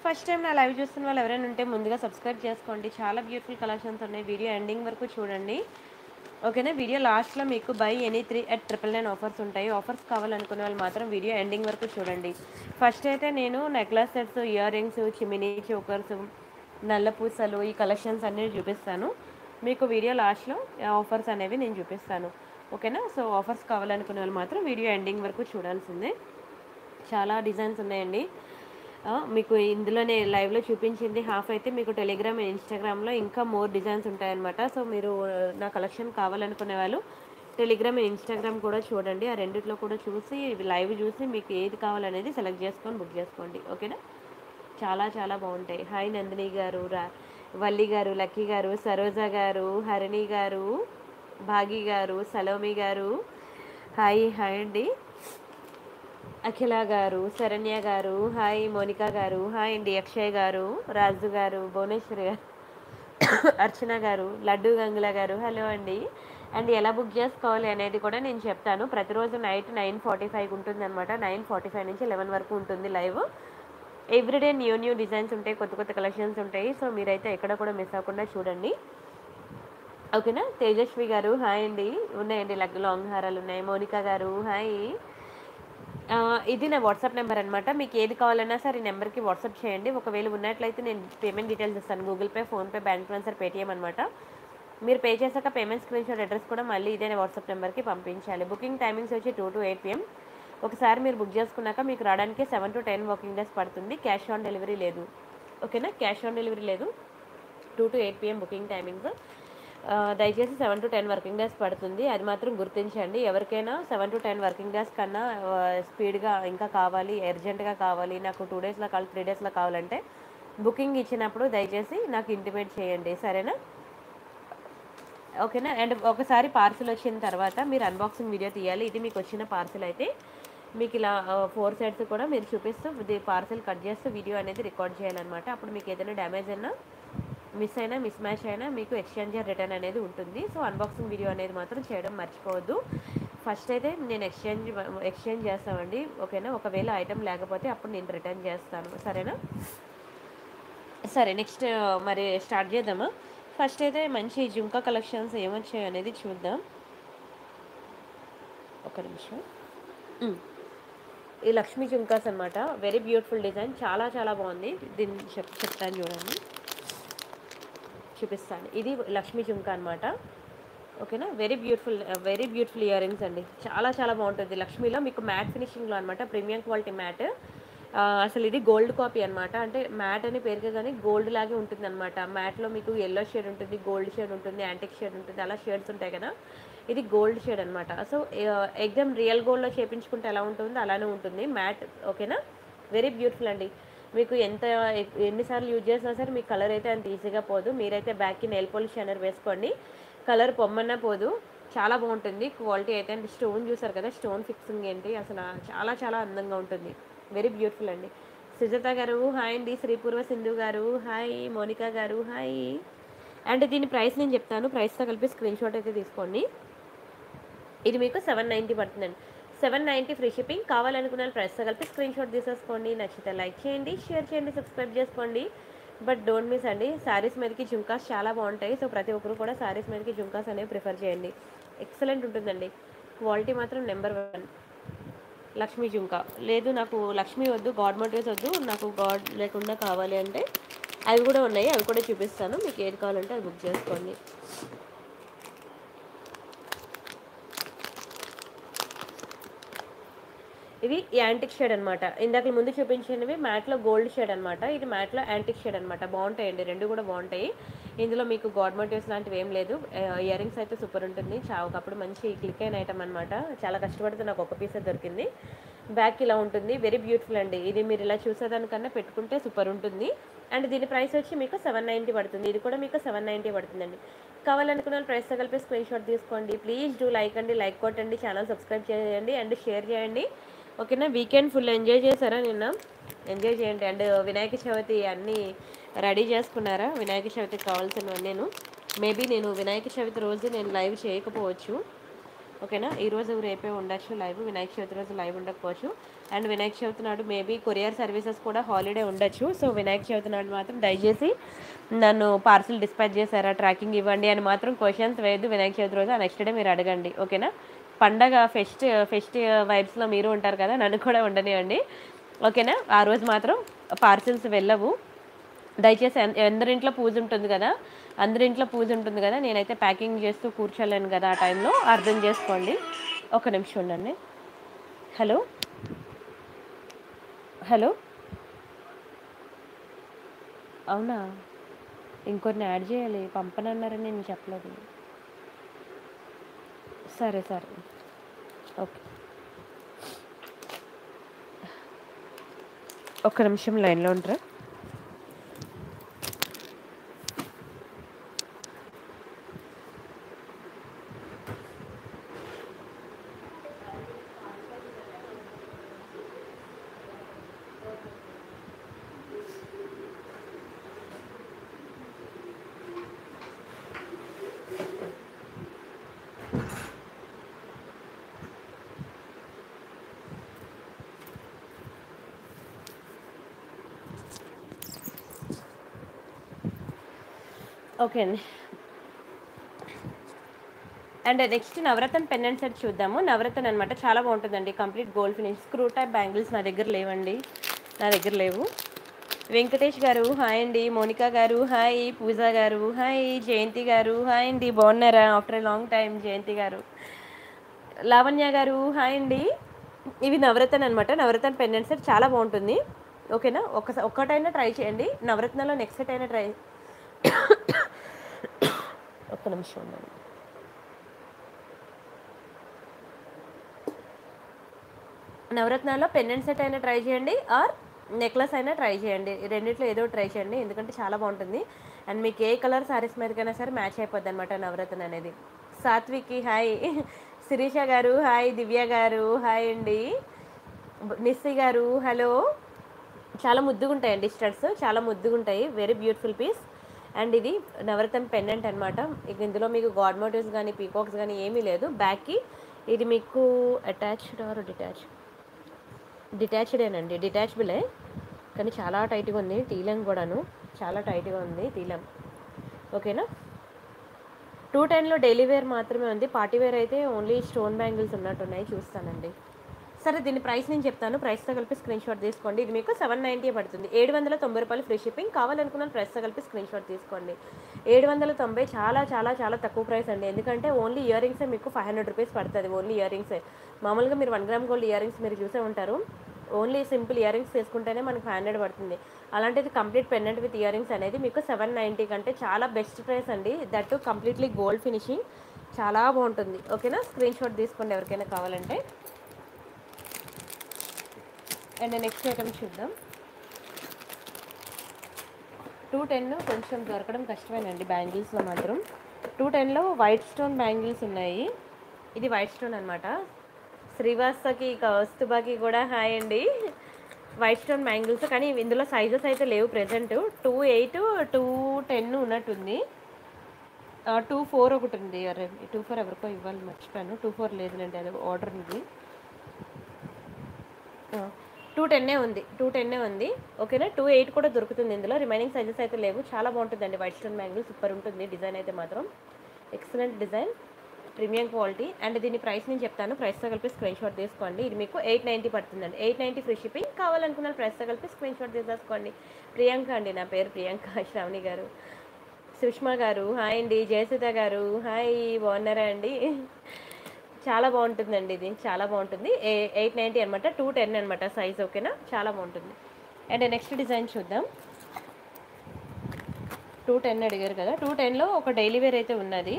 First time నా live చూస్తున్న వాళ్ళు ఎవరైనా ఉంటే ముందుగా సబ్స్క్రైబ్ చేసుకోండి చాలా బ్యూటిఫుల్ కలెక్షన్స్ ఉన్నాయి వీడియో ఎండింగ్ వరకు చూడండి ఓకేనా వీడియో లాస్ట్లో మీకు buy any three at triple nine offers ఉంటాయి ఆఫర్స్ కావాలనుకునే వాళ్ళు మాత్రం వీడియో ఎండింగ్ వరకు చూడండి ఫస్ట్ అయితే నేను నెక్లెస్ సెట్స్ ఇయర్ రింగ్స్ చిమినీ చోకర్స్ నల్ల పూసలు ఈ కలెక్షన్స్ అన్నీ చూపిస్తాను మీకు వీడియో లాస్ట్లో ఆఫర్స్ అనేవి నేను చూపిస్తాను ఓకేనా సో ఆఫర్స్ కావాలనుకునే వాళ్ళు మాత్రం వీడియో ఎండింగ్ వరకు చూడాల్సిందే చాలా డిజైన్స్ ఉన్నాయండి ఆ, మీకు ఇందులోనే లైవ్లో చూపించింది హాఫ్ అయితే మీకు టెలిగ్రామ్ అండ్ ఇన్స్టాగ్రామ్లో ఇంకా మోర్ డిజైన్స్ ఉంటాయన్నమాట సో మీరు ఆ, నా కలెక్షన్ కావాలనుకునే వాళ్ళు టెలిగ్రామ్ అండ్ ఇన్స్టాగ్రామ్ కూడా చూడండి ఆ రెండిట్లో కూడా చూసి లైవ్ చూసి మీకు ఏది కావాలనేది సెలెక్ట్ చేసుకొని బుక్ చేసుకోండి ఓకేనా చాలా చాలా బాగుంటాయి హాయ్ నందిని గారు రా వల్లి గారు లక్కీ గారు సరోజ గారు హరిణి గారు భాగి గారు సలోమి గారు హాయ్ హాయ్ అండి అఖిల గారు శరణ్య గారు హాయ్ మోనికా గారు హాయ్ అండి అక్షయ్ గారు రాజు గారు భువనేశ్వరి గారు అర్చన గారు లడ్డు గంగుల గారు హలో అండి అండ్ ఎలా బుక్ చేసుకోవాలి అనేది కూడా నేను చెప్తాను ప్రతిరోజు నైట్ నైన్ ఫార్టీ ఫైవ్ ఉంటుంది అనమాట నైన్ ఫార్టీ ఫైవ్ నుంచి లెవెన్ వరకు ఉంటుంది live everyday new new designs ఉంటాయి కొత్త కొత్త కలెక్షన్స్ ఉంటాయి సో మీరైతే ఎక్కడ కూడా మిస్ అవ్వకుండా చూడండి ఓకేనా తేజస్వి గారు హాయ్ అండి ఉన్నాయండి లగ్ లాంగ్ హారాలు ఉన్నాయి మోనికా గారు హాయ్ ఆ, ఇది నా వాట్సాప్ నెంబర్ అనమాట మీకు ఏది కావాలన్నా సరే ఈ నెంబర్కి వాట్సాప్ చేయండి ఒకవేళ ఉన్నట్లయితే నేను పేమెంట్ డీటెయిల్స్ ఇస్తాను Google Pay PhonePe bank transfer Paytm అనమాట మీరు పే చేశాక పేమెంట్ స్క్రీన్ షాట్ అడ్రస్ కూడా మళ్ళీ ఇదే వాట్సాప్ నెంబర్కి పంపించాలి బుకింగ్ టైమింగ్స్ వచ్చి టూ టు ఎయిట్ పిఎం ఒకసారి మీరు బుక్ చేసుకున్నాక మీకు రావడానికి seven to ten working days పడుతుంది క్యాష్ ఆన్ డెలివరీ లేదు ఓకేనా క్యాష్ ఆన్ డెలివరీ లేదు two to eight PM booking timings ఆ, దయచేసి seven to ten working days పడుతుంది అది మాత్రం గుర్తించండి ఎవరికైనా seven to ten working days కన్నా ఆ, స్పీడ్గా ఇంకా కావాలి అర్జెంటుగా కావాలి నాకు టూ డేస్లో కావాలి త్రీ డేస్లో కావాలంటే బుకింగ్ ఇచ్చినప్పుడు దయచేసి నాకు ఇంటిమేట్ చేయండి సరేనా ఓకేనా అండ్ ఒకసారి పార్సిల్ వచ్చిన తర్వాత మీరు అన్బాక్సింగ్ వీడియో తీయాలి ఇది మీకు వచ్చిన పార్సిల్ అయితే మీకు ఇలా ఫోర్ సైడ్స్ కూడా మీరు చూపిస్తూ ఇది పార్సిల్ కట్ చేస్తూ వీడియో అనేది రికార్డ్ చేయాలన్నమాట అప్పుడు మీకు ఏదైనా డ్యామేజ్ అయినా మిస్ అయినా మిస్ మ్యాచ్ అయినా మీకు ఎక్స్చేంజ్ రిటర్న్ అనేది ఉంటుంది సో అన్బాక్సింగ్ వీడియో అనేది మాత్రం చేయడం మర్చిపోవద్దు ఫస్ట్ అయితే నేను ఎక్స్చేంజ్ ఎక్స్చేంజ్ చేస్తామండి ఓకేనా ఒకవేళ ఐటెం లేకపోతే అప్పుడు నేను రిటర్న్ చేస్తాను సరేనా సరే నెక్స్ట్ మరి స్టార్ట్ చేద్దామా ఫస్ట్ అయితే మంచి జుంకా కలెక్షన్స్ ఏమొచ్చాయి అనేది చూద్దాం ఒక నిమిషం ఉమ్. ఈ లక్ష్మీ జుంకాస్ అనమాట వెరీ బ్యూటిఫుల్ డిజైన్ చాలా చాలా బాగుంది దీన్ని చెప్ చెప్తాను చూడండి చూపిస్తాను ఇది లక్ష్మీ జుంకా అనమాట ఓకేనా very beautiful very beautiful earrings అండి చాలా చాలా బాగుంటుంది లక్ష్మీలో మీకు మ్యాట్ ఫినిషింగ్లో అనమాట ప్రీమియం క్వాలిటీ మ్యాట్ అసలు ఇది గోల్డ్ కాపీ అనమాట అంటే మ్యాట్ అని పేరుకే కానీ గోల్డ్ లాగే ఉంటుంది అనమాట మ్యాట్లో మీకు ఎల్లో షేడ్ ఉంటుంది గోల్డ్ షేడ్ ఉంటుంది యాంటిక్ షేడ్ ఉంటుంది అలా షేడ్స్ ఉంటాయి కదా ఇది గోల్డ్ షేడ్ అనమాట సో ఎగ్జామ్ రియల్ గోల్డ్లో చేపించుకుంటే ఎలా ఉంటుందో అలానే ఉంటుంది మ్యాట్ ఓకేనా వెరీ బ్యూటిఫుల్ అండి మీకు ఎంత ఎన్నిసార్లు యూజ్ చేసినా సరే మీకు కలర్ అయితే అంత ఈజీగా పోదు మీరైతే బ్యాక్కి నెయిల్ పాలిష్ షైనర్ వేసుకోండి కలర్ పొమ్మన్నా పోదు చాలా బాగుంటుంది క్వాలిటీ అయితే అంటే స్టోన్ చూసారు కదా స్టోన్ ఫిక్సింగ్ ఏంటి అసలు చాలా చాలా అందంగా ఉంటుంది వెరీ బ్యూటిఫుల్ అండి సుజాత గారు హాయ్ అండి శ్రీపూర్వ సింధు గారు హాయ్ మోనికా గారు హాయ్ అండ్ దీని ప్రైస్ నేను చెప్తాను ప్రైస్తో కలిపి స్క్రీన్ షాట్ అయితే తీసుకోండి ఇది మీకు సెవెన్ నైంటీ పడుతుందండి సెవెన్ నైంటీ ఫ్రీ షిప్పింగ్ కావాలనుకున్న ప్రైస్తో కలిపి స్క్రీన్ షాట్ తీసేసుకోండి నచ్చితే లైక్ చేయండి షేర్ చేయండి సబ్స్క్రైబ్ చేసుకోండి బట్ డోంట్ మిస్ అండి శారీస్ మీదకి జుంకాస్ చాలా బాగుంటాయి సో ప్రతి ఒక్కరు కూడా శారీస్ మీదకి జుంకాస్ అనేవి ప్రిఫర్ చేయండి ఎక్సలెంట్ ఉంటుందండి క్వాలిటీ మాత్రం నెంబర్ వన్ లక్ష్మీ జుంకా లేదు నాకు లక్ష్మీ వద్దు గాడ్ మోటివ్స్ వద్దు నాకు గాడ్ లేకుండా కావాలి అంటే అవి కూడా ఉన్నాయి అవి కూడా చూపిస్తాను మీకు ఏది కావాలంటే అది బుక్ చేసుకోండి ఇవి యాంటిక్ షేడ్ అనమాట ఇందాక ముందు చూపించినవి మ్యాట్లో గోల్డ్ షేడ్ అనమాట ఇది మ్యాట్లో యాంటిక్ షేడ్ అనమాట బాగుంటాయండి రెండు కూడా బాగుంటాయి ఇందులో మీకు గాడ్ మోటివ్స్ లాంటివి ఏం లేదు ఇయర్ రింగ్స్ అయితే సూపర్ ఉంటుంది చా ఒకప్పుడు మంచి క్లిక్ అయిన ఐటమ్ అనమాట చాలా కష్టపడితే నాకు ఒక పీసే దొరికింది బ్యాక్ ఇలా ఉంటుంది వెరీ బ్యూటిఫుల్ అండి ఇది మీరు ఇలా చూసేదానికన్నా పెట్టుకుంటే సూపర్ ఉంటుంది అండ్ దీని ప్రైస్ వచ్చి మీకు సెవెన్ నైంటీ పడుతుంది ఇది కూడా మీకు సెవెన్ నైంటీ పడుతుందండి కావాలనుకున్న ప్రైస్తో కలిపి స్క్రీన్ షాట్ తీసుకోండి ప్లీజ్ డూ లైక్ అండి లైక్ కొట్టండి ఛానల్ సబ్స్క్రైబ్ చేయండి అండ్ షేర్ చేయండి ఓకేనా వీకెండ్ ఫుల్ ఎంజాయ్ చేశారా నిన్న ఎంజాయ్ చేయండి అండ్ వినాయక చవితి అన్నీ రెడీ చేసుకున్నారా వినాయక చవితికి కావాల్సినవన్నీ నేను మేబీ నేను వినాయక చవితి రోజు నేను లైవ్ చేయకపోవచ్చు ఓకేనా ఈ రోజు రేపే ఉండొచ్చు లైవ్ వినాయక చవితి రోజు లైవ్ ఉండకపోవచ్చు అండ్ వినాయక చవితి నాడు మేబీ కొరియర్ సర్వీసెస్ కూడా హాలిడే ఉండొచ్చు సో వినాయక చవితి నాడు మాత్రం దయచేసి నన్ను పార్సిల్ డిస్పాచ్ చేశారా ట్రాకింగ్ ఇవ్వండి అని మాత్రం క్వశ్చన్స్ వేయద్దు వినాయక చవితి రోజు నెక్స్ట్ డే మీరు అడగండి ఓకేనా పండగ ఫెస్ట్ ఫెస్ట్ వైబ్స్లో మీరు ఉంటారు కదా నన్ను కూడా ఉండనివ్వండి ఓకేనా ఆ రోజు మాత్రం పార్సిల్స్ వెళ్ళవు దయచేసి ఎన్- అందరింట్లో పూజ ఉంటుంది కదా అందరింట్లో పూజ ఉంటుంది కదా నేనైతే ప్యాకింగ్ చేస్తూ కూర్చోలేను కదా ఆ టైంలో అర్థం చేసుకోండి ఒక నిమిషం ఉండండి హలో హలో అవునా ఇంకొన్ని యాడ్ చేయాలి పంపనన్నారని నేను చెప్పలేదు సరే సరే ఓకే ఒక్క నిమిషం లైన్లో ఉంటారా ఓకే అండి and next Navaratna pendant set చూద్దాము నవరత్న అనమాట చాలా బాగుంటుందండి complete gold finish screw type bangles నా దగ్గర లేవండి నా దగ్గర లేవు వెంకటేష్ గారు హాయ్ అండి మోనికా గారు హాయ్ పూజ గారు హాయ్ జయంతి గారు హాయ్ అండి బాగున్నారా after a long time Jayanthi garu Lavanya గారు హాయ్ అండి ఇవి నవరత్న అనమాట నవరత్న పెండెంట్ సెట్ చాలా బాగుంటుంది ఓకేనా ఒక ఒక్కటైనా ట్రై చేయండి నవరత్నలో నెక్స్ట్ సెట్ అయినా ట్రై ఒక్క నిమిషం ఉండండి నవరత్నాల్లో పెండెంట్ సెట్ అయినా ట్రై చేయండి ఆర్ నెక్లెస్ అయినా ట్రై చేయండి ఈ రెండిట్లో ఏదో ట్రై చేయండి ఎందుకంటే చాలా బాగుంటుంది అండ్ మీకు ఏ కలర్ సారీస్ మీదకైనా సరే మ్యాచ్ అయిపోద్ది అనమాట నవరత్న అనేది సాత్వికి హాయ్ శిరీష గారు హాయ్ దివ్య గారు హాయ్ అండి నిస్సి గారు హలో చాలా ముద్దుగా ఉంటాయండి స్టడ్స్ చాలా ముద్దుగా ఉంటాయి వెరీ బ్యూటిఫుల్ పీస్ అండ్ ఇది నవరత్న పెండెంట్ అనమాట ఇక ఇందులో మీకు గాడ్ మోటివ్స్ కానీ పీకాక్స్ కానీ ఏమీ లేదు బ్యాక్కి ఇది మీకు అటాచ్డ్ ఆర్ డిటాచ్ డిటాచ్డేనండి డిటాచబులే కానీ చాలా టైట్గా ఉంది తీలం కూడాను చాలా టైట్గా ఉంది తీలం ఓకేనా టూ టెన్లో డైలీ వేర్ మాత్రమే ఉంది పార్టీ వేర్ అయితే ఓన్లీ స్టోన్ బ్యాంగిల్స్ ఉన్నట్టున్నాయి చూస్తానండి సరే దీని ప్రైస్ నేను చెప్తాను ప్రైస్తో కలిపి స్క్రీన్ షాట్ తీసుకోండి ఇది మీకు సెవెన్ నైంటీ పడుతుంది ఏడు వందల తొంభై రూపాయలు ఫ్రీ షిప్పింగ్ కావాలనుకున్న ప్రైస్తో కలిపి స్క్రీన్ షాట్ తీసుకోండి ఏడు వందల తొంభై చాలా చాలా చాలా తక్కువ ప్రైస్ అండి ఎందుకంటే ఓన్లీ ఇయర్ రింగ్సే మీకు ఫైవ్ హండ్రెడ్ రూపీస్ పడుతుంది ఓన్లీ ఇయర్ రింగ్సే మామూలుగా మీరు one gram gold earrings మీరు చూసే ఉంటారు ఓన్లీ సింపుల్ ఇయర్ రింగ్స్ తీసుకుంటేనే మనకి ఫైవ్ హండ్రెడ్ పడుతుంది అలాంటిది complete pendant with earrings అనేది మీకు సెవెన్ నైంటీ కంటే చాలా బెస్ట్ ప్రైస్ అండి దట్ కంప్లీట్లీ గోల్డ్ ఫినిషింగ్ చాలా బాగుంటుంది ఓకేనా స్క్రీన్ షాట్ తీసుకోండి ఎవరికైనా కావాలంటే అండ్ నెక్స్ట్ ఐటమ్ చూద్దాం టూ టెన్ కొంచెం దొరకడం కష్టమేనండి బ్యాంగిల్స్లో మాత్రం టూ టెన్లో వైట్ స్టోన్ బ్యాంగిల్స్ ఉన్నాయి ఇది వైట్ స్టోన్ అనమాట శ్రీవాస్తకి కౌస్తుబాకి కూడా హాయ్ అండి వైట్ స్టోన్ బ్యాంగిల్స్ కానీ ఇందులో సైజెస్ అయితే లేవు present two eight two ten ఉన్నట్టుంది టూ ఫోర్ ఒకటి ఉంది అరే టూ ఫోర్ ఎవరికో ఇవ్వాలి మర్చిపోయాను టూ ఫోర్ లేదులేండి అది ఆర్డర్ ఉంది టూ టెన్నే ఉంది టూ టెన్నే ఉంది ఓకేనా టూ ఎయిట్ కూడా దొరుకుతుంది ఇందులో రిమైనింగ్ సైజెస్ అయితే లేవు చాలా బాగుంటుందండి వైట్ స్టోన్ బ్యాంగిల్ సూపర్ ఉంటుంది డిజైన్ అయితే మాత్రం excellent design premium quality and దీని ప్రైస్ నేను చెప్తాను ప్రైస్తో కలిపి స్క్రీన్ షాట్ తీసుకోండి ఇది మీకు ఎయిట్ నైంటీ పడుతుందండి ఎయిట్ నైంటీ ఫ్రీ షిప్పింగ్ కావాలనుకున్న ప్రైస్తో కలిపి స్క్రీన్ షాట్ తీసేసుకోండి ప్రియాంక అండి నా పేరు ప్రియాంక శ్రావణి గారు సుష్మా గారు హాయ్ అండి జయసుధ గారు హాయ్ బాగున్నారా అండి చాలా బాగుంటుందండి ఇది చాలా బాగుంటుంది ఎయిట్ నైంటీ అనమాట టూ టెన్ అనమాట సైజ్ ఓకేనా చాలా బాగుంటుంది అండ్ నెక్స్ట్ డిజైన్ చూద్దాం టూ టెన్ అడిగారు కదా టూ టెన్లో ఒక డైలీ వేర్ అయితే ఉన్నది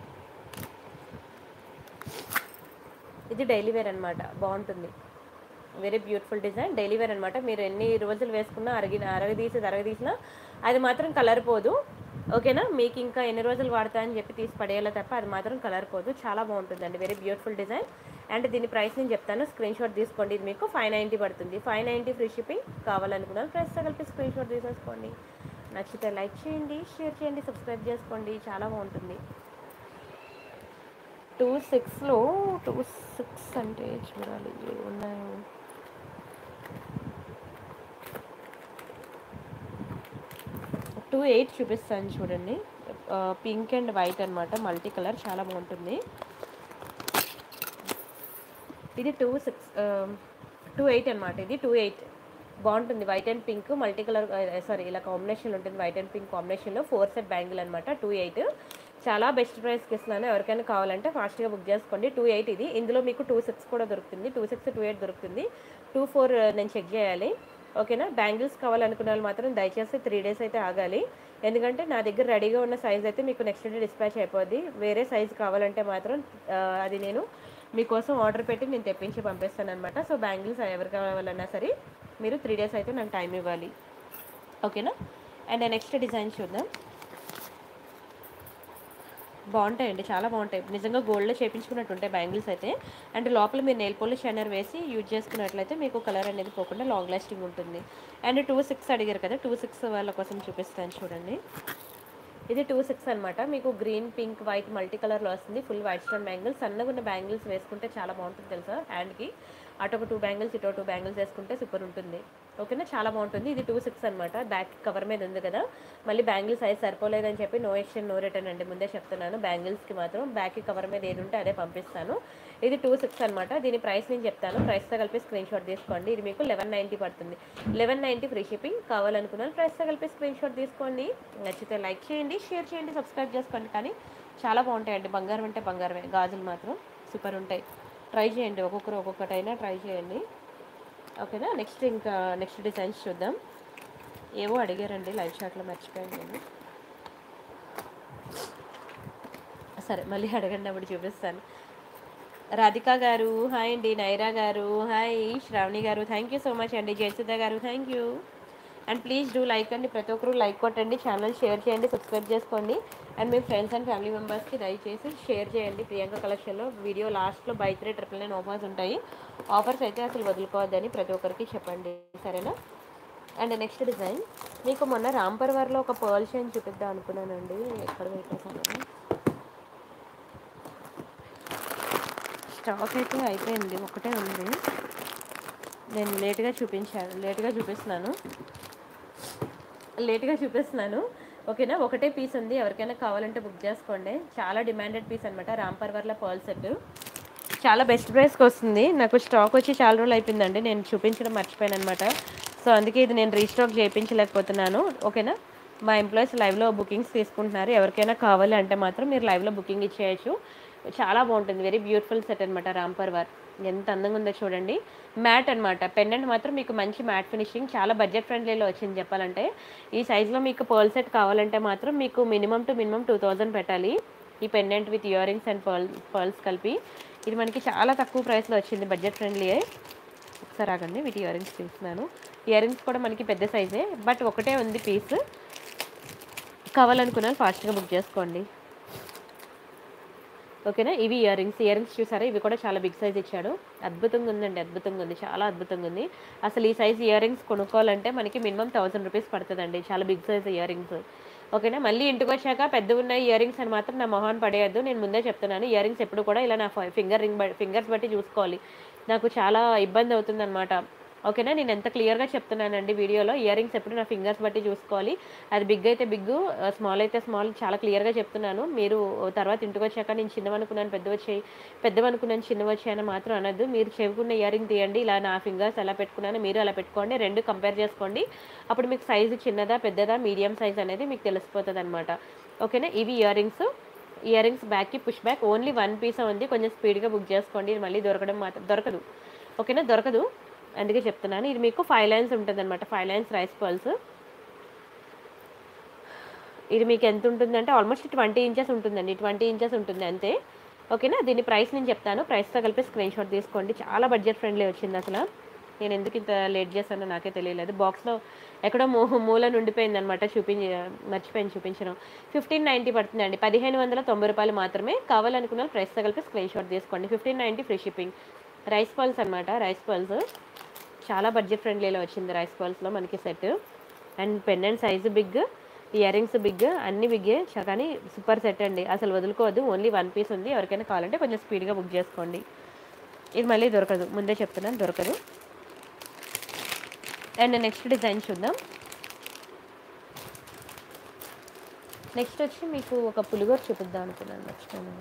ఇది డైలీ వేర్ అనమాట బాగుంటుంది very beautiful design daily wear అనమాట మీరు ఎన్ని రోజులు వేసుకున్నా అరగిన అరగదీసి అరగదీసినా అది మాత్రం కలర్ పోదు ఓకేనా మీకు ఇంకా ఎన్ని రోజులు వాడతా అని చెప్పి తీసి పడేయాలి తప్ప అది మాత్రం కలర్ పోదు చాలా బాగుంటుందండి వెరీ బ్యూటిఫుల్ డిజైన్ అండ్ దీని ప్రైస్ నేను చెప్తాను స్క్రీన్ షాట్ తీసుకోండి ఇది మీకు ఫైవ్ నైంటీ పడుతుంది ఫైవ్ నైంటీ ఫ్రీ షిప్పింగ్ కావాలనుకున్నాను ప్రైస్తో కలిపి స్క్రీన్ షాట్ తీసేసుకోండి నచ్చితే లైక్ చేయండి షేర్ చేయండి సబ్స్క్రైబ్ చేసుకోండి చాలా బాగుంటుంది టూ సిక్స్లో టూ సిక్స్ అంటే చూడాలి ఏవి ఉన్నాయో టూ ఎయిట్ చూపిస్తాను చూడండి పింక్ అండ్ వైట్ అన్నమాట మల్టీ కలర్ చాలా బాగుంటుంది ఇది టూ సిక్స్ టూ ఎయిట్ అనమాట ఇది టూ ఎయిట్ బాగుంటుంది white and pink multi colour sorry ఇలా కాంబినేషన్ ఉంటుంది వైట్ అండ్ పింక్ కాంబినేషన్లో ఫోర్ సెట్ బ్యాంగిల్ అనమాట టూ ఎయిట్ చాలా బెస్ట్ ప్రైస్కి ఇస్తున్నాను ఎవరికైనా కావాలంటే ఫాస్ట్గా బుక్ చేసుకోండి టూ ఎయిట్ ఇది ఇందులో మీకు టూ సిక్స్ కూడా దొరుకుతుంది టూ సిక్స్ టూ ఎయిట్ దొరుకుతుంది టూ ఫోర్ నేను చెక్ చేయాలి ఓకేనా బ్యాంగిల్స్ కావాలనుకున్న వాళ్ళు మాత్రం దయచేసి త్రీ డేస్ అయితే ఆగాలి ఎందుకంటే నా దగ్గర రెడీగా ఉన్న సైజ్ అయితే మీకు నెక్స్ట్ డే డిస్పాచ్ అయిపోద్ది వేరే సైజ్ కావాలంటే మాత్రం ఆ, అది నేను మీకోసం ఆర్డర్ పెట్టి నేను తెప్పించి పంపిస్తాను అనమాట సో బ్యాంగిల్స్ ఎవరు కావాలన్నా సరే మీరు త్రీ డేస్ అయితే నాకు టైం ఇవ్వాలి ఓకేనా అండ్ నెక్స్ట్ డిజైన్ చూద్దాం బాగుంటాయండి చాలా బాగుంటాయి నిజంగా గోల్డ్లో చేపించుకున్నట్టు ఉంటాయి బ్యాంగిల్స్ అయితే అండ్ లోపల మీరు నెయిల్ పోలిష్ షైనర్ వేసి యూజ్ చేసుకున్నట్లయితే మీకు కలర్ అనేది పోకుండా లాంగ్ లాస్టింగ్ ఉంటుంది అండ్ టూ సిక్స్ అడిగారు కదా టూ సిక్స్ వాళ్ళ కోసం చూపిస్తాను చూడండి ఇది టూ సిక్స్ అనమాట మీకు గ్రీన్ పింక్ వైట్ మల్టీ కలర్లో వస్తుంది ఫుల్ వైట్ స్టోన్ బ్యాంగిల్స్ సన్నగా ఉన్న బ్యాంగిల్స్ వేసుకుంటే చాలా బాగుంటుంది తెలుసా హ్యాండ్కి అటు ఒక టూ బ్యాంగిల్స్ ఇటు టూ బ్యాంగిల్స్ వేసుకుంటే సూపర్ ఉంటుంది ఓకేనా చాలా బాగుంటుంది ఇది టూ సిక్స్ అనమాట బ్యాక్ కవర్ మీద ఉంది కదా మళ్ళీ బ్యాంగిల్ సైజ్ సరిపోలేదని చెప్పి నో ఎక్స్చేంజ్ నో రిటర్న్ అండి ముందే చెప్తున్నాను బ్యాంగిల్స్కి మాత్రం బ్యాక్ కవర్ మీద ఏది ఉంటే అదే పంపిస్తాను ఇది టూ సిక్స్ అనమాట దీని ప్రైస్ నేను చెప్తాను ప్రైస్తో కలిపి స్క్రీన్ షాట్ తీసుకోండి ఇది మీకు లెవెన్ నైంటీ పడుతుంది లెవెన్ నైంటీ ఫ్రీ షిప్పింగ్ కావాలనుకున్నాను ప్రైస్తో కలిపి స్క్రీన్ షాట్ తీసుకోండి నచ్చితే లైక్ చేయండి షేర్ చేయండి సబ్స్క్రైబ్ చేసుకోండి కానీ చాలా బాగుంటాయండి బంగారం అంటే బంగారమే గాజులు మాత్రం సూపర్ ఉంటాయి ట్రై చేయండి ఒక్కొక్కరు ఒక్కొక్కటైనా ట్రై చేయండి ఓకేనా నెక్స్ట్ ఇంకా నెక్స్ట్ డిజైన్స్ చూద్దాం ఏవో అడిగారండి లైవ్ షాట్లో మర్చిపోయాను నేను సరే మళ్ళీ అడగండి అప్పుడు చూపిస్తాను రాధిక గారు హాయ్ అండి నైరా గారు హాయ్ శ్రావణి గారు థ్యాంక్ యూ సో మచ్ అండి Jayasudha garu thank you and please do like అండి ప్రతి ఒక్కరు లైక్ కొట్టండి ఛానల్ షేర్ చేయండి సబ్స్క్రైబ్ చేసుకోండి అండ్ మీ ఫ్రెండ్స్ అండ్ ఫ్యామిలీ మెంబర్స్కి దయచేసి షేర్ చేయండి ప్రియాంక కలెక్షన్లో వీడియో లాస్ట్లో buy three triple nine offers ఉంటాయి ఆఫర్స్ అయితే అసలు వదులుకోవద్దని ప్రతి ఒక్కరికి చెప్పండి సరేనా అండ్ నెక్స్ట్ డిజైన్ మీకు మొన్న రాంపర్వర్లో ఒక పర్ల్ చైన్ చూపిద్దాం అనుకున్నానండి ఎక్కడ పెట్టేసాను స్టాక్ అయితే అయిపోయింది ఒకటే ఉంది నేను లేట్గా చూపించాను లేట్గా చూపిస్తున్నాను లేట్గా చూపిస్తున్నాను ఓకేనా ఒకటే పీస్ ఉంది ఎవరికైనా కావాలంటే బుక్ చేసుకోండి చాలా డిమాండెడ్ పీస్ అనమాట రాంపర్వర్ల పర్ల్ సెట్ చాలా బెస్ట్ ప్రైస్కి వస్తుంది నాకు స్టాక్ వచ్చి చాలా రోజులు అయిపోయిందండి నేను చూపించడం మర్చిపోయాను అనమాట సో అందుకే ఇది నేను రీస్టాక్ చేయించలేకపోతున్నాను ఓకేనా మా ఎంప్లాయీస్ లైవ్లో బుకింగ్స్ తీసుకుంటున్నారు ఎవరికైనా కావాలి అంటే మాత్రం మీరు లైవ్లో బుకింగ్ ఇచ్చేయచ్చు చాలా బాగుంటుంది వెరీ బ్యూటిఫుల్ సెట్ అనమాట రాంపర్వర్ ఎంత అందంగా ఉందో చూడండి మ్యాట్ అనమాట పెండెంట్ మాత్రం మీకు మంచి మ్యాట్ ఫినిషింగ్ చాలా బడ్జెట్ ఫ్రెండ్లీలో వచ్చింది చెప్పాలంటే ఈ సైజులో మీకు పర్ల్ సెట్ కావాలంటే మాత్రం మీకు minimum to minimum two thousand పెట్టాలి ఈ pendant with earrings and pearl pearls కలిపి ఇది మనకి చాలా తక్కువ ప్రైస్లో వచ్చింది బడ్జెట్ ఫ్రెండ్లీ ఒకసారి ఆగండి వీటి ఇయర్ రింగ్స్ తీస్తున్నాను ఇయర్ రింగ్స్ కూడా మనకి పెద్ద సైజే బట్ ఒకటే ఉంది పీస్ కావాలనుకున్న ఫాస్ట్గా బుక్ చేసుకోండి ఓకేనా ఇవి ఇయర్ రింగ్స్ ఇయర్ రింగ్స్ చూసారా ఇవి కూడా చాలా బిగ్ సైజ్ ఇచ్చాడు అద్భుతంగా ఉందండి అద్భుతంగా ఉంది చాలా అద్భుతంగా ఉంది అసలు ఈ సైజ్ ఇయర్ రింగ్స్ కొనుక్కోవాలంటే మనకి మినిమం థౌసండ్ రూపీస్ పడుతుందండి చాలా బిగ్ సైజ్ ఇయర్ రింగ్స్ ఓకేనా మళ్ళీ ఇంటికి వచ్చాక పెద్ద ఉన్న ఇయర్ రింగ్స్ అని మాత్రం నా మొహాన్ పడేయద్దు నేను ముందే చెప్తున్నాను ఇయర్ రింగ్స్ ఎప్పుడు కూడా ఇలా నా ఫింగర్ రింగ్ ఫింగర్స్ బట్టి చూసుకోవాలి నాకు చాలా ఇబ్బంది అవుతుందన్నమాట ఓకేనా నేను ఎంత క్లియర్గా చెప్తున్నానండి వీడియోలో ఇయర్ రింగ్స్ ఎప్పుడు నా ఫింగర్స్ బట్టి చూసుకోవాలి అది బిగ్ అయితే బిగ్ స్మాల్ అయితే స్మాల్ చాలా క్లియర్గా చెప్తున్నాను మీరు తర్వాత ఇంటికి వచ్చాక నేను చిన్నవనుకున్నాను పెద్ద వచ్చాయి పెద్దవనుకున్నాను చిన్న వచ్చాయని మాత్రం అనద్దు మీరు చెవుకున్న ఇయర్ రింగ్ తీయండి ఇలా నా ఫింగర్స్ ఎలా పెట్టుకున్నాను మీరు అలా పెట్టుకోండి రెండు కంపేర్ చేసుకోండి అప్పుడు మీకు సైజు చిన్నదా పెద్దదా మీడియం సైజ్ అనేది మీకు తెలిసిపోతుంది అనమాట ఓకేనా ఇవి ఇయర్ రింగ్స్ ఇయర్ రింగ్స్ బ్యాక్కి push back only one piece ఉంది కొంచెం స్పీడ్గా బుక్ చేసుకోండి ఇది మళ్ళీ దొరకడం మాత్రం దొరకదు ఓకేనా దొరకదు అందుకే చెప్తున్నాను ఇది మీకు ఫైవ్ లైన్స్ ఉంటుంది అనమాట ఫైవ్ లైన్స్ రైస్ పర్ల్స్ ఇది మీకు ఎంత ఉంటుందంటే ఆల్మోస్ట్ ట్వంటీ ఇంచెస్ ఉంటుందండి ట్వంటీ ఇంచెస్ ఉంటుంది అంతే ఓకేనా దీని ప్రైస్ నేను చెప్తాను ప్రైస్తో కలిపి స్క్రీన్ షాట్ తీసుకోండి చాలా బడ్జెట్ ఫ్రెండ్లీ వచ్చింది అసలు నేను ఎందుకు ఇంత లేట్ చేశానో నాకే తెలియలేదు బాక్స్లో ఎక్కడో మూ మూల నుండిపోయింది అనమాట చూపించి మర్చిపోయింది చూపించడం ఫిఫ్టీన్ నైంటీ పడుతుందండి పదిహేను వందల తొంభై రూపాయలు మాత్రమే కావాలనుకున్న ప్రైస్తో కలిపి స్క్రీన్ షాట్ తీసుకోండి fifteen ninety free shipping rice pearls అనమాట రైస్ పల్స్ చాలా బడ్జెట్ ఫ్రెండ్లీలో వచ్చింది రైస్ పల్స్లో మనకి set and pendant size big earrings big అన్ని బిగ్గే చ- కానీ సూపర్ సెట్ అండి అసలు వదులుకోవద్దు ఓన్లీ వన్ పీస్ ఉంది ఎవరికైనా కావాలంటే కొంచెం స్పీడ్గా బుక్ చేసుకోండి ఇది మళ్ళీ దొరకదు ముందే చెప్తున్నాను దొరకదు అండ్ నెక్స్ట్ డిజైన్ చూద్దాం నెక్స్ట్ వచ్చి మీకు ఒక పులిగోర చూపిద్దాం అనుకున్నాను మర్చిపోయాను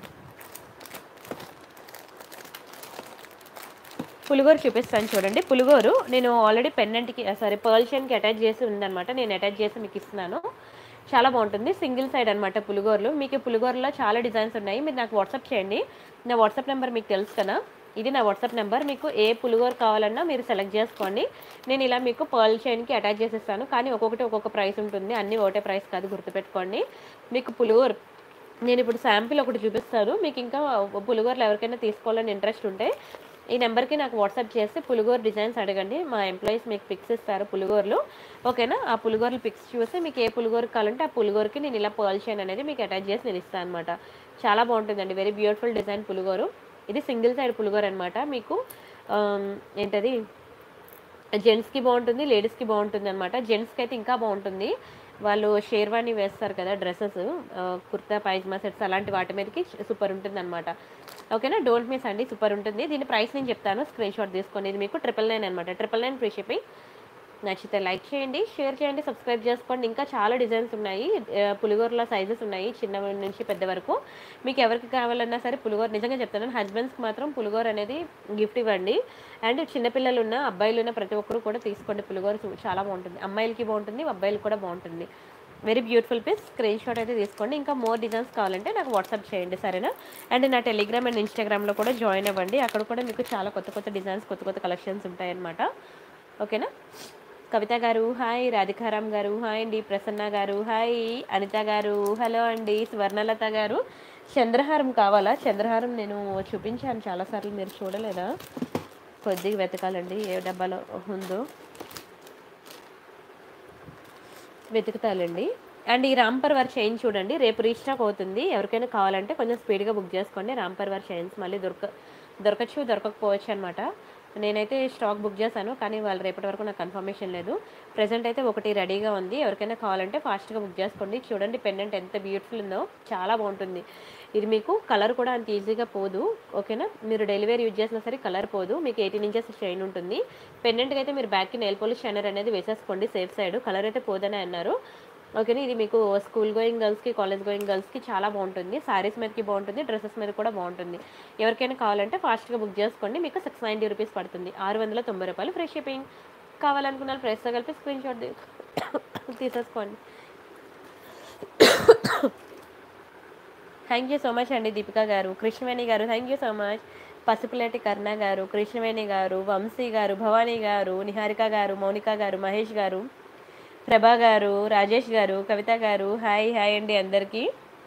పులిగోరు చూపిస్తాను చూడండి పులిగోరు నేను ఆల్రెడీ పెన్నెంట్కి సారీ పర్ల్ చైన్కి అటాచ్ చేసి ఉందన్నమాట నేను అటాచ్ చేసి మీకు ఇస్తున్నాను చాలా బాగుంటుంది సింగిల్ సైడ్ అనమాట పులిగోరలు మీకు ఈ పులిగోరలో చాలా డిజైన్స్ ఉన్నాయి మీరు నాకు వాట్సాప్ చేయండి నా వాట్సాప్ నెంబర్ మీకు తెలుసు కదా ఇది నా వాట్సాప్ నెంబర్ మీకు ఏ పులిగోర కావాలన్నా మీరు సెలెక్ట్ చేసుకోండి నేను ఇలా మీకు పర్ల్ చైన్కి అటాచ్ చేసిస్తాను కానీ ఒక్కొక్కటి ఒక్కొక్క ప్రైస్ ఉంటుంది అన్నీ ఒకటే ప్రైస్ కాదు గుర్తుపెట్టుకోండి మీకు పులిగోర నేను ఇప్పుడు శాంపిల్ ఒకటి చూపిస్తాను మీకు ఇంకా పులిగోరలు ఎవరికైనా తీసుకోవాలని ఇంట్రెస్ట్ ఉంటే ఈ నెంబర్కి నాకు వాట్సాప్ చేస్తే పులిగోర డిజైన్స్ అడగండి మా ఎంప్లాయీస్ మీకు పిక్స్ ఇస్తారు పులిగోరలు ఓకేనా ఆ పులిగోరలు పిక్స్ చూసి మీకు ఏ పులిగోర కావాలంటే ఆ పులిగోరకి నేను ఇలా పర్ల్ చైన్ అనేది మీకు అటాచ్ చేసి నేను ఇస్తాను అనమాట చాలా బాగుంటుందండి వెరీ బ్యూటిఫుల్ డిజైన్ పులిగోరు ఇది సింగిల్ సైడ్ పులిగోర అనమాట మీకు ఆమ్, ఏంటది జెంట్స్కి బాగుంటుంది లేడీస్కి బాగుంటుంది అనమాట జెంట్స్కి అయితే ఇంకా బాగుంటుంది వాళ్ళు షేర్వాణి వేస్తారు కదా డ్రెస్సెస్ కుర్తా పైజమా సెట్స్ అలాంటి వాటి మీదకి సూపర్ ఉంటుంది అనమాట ఓకేనా డోంట్ మిస్ అండి సూపర్ ఉంటుంది దీని ప్రైస్ నేను చెప్తాను స్క్రీన్ షాట్ తీసుకోండి ఇది మీకు ట్రిపుల్ నైన్ అనమాట ట్రిపుల్ నైన్ ఫ్రీ షిప్పింగ్ నచ్చితే లైక్ చేయండి షేర్ చేయండి సబ్స్క్రైబ్ చేసుకోండి ఇంకా చాలా డిజైన్స్ ఉన్నాయి ఆ, పులిగోరల సైజెస్ ఉన్నాయి చిన్న నుంచి పెద్ద వరకు మీకు ఎవరికి కావాలన్నా సరే పులిగోర నిజంగా చెప్తాను హస్బెండ్స్కి మాత్రం పులిగోర అనేది గిఫ్ట్ ఇవ్వండి అండ్ చిన్నపిల్లలు ఉన్న అబ్బాయిలు ఉన్న ప్రతి ఒక్కరు కూడా తీసుకోండి పులిగోర చూ- చాలా బాగుంటుంది అమ్మాయిలకి బాగుంటుంది అబ్బాయిలకి కూడా బాగుంటుంది very beautiful piece screenshot అయితే తీసుకోండి ఇంకా మోర్ డిజైన్స్ కావాలంటే నాకు వాట్సాప్ చేయండి సరేనా అండ్ నా టెలిగ్రామ్ అండ్ ఇన్స్టాగ్రామ్లో కూడా జాయిన్ అవ్వండి అక్కడ కూడా మీకు చాలా కొత్త కొత్త డిజైన్స్ కొత్త కొత్త కలెక్షన్స్ ఉంటాయన్నమాట ఓకేనా కవిత గారు హాయ్ రాధికారామ్ గారు హాయ్ అండి ప్రసన్న గారు హాయ్ అనిత గారు హలో అండి స్వర్ణలత గారు చంద్రహారం కావాలా చంద్రహారం నేను చూపించాను చాలాసార్లు మీరు చూడలేదా కొద్దిగా వెతకాలండి ఏ డబ్బాలో ఉందో వెతుకుతాలండి అండ్ ఈ రాంపర్ వారి చైన్ చూడండి రేపు రీస్టాక్ అవుతుంది ఎవరికైనా కావాలంటే కొంచెం స్పీడ్గా బుక్ చేసుకోండి రాంపర్ వారి చైన్స్ మళ్ళీ దొరక దొరకచ్చు దొరకకపోవచ్చు అనమాట నేనైతే స్టాక్ బుక్ చేశాను కానీ వాళ్ళు రేపటి వరకు నాకు కన్ఫర్మేషన్ లేదు ప్రజెంట్ అయితే ఒకటి రెడీగా ఉంది ఎవరికైనా కావాలంటే ఫాస్ట్గా బుక్ చేసుకోండి చూడండి పెండెంట్ ఎంత బ్యూటిఫుల్ ఉందో చాలా బాగుంటుంది ఇది మీకు కలర్ కూడా అంత ఈజీగా పోదు ఓకేనా మీరు డెలివరీ యూజ్ చేసినా సరే కలర్ పోదు మీకు ఎయిటీన్ ఇంచెస్ చైన్ ఉంటుంది పెండెంట్కి అయితే మీరు బ్యాక్కి నెయిల్ పోలిష్ షైనర్ అనేది వేసేసుకోండి సేఫ్ సైడ్ కలర్ అయితే పోదని అన్నారు ఓకేనా ఇది మీకు స్కూల్ గోయింగ్ గర్ల్స్కి కాలేజ్ గోయింగ్ గర్ల్స్కి చాలా బాగుంటుంది సారీస్ మీదకి బాగుంటుంది డ్రెస్సెస్ మీద కూడా బాగుంటుంది ఎవరికైనా కావాలంటే ఫాస్ట్గా బుక్ చేసుకోండి మీకు సిక్స్ నైంటీ రూపీస్ పడుతుంది ఆరు వందల తొంభై రూపాయలు ఫ్రీ షిప్పింగ్ కావాలనుకున్న ప్రైస్తో కలిపి స్క్రీన్ షాట్ తీసేసుకోండి థ్యాంక్ యూ సో మచ్ అండి Deepika garu Krishnaveni garu thank you so much Pasupuleti Karna garu Krishnaveni గారు వంశీ గారు భవానీ గారు నిహారిక గారు మౌనిక గారు మహేష్ గారు ప్రభా గారు రాజేష్ గారు కవిత గారు హాయ్ హాయ్ అండి అందరికీ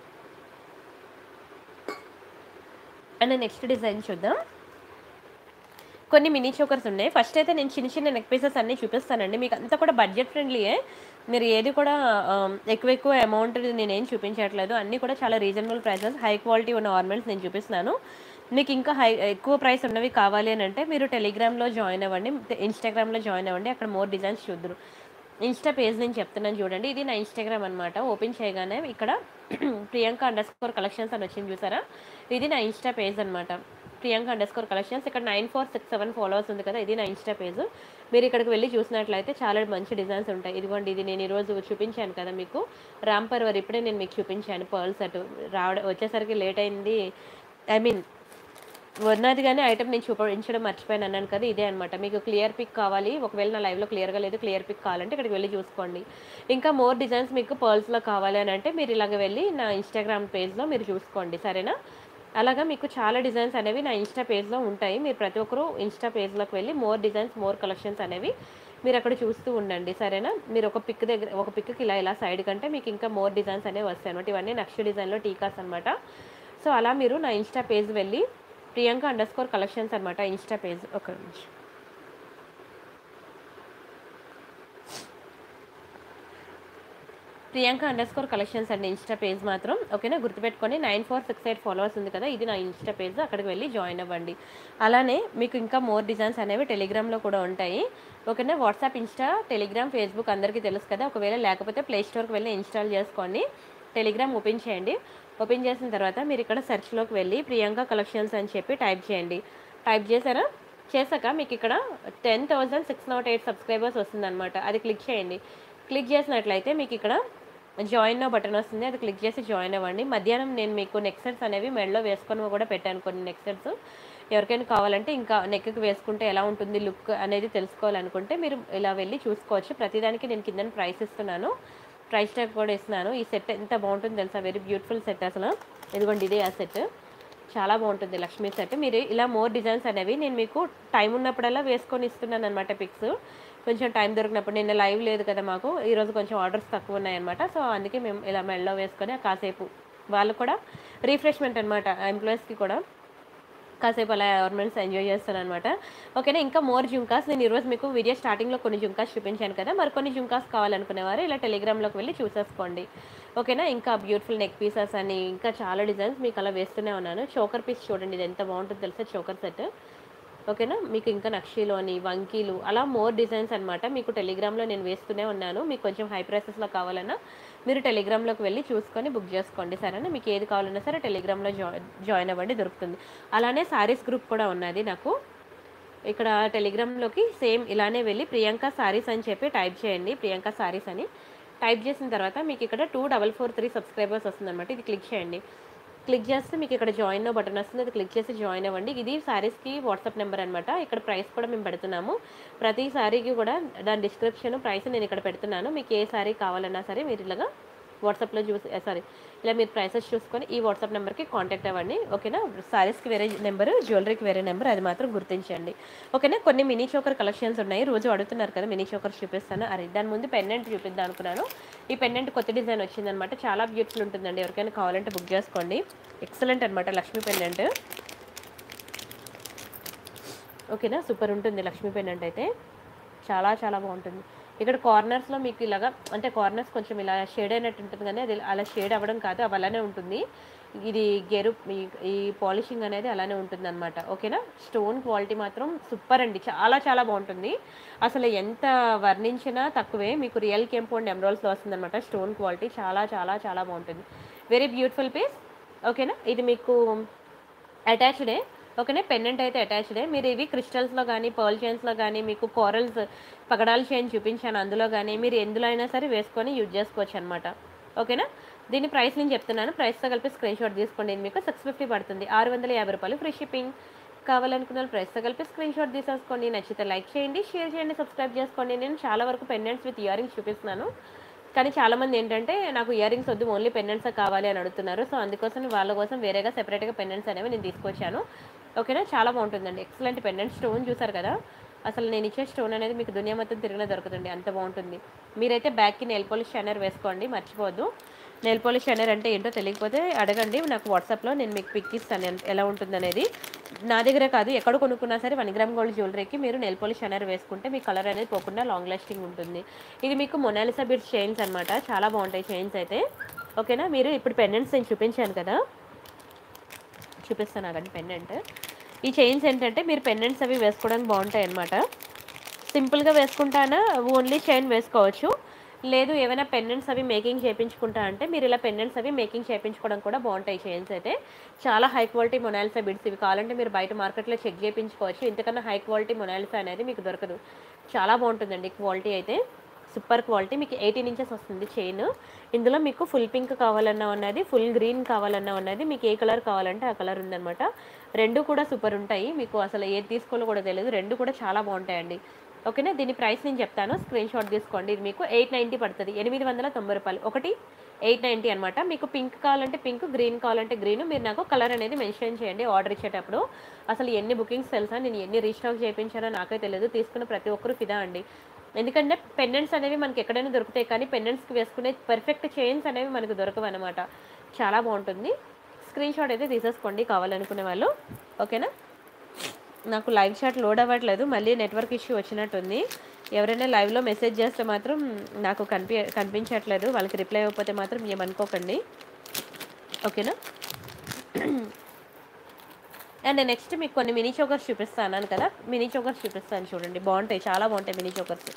అండ్ నెక్స్ట్ డిజైన్ చూద్దాం కొన్ని మినీ చోకర్స్ ఉన్నాయి ఫస్ట్ అయితే నేను చిన్న చిన్న నెక్ పీసెస్ అన్నీ చూపిస్తానండి మీకు అంతా కూడా బడ్జెట్ ఫ్రెండ్లీయే మీరు ఏది కూడా ఆమ్, ఎక్కువ ఎక్కువ అమౌంట్ నేనేం చూపించట్లేదు అన్నీ కూడా చాలా రీజనబుల్ ప్రైసెస్ హై క్వాలిటీ ఉన్న ఆర్నమెంట్స్ నేను చూపిస్తున్నాను మీకు ఇంకా హై ఎక్కువ ప్రైస్ ఉన్నవి కావాలి అని అంటే మీరు టెలిగ్రామ్లో జాయిన్ అవ్వండి ఇన్స్టాగ్రామ్లో జాయిన్ అవ్వండి అక్కడ మోర్ డిజైన్స్ చూద్దరు ఇన్స్టా పేజ్ నేను చెప్తున్నాను చూడండి ఇది నా ఇన్స్టాగ్రామ్ అనమాట ఓపెన్ చేయగానే ఇక్కడ ప్రియాంక అండర్ స్కోర్ కలెక్షన్స్ అని వచ్చింది చూసారా ఇది నా ఇన్స్టా పేజ్ అనమాట ప్రియాంక అండర్ స్కోర్ కలెక్షన్స్ ఇక్కడ nine four six seven followers ఉంది కదా ఇది నా ఇన్స్టా పేజ్ మీరు ఇక్కడికి వెళ్ళి చూసినట్లయితే చాలా మంచి డిజైన్స్ ఉంటాయి ఇదిగోండి ఇది నేను ఈరోజు చూపించాను కదా మీకు రాంపర్ వర్ ఇప్పుడే నేను మీకు చూపించాను పర్ల్స్ అటు రావడం వచ్చేసరికి లేట్ అయింది ఐ మీన్ ఉన్నది కానీ ఐటమ్ నేను చూపించడం మర్చిపోయాను అన్నాను కదా ఇదే అనమాట మీకు క్లియర్ పిక్ కావాలి ఒకవేళ నా లైవ్లో క్లియర్గా లేదు క్లియర్ పిక్ కావాలంటే ఇక్కడికి వెళ్ళి చూసుకోండి ఇంకా మోర్ డిజైన్స్ మీకు పర్ల్స్లో కావాలి అని అంటే మీరు ఇలాగ వెళ్ళి నా ఇన్స్టాగ్రామ్ పేజ్లో మీరు చూసుకోండి సరేనా అలాగా మీకు చాలా డిజైన్స్ అనేవి నా ఇన్స్టా పేజ్లో ఉంటాయి మీరు ప్రతి ఒక్కరూ ఇన్స్టా పేజ్లోకి వెళ్ళి మోర్ డిజైన్స్ మోర్ కలెక్షన్స్ అనేవి మీరు అక్కడ చూస్తూ ఉండండి సరేనా మీరు ఒక పిక్ దగ్గర ఒక పిక్కి ఇలా ఇలా సైడ్ కంటే మీకు ఇంకా మోర్ డిజైన్స్ అనేవి వస్తాయి అనమాట ఇవన్నీ నక్ష డిజైన్లో టీకాస్ అనమాట సో అలా మీరు నా ఇన్స్టా పేజ్ వెళ్ళి ప్రియాంక అండర్ స్కోర్ కలెక్షన్స్ అనమాట ఇన్స్టా పేజ్ ఒక నిమిషం ప్రియాంక అండర్ స్కోర్ కలెక్షన్స్ అండి ఇన్స్టా పేజ్ మాత్రం ఓకేనా గుర్తుపెట్టుకొని nine four six eight followers ఉంది కదా ఇది నా ఇన్స్టా పేజ్ అక్కడికి వెళ్ళి జాయిన్ అవ్వండి అలానే మీకు ఇంకా మోర్ డిజైన్స్ అనేవి టెలిగ్రామ్లో కూడా ఉంటాయి ఓకేనా వాట్సాప్ ఇన్స్టా టెలిగ్రామ్ ఫేస్బుక్ అందరికీ తెలుసు కదా ఒకవేళ లేకపోతే ప్లే స్టోర్కి వెళ్ళి ఇన్స్టాల్ చేసుకోండి టెలిగ్రామ్ ఓపెన్ చేయండి ఓపెన్ చేసిన తర్వాత మీరు ఇక్కడ సెర్చ్లోకి వెళ్ళి ప్రియాంక కలెక్షన్స్ అని చెప్పి టైప్ చేయండి టైప్ చేశారా చేశాక మీకు ఇక్కడ ten thousand six nought eight subscribers వస్తుందన్నమాట అది క్లిక్ చేయండి క్లిక్ చేసినట్లయితే మీకు ఇక్కడ జాయిన్ నో బటన్ వస్తుంది అది క్లిక్ చేసి జాయిన్ అవ్వండి మధ్యాహ్నం నేను మీకు నెక్సెట్స్ అనేవి మెడలో వేసుకొని కూడా పెట్టాను కొన్ని నెక్సెట్స్ ఎవరికైనా కావాలంటే ఇంకా నెక్కి వేసుకుంటే ఎలా ఉంటుంది లుక్ అనేది తెలుసుకోవాలనుకుంటే మీరు ఇలా వెళ్ళి చూసుకోవచ్చు ప్రతిదానికి నేను కింద ప్రైస్ ఇస్తున్నాను ప్రైస్ ట్యాగ్ కూడా ఇస్తున్నాను ఈ సెట్ ఎంత బాగుంటుంది తెలుసా వెరీ బ్యూటిఫుల్ సెట్ అసలు ఇదిగోండి ఇదే ఆ సెట్ చాలా బాగుంటుంది లక్ష్మీ సెట్ మీరు ఇలా మోర్ డిజైన్స్ అనేవి నేను మీకు టైం ఉన్నప్పుడల్లా వేసుకొని ఇస్తున్నాను అనమాట పిక్స్ కొంచెం టైం దొరికినప్పుడు నిన్న లైవ్ లేదు కదా మాకు ఈరోజు కొంచెం ఆర్డర్స్ తక్కువ ఉన్నాయన్నమాట సో అందుకే మేము ఇలా మెడలో వేసుకొని కాసేపు వాళ్ళు కూడా రీఫ్రెష్మెంట్ అనమాట ఎంప్లాయీస్కి కూడా కాసేపు అలా గవర్నమెంట్స్ ఎంజాయ్ చేస్తాను అనమాట ఓకేనా ఇంకా మోర్ జుంకాస్ నేను ఈరోజు మీకు వీడియో స్టార్టింగ్లో కొన్ని జుంకాస్ చూపించాను కదా మరి కొన్ని జుంకాస్ కావాలనుకునేవారు ఇలా టెలిగ్రామ్లోకి వెళ్ళి చూసేసుకోండి ఓకేనా ఇంకా బ్యూటిఫుల్ నెక్ పీసెస్ అని ఇంకా చాలా డిజైన్స్ మీకు అలా వేస్తూనే ఉన్నాను చోకర్ పీస్ చూడండి ఇది ఎంత బాగుంటుందో తెలుసా చోకర్ సెట్ ఓకేనా మీకు ఇంకా నక్షీలోని వంకీలు అలా మోర్ డిజైన్స్ అనమాట మీకు టెలిగ్రామ్లో నేను వేస్తూనే ఉన్నాను మీకు కొంచెం హై ప్రైసెస్లో కావాలన్నా మీరు టెలిగ్రామ్లోకి వెళ్ళి చూసుకొని బుక్ చేసుకోండి సరేనా మీకు ఏది కావాలన్నా సరే టెలిగ్రామ్లో జాయిన్ జాయిన్ అవ్వండి దొరుకుతుంది అలానే సారీస్ గ్రూప్ కూడా ఉన్నది నాకు ఇక్కడ టెలిగ్రామ్లోకి సేమ్ ఇలానే వెళ్ళి ప్రియాంక సారీస్ అని చెప్పి టైప్ చేయండి ప్రియాంక సారీస్ అని టైప్ చేసిన తర్వాత మీకు ఇక్కడ two double four three subscribers వస్తుందన్నమాట ఇది క్లిక్ చేయండి క్లిక్ చేస్తే మీకు ఇక్కడ జాయిన్ బటన్ వస్తుంది అది క్లిక్ చేసి జాయిన్ అవ్వండి ఇది సారీస్కి వాట్సాప్ నెంబర్ అనమాట ఇక్కడ ప్రైస్ కూడా మేము పెడుతున్నాము ప్రతి సారీకి కూడా దాని డిస్క్రిప్షన్ ప్రైస్ నేను ఇక్కడ పెడుతున్నాను మీకు ఏ సారీ కావాలన్నా సరే మీరు ఇలాగా వాట్సాప్లో చూసి సారీ ఇలా మీరు ప్రైసెస్ చూసుకొని ఈ వాట్సాప్ నెంబర్కి కాంటాక్ట్ అవ్వండి ఓకేనా సారీస్కి వేరే నెంబర్ జ్యువెలరీకి వేరే నెంబర్ అది మాత్రం గుర్తించండి ఓకేనా కొన్ని మినీ చోకర్ కలెక్షన్స్ ఉన్నాయి రోజు అడుగుతున్నారు కదా మినీ చోకర్ చూపిస్తాను అరే దాని ముందు పెండెంట్ చూపిద్దాం అనుకున్నాను ఈ పెండెంట్ కొత్త డిజైన్ వచ్చిందనమాట చాలా బ్యూటిఫుల్ ఉంటుందండి ఎవరికైనా కావాలంటే బుక్ చేసుకోండి ఎక్సలెంట్ అనమాట లక్ష్మీ పెండెంట్ ఓకేనా సూపర్ ఉంటుంది లక్ష్మీ పెండెంట్ అయితే చాలా చాలా బాగుంటుంది ఇక్కడ కార్నర్స్లో మీకు ఇలాగా అంటే కార్నర్స్ కొంచెం ఇలా షేడ్ అయినట్టు ఉంటుంది కానీ అది అలా షేడ్ అవ్వడం కాదు అవి అలానే ఉంటుంది ఇది గెరు ఈ- ఈ పాలిషింగ్ అనేది అలానే ఉంటుంది అనమాట ఓకేనా స్టోన్ క్వాలిటీ మాత్రం సూపర్ అండి చాలా చాలా బాగుంటుంది అసలు ఎంత వర్ణించినా తక్కువే మీకు రియల్ కెంపౌండ్ ఎమరాల్స్లో వస్తుంది అనమాట స్టోన్ క్వాలిటీ చాలా చాలా చాలా బాగుంటుంది వెరీ బ్యూటిఫుల్ పీస్ ఓకేనా ఇది మీకు అటాచ్డే ఓకేనా పెండెంట్ అయితే అటాచ్డే మీరు ఇవి క్రిస్టల్స్లో కానీ పర్ల్ చైన్స్లో కానీ మీకు కోరల్స్ పగడాల చైన్ చూపించాను అందులో కానీ మీరు ఎందులో అయినా సరే వేసుకొని యూజ్ చేసుకోవచ్చు అనమాట ఓకేనా దీని ప్రైస్ నేను చెప్తున్నాను ప్రైస్తో కలిపి స్క్రీన్ షాట్ తీసుకోండి ఇది మీకు సిక్స్ ఫిఫ్టీ పడుతుంది ఆరు వందల యాభై రూపాయలు ఫ్రీ షిప్పింగ్ కావాలనుకున్న వాళ్ళు ప్రైస్తో కలిపి స్క్రీన్ షాట్ తీసేసుకోండి నచ్చితే లైక్ చేయండి షేర్ చేయండి సబ్స్క్రైబ్ చేసుకోండి నేను చాలా వరకు పెండెంట్స్ విత్ ఇయర్ రింగ్స్ చూపిస్తున్నాను కానీ చాలామంది ఏంటంటే నాకు ఇయర్ రింగ్స్ వద్దు ఓన్లీ పెండెంట్స్ కావాలి అని అడుగుతున్నారు సో అందుకోసం వాళ్ళ కోసం వేరేగా సెపరేట్గా పెండెంట్స్ అనేవి నేను తీసుకొచ్చాను ఓకేనా చాలా బాగుంటుందండి ఎక్సలెంట్ పెండెంట్ స్టోన్ చూసారు కదా అసలు నేను ఇచ్చే స్టోన్ అనేది మీకు దునియా మొత్తం తిరిగిన దొరుకుతుంది అంత బాగుంటుంది మీరైతే బ్యాక్కి నెయిల్ పాలిష్ షైనర్ వేసుకోండి మర్చిపోవద్దు నెయిల్ పాలిష్ షైనర్ అంటే ఏంటో తెలియకపోతే అడగండి నాకు వాట్సాప్లో నేను మీకు పిక్ ఇస్తాను ఎంత- ఎలా ఉంటుంది అనేది నా దగ్గర కాదు ఎక్కడ కొనుక్కున్నా సరే వన్ గ్రామ్ గోల్డ్ జ్యువెలరీకి మీరు నెయిల్ పాలిష్ షైనర్ వేసుకుంటే మీ కలర్ అనేది పోకుండా లాంగ్ లాస్టింగ్ ఉంటుంది ఇది మీకు మొనాలిసా బిట్స్ చైన్స్ అనమాట చాలా బాగుంటాయి చైన్స్ అయితే ఓకేనా మీరు ఇప్పుడు పెండెంట్స్ నేను చూపించాను కదా చూపిస్తాను అగండి పెండెంట్ ఈ చైన్స్ ఏంటంటే మీరు పెండెంట్స్ అవి వేసుకోవడానికి బాగుంటాయి అనమాట సింపుల్గా వేసుకుంటానా ఓన్లీ చైన్ వేసుకోవచ్చు లేదు ఏమైనా పెండెంట్స్ అవి మేకింగ్ చేయించుకుంటా అంటే మీరు ఇలా పెండెంట్స్ అవి మేకింగ్ చేయించుకోవడం కూడా బాగుంటాయి చైన్స్ అయితే చాలా హై క్వాలిటీ మొనాలిసా బిడ్స్ ఇవి కావాలంటే మీరు బయట మార్కెట్లో చెక్ చేయించుకోవచ్చు ఇంతకన్నా హై క్వాలిటీ మొనాలిసా అనేది మీకు దొరకదు చాలా బాగుంటుందండి క్వాలిటీ అయితే సూపర్ క్వాలిటీ మీకు ఎయిటీన్ ఇంచెస్ వస్తుంది చైన్ ఇందులో మీకు ఫుల్ పింక్ కావాలన్నా ఉన్నది ఫుల్ గ్రీన్ కావాలన్నా ఉన్నది మీకు ఏ కలర్ కావాలంటే ఆ కలర్ ఉందన్నమాట రెండు కూడా సూపర్ ఉంటాయి మీకు అసలు ఏది తీసుకోవాలో కూడా తెలియదు రెండు కూడా చాలా బాగుంటాయండి ఓకేనా దీని ప్రైస్ నేను చెప్తాను స్క్రీన్ షాట్ తీసుకోండి ఇది మీకు ఎయిట్ నైంటీ పడుతుంది ఎనిమిది వందల తొంభై రూపాయలు ఒకటి ఎయిట్ నైంటీ అనమాట మీకు పింక్ కావాలంటే పింక్ గ్రీన్ కావాలంటే గ్రీన్ మీరు నాకు కలర్ అనేది మెన్షన్ చేయండి ఆర్డర్ ఇచ్చేటప్పుడు అసలు ఎన్ని బుకింగ్స్ తెలుసా నేను ఎన్ని రీస్టాక్ చేయించానో నాకే తెలియదు తీసుకున్న ప్రతి ఒక్కరు ఫిదా అండి ఎందుకంటే పెండెంట్స్ అనేవి మనకి ఎక్కడైనా దొరుకుతాయి కానీ పెండెంట్స్కి వేసుకునే పర్ఫెక్ట్ చైన్స్ అనేవి మనకు దొరకవు అనమాట చాలా బాగుంటుంది స్క్రీన్ షాట్ అయితే తీసేసుకోండి కావాలనుకునే వాళ్ళు ఓకేనా నాకు లైవ్ చాట్ లోడ్ అవ్వట్లేదు మళ్ళీ నెట్వర్క్ ఇష్యూ వచ్చినట్టుంది ఎవరైనా లైవ్లో మెసేజ్ చేస్తే మాత్రం నాకు కనిపి కనిపించట్లేదు వాళ్ళకి రిప్లై ఇవ్వకపోతే మాత్రం ఏమనుకోకండి ఓకేనా అండ్ నెక్స్ట్ మీకు కొన్ని మినీ చోకర్స్ చూపిస్తాను అన్నాను కదా మినీ చోకర్స్ చూపిస్తాను చూడండి బాగుంటాయి చాలా బాగుంటాయి మినీ చోకర్స్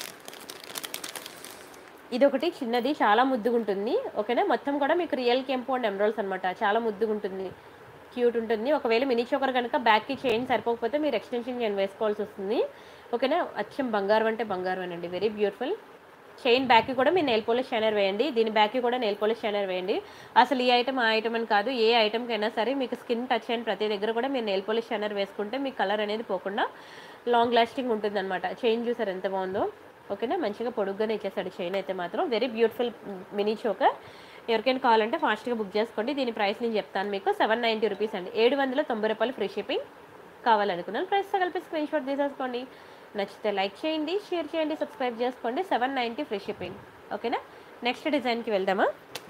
ఇది ఒకటి చిన్నది చాలా ముద్దుగా ఉంటుంది ఓకేనా మొత్తం కూడా మీకు రియల్ కెంపు అండ్ ఎమరాల్స్ అనమాట చాలా ముద్దుగా ఉంటుంది క్యూట్ ఉంటుంది ఒకవేళ మినీ చోకర్ కనుక బ్యాక్కి చైన్ సరిపోకపోతే మీరు ఎక్స్టెన్షన్ చైన్ వేసుకోవాల్సి వస్తుంది ఓకేనా అచ్చం బంగారం అంటే బంగారం అండి వెరీ బ్యూటిఫుల్ చైన్ బ్యాక్కి కూడా మీరు నెయిల్ పోలిష్ షైనర్ వేయండి దీని బ్యాక్కి కూడా నెయిల్ పోలిష్ షైనర్ వేయండి అసలు ఈ ఐటమ్ ఆ ఐటమ్ అని కాదు ఏ ఐటమ్కైనా సరే మీకు స్కిన్ టచ్ అయిన ప్రతి దగ్గర కూడా మీరు నెయిల్ పోలిష్ షైనర్ వేసుకుంటే మీ కలర్ అనేది పోకుండా లాంగ్ లాస్టింగ్ ఉంటుంది అనమాట చైన్ చూసారు ఎంత బాగుందో ఓకేనా మంచిగా పొడుగ్గానే ఇచ్చేసాడు చైన్ అయితే మాత్రం వెరీ బ్యూటిఫుల్ మినీ చోకర్ ఎవరికైనా కావాలంటే ఫాస్ట్గా బుక్ చేసుకోండి దీని ప్రైస్ నేను చెప్తాను మీకు సెవెన్ నైంటీ రూపీస్ అండి ఏడు వందల తొంభై రూపాయలు ఫ్రీ షిప్పింగ్ కావాలనుకున్నాను ప్రైస్తో కలిపి స్క్రీన్ షాట్ తీసేసుకోండి నచ్చితే లైక్ చేయండి షేర్ చేయండి సబ్స్క్రైబ్ చేసుకోండి సెవెన్ నైంటీ ఫ్రీ షిప్పింగ్ ఓకేనా నెక్స్ట్ డిజైన్కి వెళ్దామా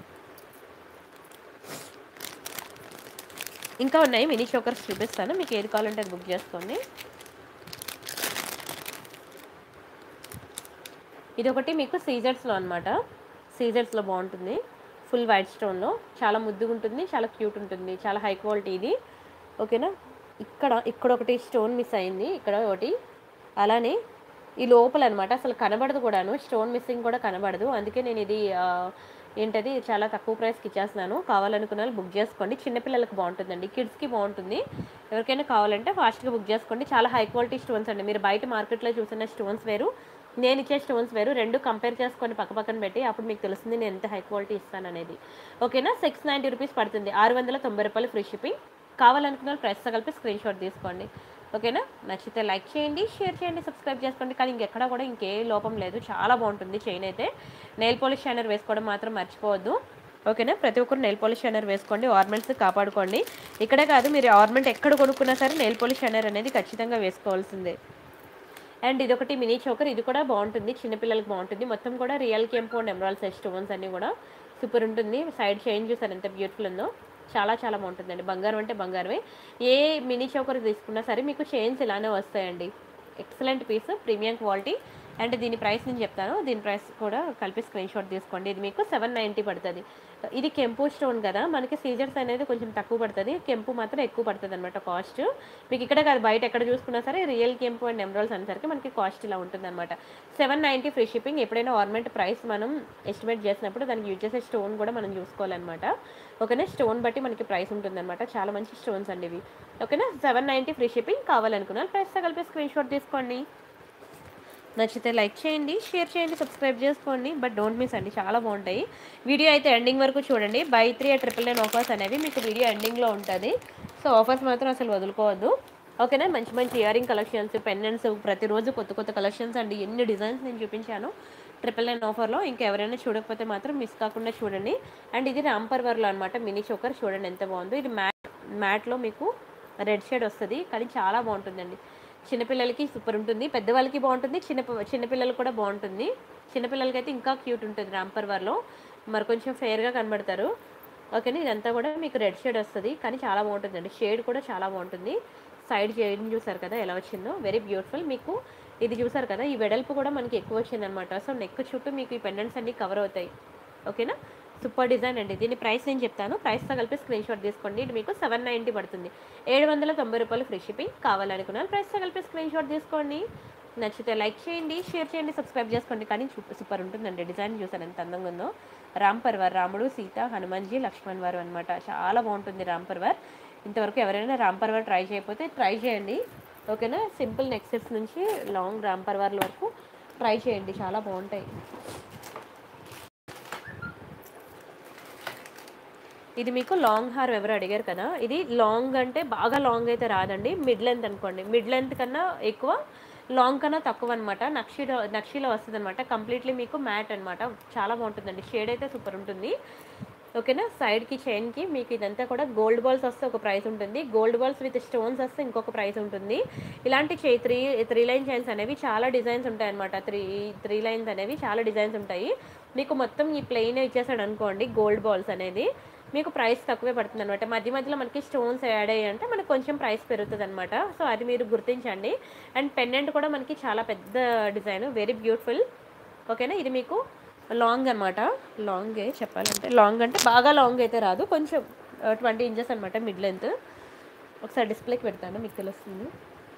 ఇంకా ఉన్నాయి మినీ చోకర్స్ చూపిస్తాను మీకు ఏది కావాలంటే అది బుక్ చేసుకోండి ఇది ఒకటి మీకు సీజర్స్లో అనమాట సీజర్స్లో బాగుంటుంది ఫుల్ వైట్ స్టోన్లో చాలా ముద్దుగా ఉంటుంది చాలా క్యూట్ ఉంటుంది చాలా హై క్వాలిటీ ఇది ఓకేనా ఇక్కడ ఇక్కడ ఒకటి స్టోన్ మిస్ అయింది ఇక్కడ ఒకటి అలానే ఈ లోపల అనమాట అసలు కనబడదు కూడాను స్టోన్ మిస్సింగ్ కూడా కనబడదు అందుకే నేను ఇది ఆ, ఏంటది చాలా తక్కువ ప్రైస్కి ఇచ్చేస్తున్నాను కావాలనుకున్న వాళ్ళు బుక్ చేసుకోండి చిన్నపిల్లలకు బాగుంటుందండి కిడ్స్కి బాగుంటుంది ఎవరికైనా కావాలంటే ఫాస్ట్గా బుక్ చేసుకోండి చాలా హై క్వాలిటీ స్టోన్స్ అండి మీరు బయట మార్కెట్లో చూసిన స్టోన్స్ వేరు నేను ఇచ్చే స్టోన్స్ వేరు రెండు కంపేర్ చేసుకొని పక్క పక్కన పెట్టి అప్పుడు మీకు తెలుస్తుంది నేను ఎంత హై క్వాలిటీ ఇస్తాను అనేది ఓకేనా సిక్స్ నైంటీ రూపీస్ పడుతుంది ఆరు వందల తొంభై రూపాయలు ఫ్రీ షిప్పింగ్ కావాలనుకున్న వాళ్ళు ప్రైస్తో కలిపి స్క్రీన్ షాట్ తీసుకోండి ఓకేనా నచ్చితే లైక్ చేయండి షేర్ చేయండి సబ్స్క్రైబ్ చేసుకోండి కానీ ఇంకెక్కడ కూడా ఇంకే లోపం లేదు చాలా బాగుంటుంది చైన్ అయితే నెయిల్ పాలిష్ షైనర్ వేసుకోవడం మాత్రం మర్చిపోవద్దు ఓకేనా ప్రతి ఒక్కరు నెయిల్ పాలిష్ షైనర్ వేసుకోండి ఆర్నమెంట్స్ కాపాడుకోండి ఇక్కడే కాదు మీరు ఆర్నమెంట్ ఎక్కడ కొనుక్కున్నా సరే నెయిల్ పాలిష్ షైనర్ అనేది ఖచ్చితంగా వేసుకోవాల్సిందే అండ్ ఇది ఒకటి మినీ చోకర్ ఇది కూడా బాగుంటుంది చిన్నపిల్లలకి బాగుంటుంది మొత్తం కూడా రియల్ కెంపు అండ్ ఎమరాల్డ్ సైజ్ స్టోన్స్ అన్నీ కూడా సూపర్ ఉంటుంది సైడ్ చైన్ చూసారు ఎంత బ్యూటిఫుల్ ఉందో చాలా చాలా బాగుంటుందండి బంగారం అంటే బంగారమే ఏ మినీ చోకర్ తీసుకున్నా సరే మీకు చైన్స్ ఇలానే వస్తాయండి excellent piece premium quality and దీని ప్రైస్ నేను చెప్తాను దీని ప్రైస్ కూడా కలిపి స్క్రీన్ షాట్ తీసుకోండి ఇది మీకు సెవెన్ నైంటీ పడుతుంది ఇది కెంపు స్టోన్ కదా మనకి సీజర్స్ అనేది కొంచెం తక్కువ పడుతుంది కెంపు మాత్రం ఎక్కువ పడుతుంది అనమాట కాస్ట్ మీకు ఇక్కడ కాదు బయట ఎక్కడ చూసుకున్నా సరే రియల్ కెంపు అండ్ ఎమరాల్స్ అనేసరికి మనకి కాస్ట్ ఇలా ఉంటుంది అనమాట సెవెన్ నైంటీ ఫ్రీ షిప్పింగ్ ఎప్పుడైనా ఆర్నమెంట్ ప్రైస్ మనం ఎస్టిమేట్ చేసినప్పుడు దానికి యూజ్ చేసే స్టోన్ కూడా మనం చూసుకోవాలన్నమాట ఓకేనా స్టోన్ బట్టి మనకి ప్రైస్ ఉంటుందన్నమాట చాలా మంచి స్టోన్స్ అండి ఇవి ఓకేనా సెవెన్ నైంటీ ఫ్రీ షిప్పింగ్ కావాలనుకున్నాను ప్రైస్తో కలిపి స్క్రీన్ షాట్ తీసుకోండి నచ్చితే లైక్ చేయండి షేర్ చేయండి సబ్స్క్రైబ్ చేసుకోండి బట్ డోంట్ మిస్ అండి చాలా బాగుంటాయి వీడియో అయితే ఎండింగ్ వరకు చూడండి buy three triple nine offers అనేవి మీకు వీడియో ఎండింగ్లో ఉంటుంది సో ఆఫర్స్ మాత్రం అసలు వదులుకోవద్దు ఓకేనా మంచి మంచి ఇయరింగ్ కలెక్షన్స్ పెండెంట్స్ ప్రతిరోజు కొత్త కొత్త కలెక్షన్స్ అండి ఎన్ని డిజైన్స్ నేను చూపించాను ట్రిపుల్ నైన్ ఆఫర్లో ఇంకా ఎవరైనా చూడకపోతే మాత్రం మిస్ కాకుండా చూడండి అండ్ ఇది రాంపర్వర్లో అనమాట మినీ చోకర్ చూడండి ఎంత బాగుందో ఇది మ్యాట్ మ్యాట్లో మీకు రెడ్ షేడ్ వస్తుంది కానీ చాలా బాగుంటుందండి చిన్నపిల్లలకి సూపర్ ఉంటుంది పెద్దవాళ్ళకి బాగుంటుంది చిన్న చిన్నపిల్లలకి కూడా బాగుంటుంది చిన్నపిల్లలకి అయితే ఇంకా క్యూట్ ఉంటుంది రాంపర్వర్లో మరి కొంచెం ఫేర్గా కనబడతారు ఓకేనా ఇదంతా కూడా మీకు రెడ్ షేడ్ వస్తుంది కానీ చాలా బాగుంటుందండి షేడ్ కూడా చాలా బాగుంటుంది సైడ్ షేడ్ చూసారు కదా ఎలా వచ్చిందో వెరీ బ్యూటిఫుల్ మీకు ఇది చూసారు కదా ఈ వెడల్పు కూడా మనకి ఎక్కువ వచ్చిందనమాట సో నెక్ చుట్టూ మీకు ఈ పెండెంట్స్ అన్ని కవర్ అవుతాయి ఓకేనా సూపర్ డిజైన్ అండి దీని ప్రైస్ నేను చెప్తాను ప్రైస్తో కలిపి స్క్రీన్ షాట్ తీసుకోండి ఇది మీకు సెవెన్ నైంటీ పడుతుంది ఏడు వందల తొంభై రూపాయలు ఫ్రీ షిప్పింగ్ కావాలనుకున్నాను ప్రైస్తో కలిపి స్క్రీన్ షాట్ తీసుకోండి నచ్చితే లైక్ చేయండి షేర్ చేయండి సబ్స్క్రైబ్ చేసుకోండి కానీ సూపర్ ఉంటుందండి డిజైన్ చూసాను ఎంత అందంగా ఉందో రామ్ పర్వర్ రాముడు సీత హనుమాన్జీ లక్ష్మణ్ వారు అనమాట చాలా బాగుంటుంది రామ్ పర్వర్ ఇంతవరకు ఎవరైనా రామ్ పర్వర్ ట్రై చేయకపోతే ట్రై చేయండి ఓకేనా సింపుల్ నెక్ సెట్స్ నుంచి లాంగ్ రామ్ పర్వర్ల వరకు ట్రై చేయండి చాలా బాగుంటాయి ఇది మీకు లాంగ్ హార్ ఎవరు అడిగారు కదా ఇది లాంగ్ అంటే బాగా లాంగ్ అయితే రాదండి మిడ్ లెంత్ అనుకోండి మిడ్ లెంత్ కన్నా ఎక్కువ లాంగ్ కన్నా తక్కువ అనమాట నక్షీలో నక్షీలో వస్తుంది అనమాట కంప్లీట్లీ మీకు మ్యాట్ అనమాట చాలా బాగుంటుందండి షేడ్ అయితే సూపర్ ఉంటుంది ఓకేనా సైడ్కి చైన్కి మీకు ఇదంతా కూడా గోల్డ్ బాల్స్ వస్తే ఒక ప్రైస్ ఉంటుంది గోల్డ్ బాల్స్ విత్ స్టోన్స్ వస్తే ఇంకొక ప్రైస్ ఉంటుంది ఇలాంటి చే త్రీ త్రీ లైన్ చైన్స్ అనేవి చాలా డిజైన్స్ ఉంటాయి అనమాట త్రీ త్రీ లైన్స్ అనేవి చాలా డిజైన్స్ ఉంటాయి మీకు మొత్తం ఈ ప్లెయిన్ ఇచ్చేసాడు అనుకోండి గోల్డ్ బాల్స్ అనేది మీకు ప్రైస్ తక్కువే పడుతుంది అనమాట మధ్య మధ్యలో మనకి స్టోన్స్ యాడ్ అయ్యి అంటే మనకు కొంచెం ప్రైస్ పెరుగుతుంది అనమాట సో అది మీరు గుర్తించండి అండ్ పెండెంట్ కూడా మనకి చాలా పెద్ద డిజైన్ వెరీ బ్యూటిఫుల్ ఓకేనా ఇది మీకు లాంగ్ అనమాట లాంగే చెప్పాలంటే లాంగ్ అంటే బాగా లాంగ్ అయితే రాదు కొంచెం ట్వంటీ ఇంచెస్ అనమాట మిడ్ లెంత్ ఒకసారి డిస్ప్లేకి పెడతాను మీకు తెలుస్తుంది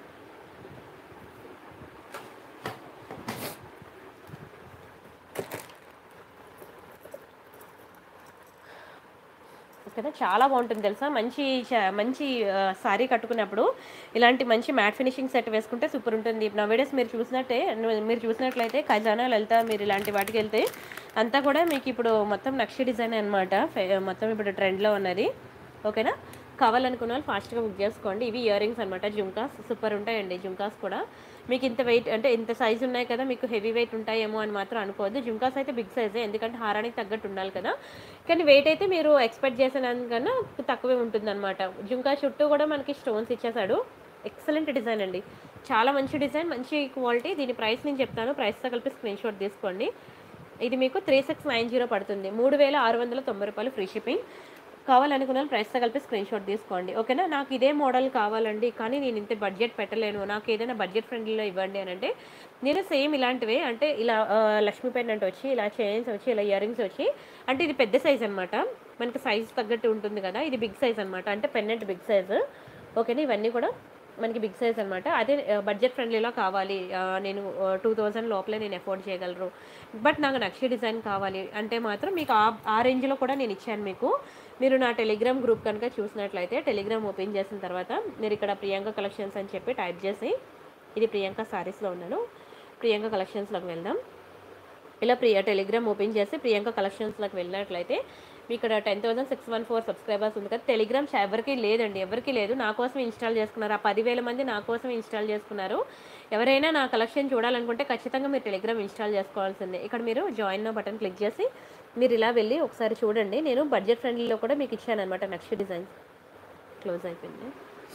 ఓకేనా చాలా బాగుంటుంది తెలుసా మంచి చ- మంచి సారీ కట్టుకున్నప్పుడు ఇలాంటి మంచి మ్యాట్ ఫినిషింగ్ సెట్ వేసుకుంటే సూపర్ ఉంటుంది నా వీడియోస్ మీరు చూసినట్టే ను- మీరు చూసినట్లయితే ఖజానా లలిత మీరు ఇలాంటి వాటికి వెళ్తే అంతా కూడా మీకు ఇప్పుడు మొత్తం నక్షి డిజైన్ అనమాట మొత్తం ఇప్పుడు ట్రెండ్లో ఉన్నది ఓకేనా కావాలనుకున్న వాళ్ళు ఫాస్ట్గా బుక్ చేసుకోండి ఇవి ఇయర్ రింగ్స్ అనమాట జుంకాస్ సూపర్ ఉంటాయండి జుంకాస్ కూడా మీకు ఇంత వెయిట్ అంటే ఇంత సైజు ఉన్నాయి కదా మీకు హెవీ వెయిట్ ఉంటాయేమో అని మాత్రం అనుకోవద్దు జుంకాస్ అయితే బిగ్ సైజే ఎందుకంటే హారానికి తగ్గట్టు ఉండాలి కదా కానీ వెయిట్ అయితే మీరు ఎక్స్పెక్ట్ చేసిన దానికన్నా తక్కువే ఉంటుంది అనమాట జుంకా చుట్టూ కూడా మనకి స్టోన్స్ ఇచ్చేసాడు ఎక్సలెంట్ డిజైన్ అండి చాలా మంచి డిజైన్ మంచి క్వాలిటీ దీని ప్రైస్ నేను చెప్తాను ప్రైస్తో కలిపి స్క్రీన్ షాట్ తీసుకోండి ఇది మీకు త్రీ సిక్స్ నైన్ జీరో పడుతుంది మూడు వేల ఆరు వందల తొంభై రూపాయలు ఫ్రీ షిప్పింగ్ కావాలనుకున్న వాళ్ళు ప్రైస్తో కలిపి స్క్రీన్ షాట్ తీసుకోండి ఓకేనా నాకు ఇదే మోడల్ కావాలండి కానీ నేను ఇంత బడ్జెట్ పెట్టలేను నాకు ఏదైనా బడ్జెట్ ఫ్రెండ్లీలో ఇవ్వండి అని అంటే నేను సేమ్ ఇలాంటివే అంటే ఇలా ఆ, లక్ష్మీ పెండెంట్ వచ్చి ఇలా చైన్స్ వచ్చి ఇలా ఇయర్ రింగ్స్ వచ్చి అంటే ఇది పెద్ద సైజ్ అనమాట మనకి సైజ్ తగ్గట్టు ఉంటుంది కదా ఇది బిగ్ సైజ్ అనమాట అంటే పెండెంట్ బిగ్ సైజ్ ఓకేనా ఇవన్నీ కూడా మనకి బిగ్ సైజ్ అనమాట అదే బడ్జెట్ ఫ్రెండ్లీలో కావాలి ఆ, నేను టూ థౌజండ్ లోపలే నేను అఫోర్డ్ చేయగలరు బట్ నాకు నక్షి డిజైన్ కావాలి అంటే మాత్రం మీకు ఆ ఆ రేంజ్లో కూడా నేను ఇచ్చాను మీకు మీరు నా టెలిగ్రామ్ గ్రూప్ కనుక చూసినట్లయితే టెలిగ్రామ్ ఓపెన్ చేసిన తర్వాత మీరు ఇక్కడ ప్రియాంక కలెక్షన్స్ అని చెప్పి టైప్ చేసి ఇది ప్రియాంక సారీస్లో ఉన్నాను ప్రియాంక కలెక్షన్స్లోకి వెళ్దాం ఇలా ప్రియ టెలిగ్రామ్ ఓపెన్ చేసి ప్రియాంక కలెక్షన్స్లోకి వెళ్ళినట్లయితే మీ ఇక్కడ ten thousand six one four subscribers ఉంది కదా టెలిగ్రామ్ చా- ఎవరికీ లేదండి ఎవరికీ లేదు నా కోసం ఇన్స్టాల్ చేసుకున్నారు ఆ పదివేల మంది నా కోసం ఇన్స్టాల్ చేసుకున్నారు ఎవరైనా నా కలెక్షన్ చూడాలనుకుంటే ఖచ్చితంగా మీరు టెలిగ్రామ్ ఇన్స్టాల్ చేసుకోవాల్సిందే ఇక్కడ మీరు జాయిన్ నో బటన్ క్లిక్ చేసి మీరు ఇలా వెళ్ళి ఒకసారి చూడండి నేను బడ్జెట్ ఫ్రెండ్లీలో కూడా మీకు ఇచ్చాను అనమాట నక్ష డిజైన్స్ క్లోజ్ అయిపోయింది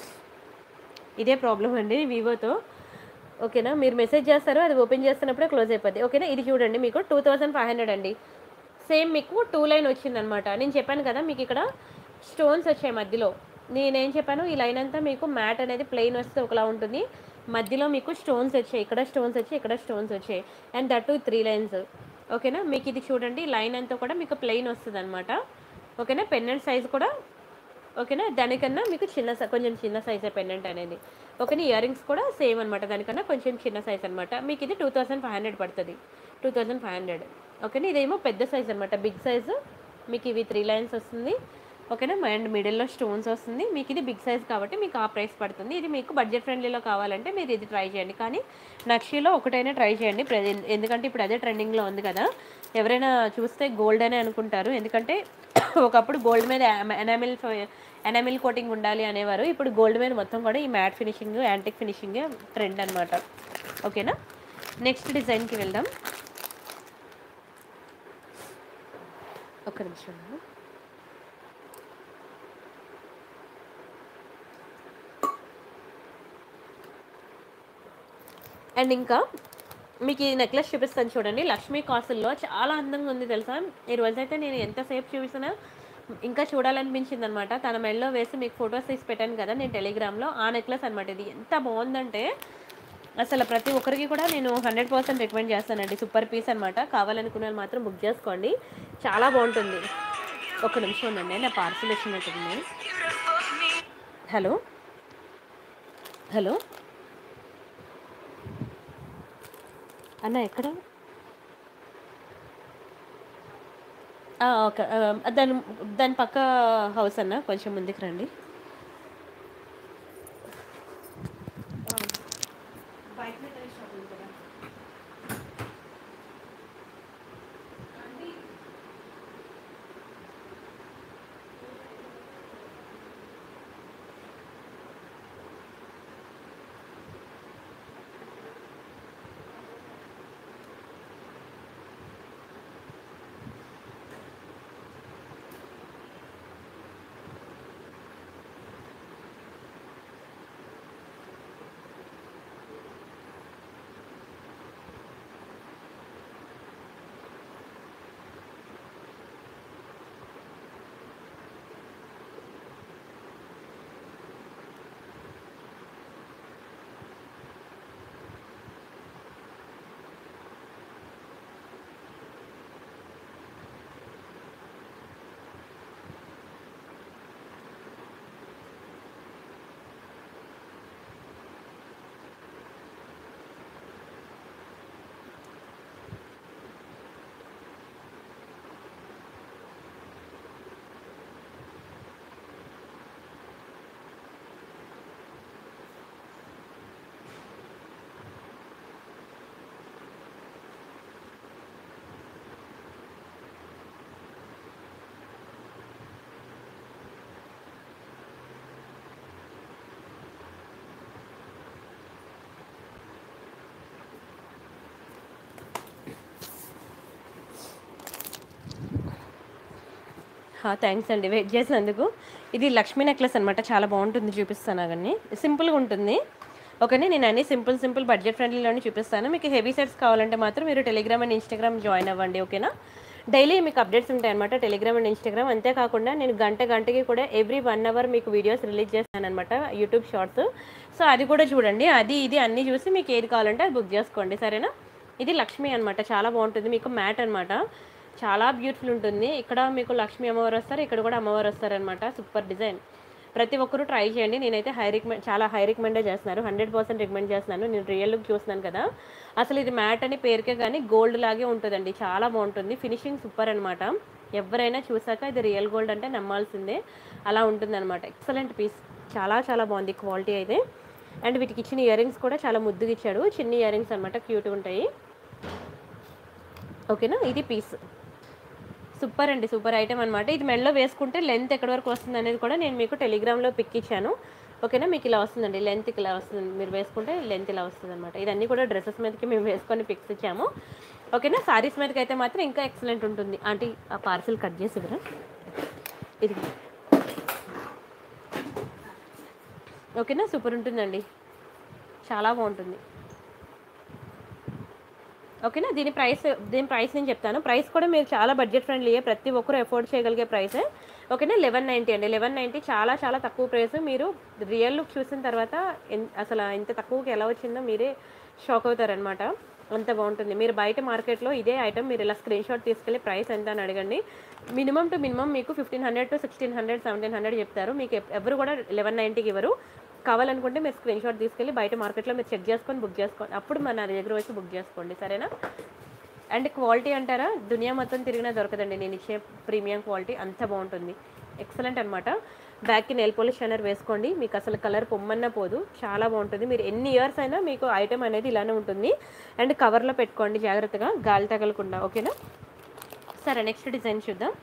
ఇదే ప్రాబ్లం అండి వివోతో ఓకేనా మీరు మెసేజ్ చేస్తారు అది ఓపెన్ చేస్తున్నప్పుడే క్లోజ్ అయిపోద్ది ఓకేనా ఇది చూడండి మీకు టూ థౌజండ్ ఫైవ్ హండ్రెడ్ అండి సేమ్ మీకు టూ లైన్ వచ్చిందనమాట నేను చెప్పాను కదా మీకు ఇక్కడ స్టోన్స్ వచ్చాయి మధ్యలో నేనేం చెప్పాను ఈ లైన్ అంతా మీకు మ్యాట్ అనేది ప్లెయిన్ వస్తే ఒకలా ఉంటుంది మధ్యలో మీకు స్టోన్స్ వచ్చాయి ఇక్కడ స్టోన్స్ వచ్చాయి ఇక్కడ స్టోన్స్ వచ్చాయి and that two three lines ఓకేనా మీకు ఇది చూడండి లైన్ అంతా కూడా మీకు ప్లెయిన్ వస్తుంది అనమాట ఓకేనా పెన్నెంట్ సైజ్ కూడా ఓకేనా దానికన్నా మీకు చిన్న సై- కొంచెం చిన్న సైజే పెండెంట్ అనేది ఓకేనా ఇయర్ రింగ్స్ కూడా సేమ్ అనమాట దానికన్నా కొంచెం చిన్న సైజ్ అనమాట మీకు ఇది టూ థౌసండ్ ఫైవ్ హండ్రెడ్ పడుతుంది టూ థౌసండ్ ఫైవ్ హండ్రెడ్ ఓకేనా ఇదేమో పెద్ద సైజ్ అనమాట బిగ్ సైజు మీకు ఇవి త్రీ లైన్స్ వస్తుంది ఓకేనా అండ్ మిడిల్లో స్టోన్స్ వస్తుంది మీకు ఇది బిగ్ సైజ్ కాబట్టి మీకు ఆ ప్రైస్ పడుతుంది ఇది మీకు బడ్జెట్ ఫ్రెండ్లీలో కావాలంటే మీరు ఇది ట్రై చేయండి కానీ నక్షిలో ఒకటైనా ట్రై చేయండి ప్ర- ఎందుకంటే ఇప్పుడు అదే ట్రెండింగ్లో ఉంది కదా ఎవరైనా చూస్తే గోల్డ్ అనే అనుకుంటారు ఎందుకంటే ఒకప్పుడు గోల్డ్ మీద ఎనామిల్ ఎనామిల్ కోటింగ్ ఉండాలి అనేవారు ఇప్పుడు గోల్డ్ మీద మొత్తం కూడా ఈ matte finishing antique finishing trend అనమాట ఓకేనా నెక్స్ట్ డిజైన్కి వెళ్దాం ఒక్క నిమిషం అండ్ ఇంకా మీకు ఈ నెక్లెస్ చూపిస్తాను చూడండి లక్ష్మీ కాసుల్లో చాలా అందంగా ఉంది తెలుసా ఈ రోజైతే నేను ఎంతసేపు చూసినా ఇంకా చూడాలనిపించింది అనమాట తన మెడలో వేసి మీకు ఫొటోస్ తీసి పెట్టాను కదా నేను టెలిగ్రామ్లో ఆ నెక్లెస్ అనమాట ఇది ఎంత బాగుందంటే అసలు ప్రతి ఒక్కరికి కూడా నేను హండ్రెడ్ పర్సెంట్ రికమెండ్ చేస్తానండి సూపర్ పీస్ అనమాట కావాలనుకునే వాళ్ళు మాత్రం బుక్ చేసుకోండి చాలా బాగుంటుంది ఒక నిమిషం ఉందండి నా పార్సిల్ వచ్చినట్టుంది హలో హలో అన్న ఎక్కడ ఆ, ఓకే ఆ, దాని దాని పక్క హౌస్ అన్న కొంచెం ముందుకు రండి థ్యాంక్స్ అండి వెయిట్ చేసినందుకు ఇది లక్ష్మీ నెక్లెస్ అనమాట చాలా బాగుంటుంది చూపిస్తాను అవన్నీ సింపుల్గా ఉంటుంది ఓకేనే నేను అన్ని సింపుల్ సింపుల్ బడ్జెట్ ఫ్రెండ్లీలోనే చూపిస్తాను మీకు హెవీ సెట్స్ కావాలంటే మాత్రం మీరు టెలిగ్రామ్ అండ్ ఇన్స్టాగ్రామ్ జాయిన్ అవ్వండి ఓకేనా డైలీ మీకు అప్డేట్స్ ఉంటాయి అనమాట టెలిగ్రామ్ అండ్ ఇన్స్టాగ్రామ్ అంతేకాకుండా నేను గంట గంటకి కూడా ఎవ్రీ వన్ అవర్ మీకు వీడియోస్ రిలీజ్ చేస్తాను అనమాట యూట్యూబ్ షార్ట్స్ సో అది కూడా చూడండి అది ఇది అన్నీ చూసి మీకు ఏది కావాలంటే అది బుక్ చేసుకోండి సరేనా ఇది లక్ష్మి అనమాట చాలా బాగుంటుంది మీకు మ్యాట్ అనమాట చాలా బ్యూటిఫుల్ ఉంటుంది ఇక్కడ మీకు లక్ష్మీ అమ్మవారు వస్తారు ఇక్కడ కూడా అమ్మవారు వస్తారనమాట సూపర్ డిజైన్ ప్రతి ఒక్కరూ ట్రై చేయండి నేనైతే హై రికమెండ్ చాలా హై రికమెండే చేస్తున్నాను హండ్రెడ్ పర్సెంట్ రికమెండ్ చేస్తున్నాను నేను రియల్ లుక్ చూస్తున్నాను కదా అసలు ఇది మ్యాట్ అని పేరుకే కానీ గోల్డ్ లాగే ఉంటుందండి చాలా బాగుంటుంది ఫినిషింగ్ సూపర్ అనమాట ఎవరైనా చూసాక ఇది రియల్ గోల్డ్ అంటే నమ్మాల్సిందే అలా ఉంటుంది అనమాట ఎక్సలెంట్ పీస్ చాలా చాలా బాగుంది క్వాలిటీ అయితే అండ్ వీటికి ఇచ్చిన ఇయర్ రింగ్స్ కూడా చాలా ముద్దుగా ఇచ్చాడు చిన్న ఇయర్ రింగ్స్ అనమాట క్యూట్గా ఉంటాయి ఓకేనా ఇది పీస్ సూపర్ అండి సూపర్ ఐటమ్ అనమాట ఇది మెడలో వేసుకుంటే లెంత్ ఎక్కడి వరకు వస్తుంది అనేది కూడా నేను మీకు టెలిగ్రామ్లో పిక్ ఇచ్చాను ఓకేనా మీకు ఇలా వస్తుందండి లెంత్ ఇలా వస్తుంది మీరు వేసుకుంటే లెంత్ ఇలా వస్తుంది అనమాట ఇదన్నీ కూడా డ్రెస్సెస్ మీదకి మేము వేసుకొని పిక్స్ ఇచ్చాము ఓకేనా సారీస్ మీదకి అయితే మాత్రం ఇంకా ఎక్సలెంట్ ఉంటుంది ఆంటీ ఆ పార్సిల్ కట్ చేసి ఇవ్వరా ఇది ఓకేనా సూపర్ ఉంటుందండి చాలా బాగుంటుంది ఓకేనా దీని ప్రైస్ దీని ప్రైస్ నేను చెప్తాను ప్రైస్ కూడా మీరు చాలా బడ్జెట్ ఫ్రెండ్లీయే ప్రతి ఒక్కరు ఎఫోర్డ్ చేయగలిగే ప్రైసే ఓకేనా లెవెన్ నైంటీ అండి లెవెన్ నైంటీ చాలా చాలా తక్కువ ప్రైస్ మీరు రియల్ లుక్ చూసిన తర్వాత ఎన్- అసలు ఇంత తక్కువకి ఎలా వచ్చిందో మీరే షాక్ అవుతారనమాట అంత బాగుంటుంది మీరు బయట మార్కెట్లో ఇదే ఐటమ్ మీరు ఇలా స్క్రీన్ షాట్ తీసుకెళ్ళి ప్రైస్ ఎంత అని అడగండి మినిమం టు మినిమం మీకు fifteen hundred to sixteen hundred seventeen hundred చెప్తారు మీకు ఎప్- ఎవరు కూడా లెవెన్ నైంటీకి ఇవ్వరు కావాలనుకుంటే మీరు స్క్రీన్ షాట్ తీసుకెళ్ళి బయట మార్కెట్లో మీరు చెక్ చేసుకొని బుక్ చేసుకోండి అప్పుడు మన దగ్గర వచ్చి బుక్ చేసుకోండి సరేనా అండ్ క్వాలిటీ అంటారా దునియా మొత్తం తిరిగినా దొరకదండి నేను ఇచ్చే ప్రీమియం క్వాలిటీ అంత బాగుంటుంది ఎక్సలెంట్ అనమాట బ్యాక్కి నెల్ పోలిష్ షైనర్ వేసుకోండి మీకు అసలు కలర్ పొమ్మన్నా పోదు చాలా బాగుంటుంది మీరు ఎన్ని ఇయర్స్ అయినా మీకు ఐటమ్ అనేది ఇలానే ఉంటుంది అండ్ కవర్లో పెట్టుకోండి జాగ్రత్తగా గాలి తగలకుండా ఓకేనా సరే నెక్స్ట్ డిజైన్ చూద్దాం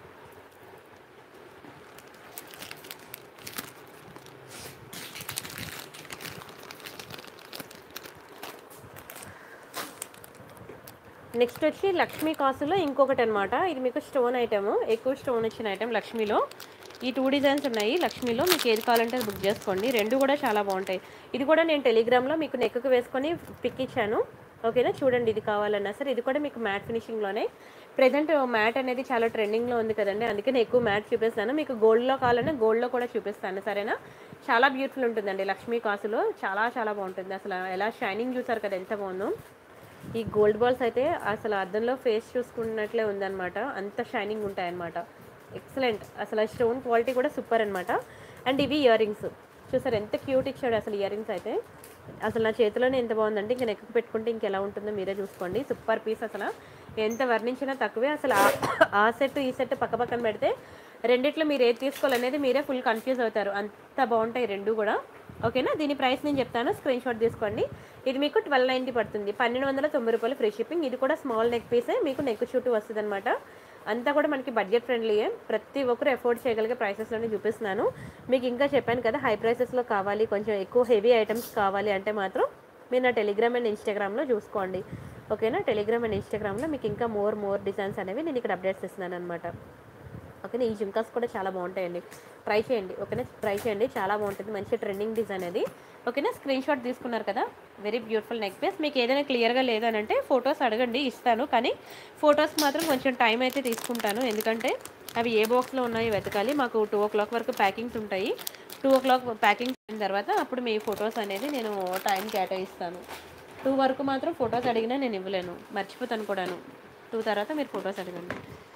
నెక్స్ట్ వచ్చి లక్ష్మీ కాసులో ఇంకొకటి అనమాట ఇది మీకు స్టోన్ ఐటమ్ ఎక్కువ స్టోన్ వచ్చిన ఐటమ్ లక్ష్మీలో ఈ టూ డిజైన్స్ ఉన్నాయి లక్ష్మీలో మీకు ఏది కావాలంటే అది బుక్ చేసుకోండి రెండు కూడా చాలా బాగుంటాయి ఇది కూడా నేను టెలిగ్రామ్లో మీకు నెక్కు వేసుకొని పిక్ ఇచ్చాను ఓకేనా చూడండి ఇది కావాలన్నా సరే ఇది కూడా మీకు మ్యాట్ ఫినిషింగ్లోనే ప్రజెంట్ మ్యాట్ అనేది చాలా ట్రెండింగ్లో ఉంది కదండి అందుకే నేను ఎక్కువ మ్యాట్ చూపిస్తాను మీకు గోల్డ్లో కావాలన్నా గోల్డ్లో కూడా చూపిస్తాను సరేనా చాలా బ్యూటిఫుల్ ఉంటుందండి లక్ష్మీ కాసులో చాలా చాలా బాగుంటుంది అసలు ఎలా షైనింగ్ చూసారు కదా ఎంత బాగుందో ఈ గోల్డ్ బాల్స్ అయితే అసలు అద్దంలో ఫేస్ చూసుకున్నట్లే ఉందన్నమాట అంత షైనింగ్ ఉంటాయన్నమాట ఎక్సలెంట్ అసలు స్టోన్ క్వాలిటీ కూడా సూపర్ అనమాట అండ్ ఇవి ఇయర్ రింగ్స్ చూసారు ఎంత క్యూట్ ఇచ్చాడు అసలు ఇయర్ రింగ్స్ అయితే అసలు నా చేతిలోనే ఎంత బాగుందంటే ఇంకా నెక్కు పెట్టుకుంటే ఇంకెలా ఉంటుందో మీరే చూసుకోండి సూపర్ పీస్ అసలు ఎంత వర్ణించినా తక్కువే అసలు ఆ- ఆ సెట్ ఈ సెట్ పక్క పక్కన పెడితే రెండిట్లో మీరు ఏది తీసుకోవాలనేది మీరే ఫుల్ కన్ఫ్యూజ్ అవుతారు అంత బాగుంటాయి రెండు కూడా ఓకేనా దీని ప్రైస్ నేను చెప్తాను స్క్రీన్ షాట్ తీసుకోండి ఇది మీకు ట్వెల్వ్ నైంటీ పడుతుంది పన్నెండు వందల తొంభై రూపాయలు ఫ్రీ షిప్పింగ్ ఇది కూడా స్మాల్ నెక్ పీసే మీకు నెక్ చుట్టూ వస్తుంది అనమాట అంతా కూడా మనకి బడ్జెట్ ఫ్రెండ్లీయే ప్రతి ఒక్కరు ఎఫోర్డ్ చేయగలిగే ప్రైసెస్లోనే చూపిస్తున్నాను మీకు ఇంకా చెప్పాను కదా హై ప్రైసెస్లో కావాలి కొంచెం ఎక్కువ హెవీ ఐటమ్స్ కావాలి అంటే మాత్రం మీరు నా టెలిగ్రామ్ అండ్ ఇన్స్టాగ్రామ్లో చూసుకోండి ఓకేనా టెలిగ్రామ్ అండ్ ఇన్స్టాగ్రామ్లో మీకు ఇంకా మోర్ మోర్ డిజైన్స్ అనేవి నేను ఇక్కడ అప్డేట్స్ ఇస్తున్నాను అనమాట ఓకేనా ఈ జింకాస్ కూడా చాలా బాగుంటాయండి ట్రై చేయండి ఓకేనా ట్రై చేయండి చాలా బాగుంటుంది మంచి ట్రెండింగ్ డిజైన్ అది ఓకేనా స్క్రీన్ షాట్ తీసుకున్నారు కదా వెరీ బ్యూటిఫుల్ నెక్ పీస్ మీకు ఏదైనా క్లియర్గా లేదనంటే ఫొటోస్ అడగండి ఇస్తాను కానీ ఫొటోస్ మాత్రం కొంచెం టైం అయితే తీసుకుంటాను ఎందుకంటే అవి ఏ బాక్స్లో ఉన్నాయో వెతకాలి మాకు టూ ఓ క్లాక్ వరకు ప్యాకింగ్స్ ఉంటాయి టూ ఓ క్లాక్ ప్యాకింగ్ అయిన తర్వాత అప్పుడు మీ ఫొటోస్ అనేది నేను టైం కేటాయిస్తాను టూ వరకు మాత్రం ఫొటోస్ అడిగినా నేను ఇవ్వలేను మర్చిపోతాను కూడాను టూ తర్వాత మీరు ఫొటోస్ అడగండి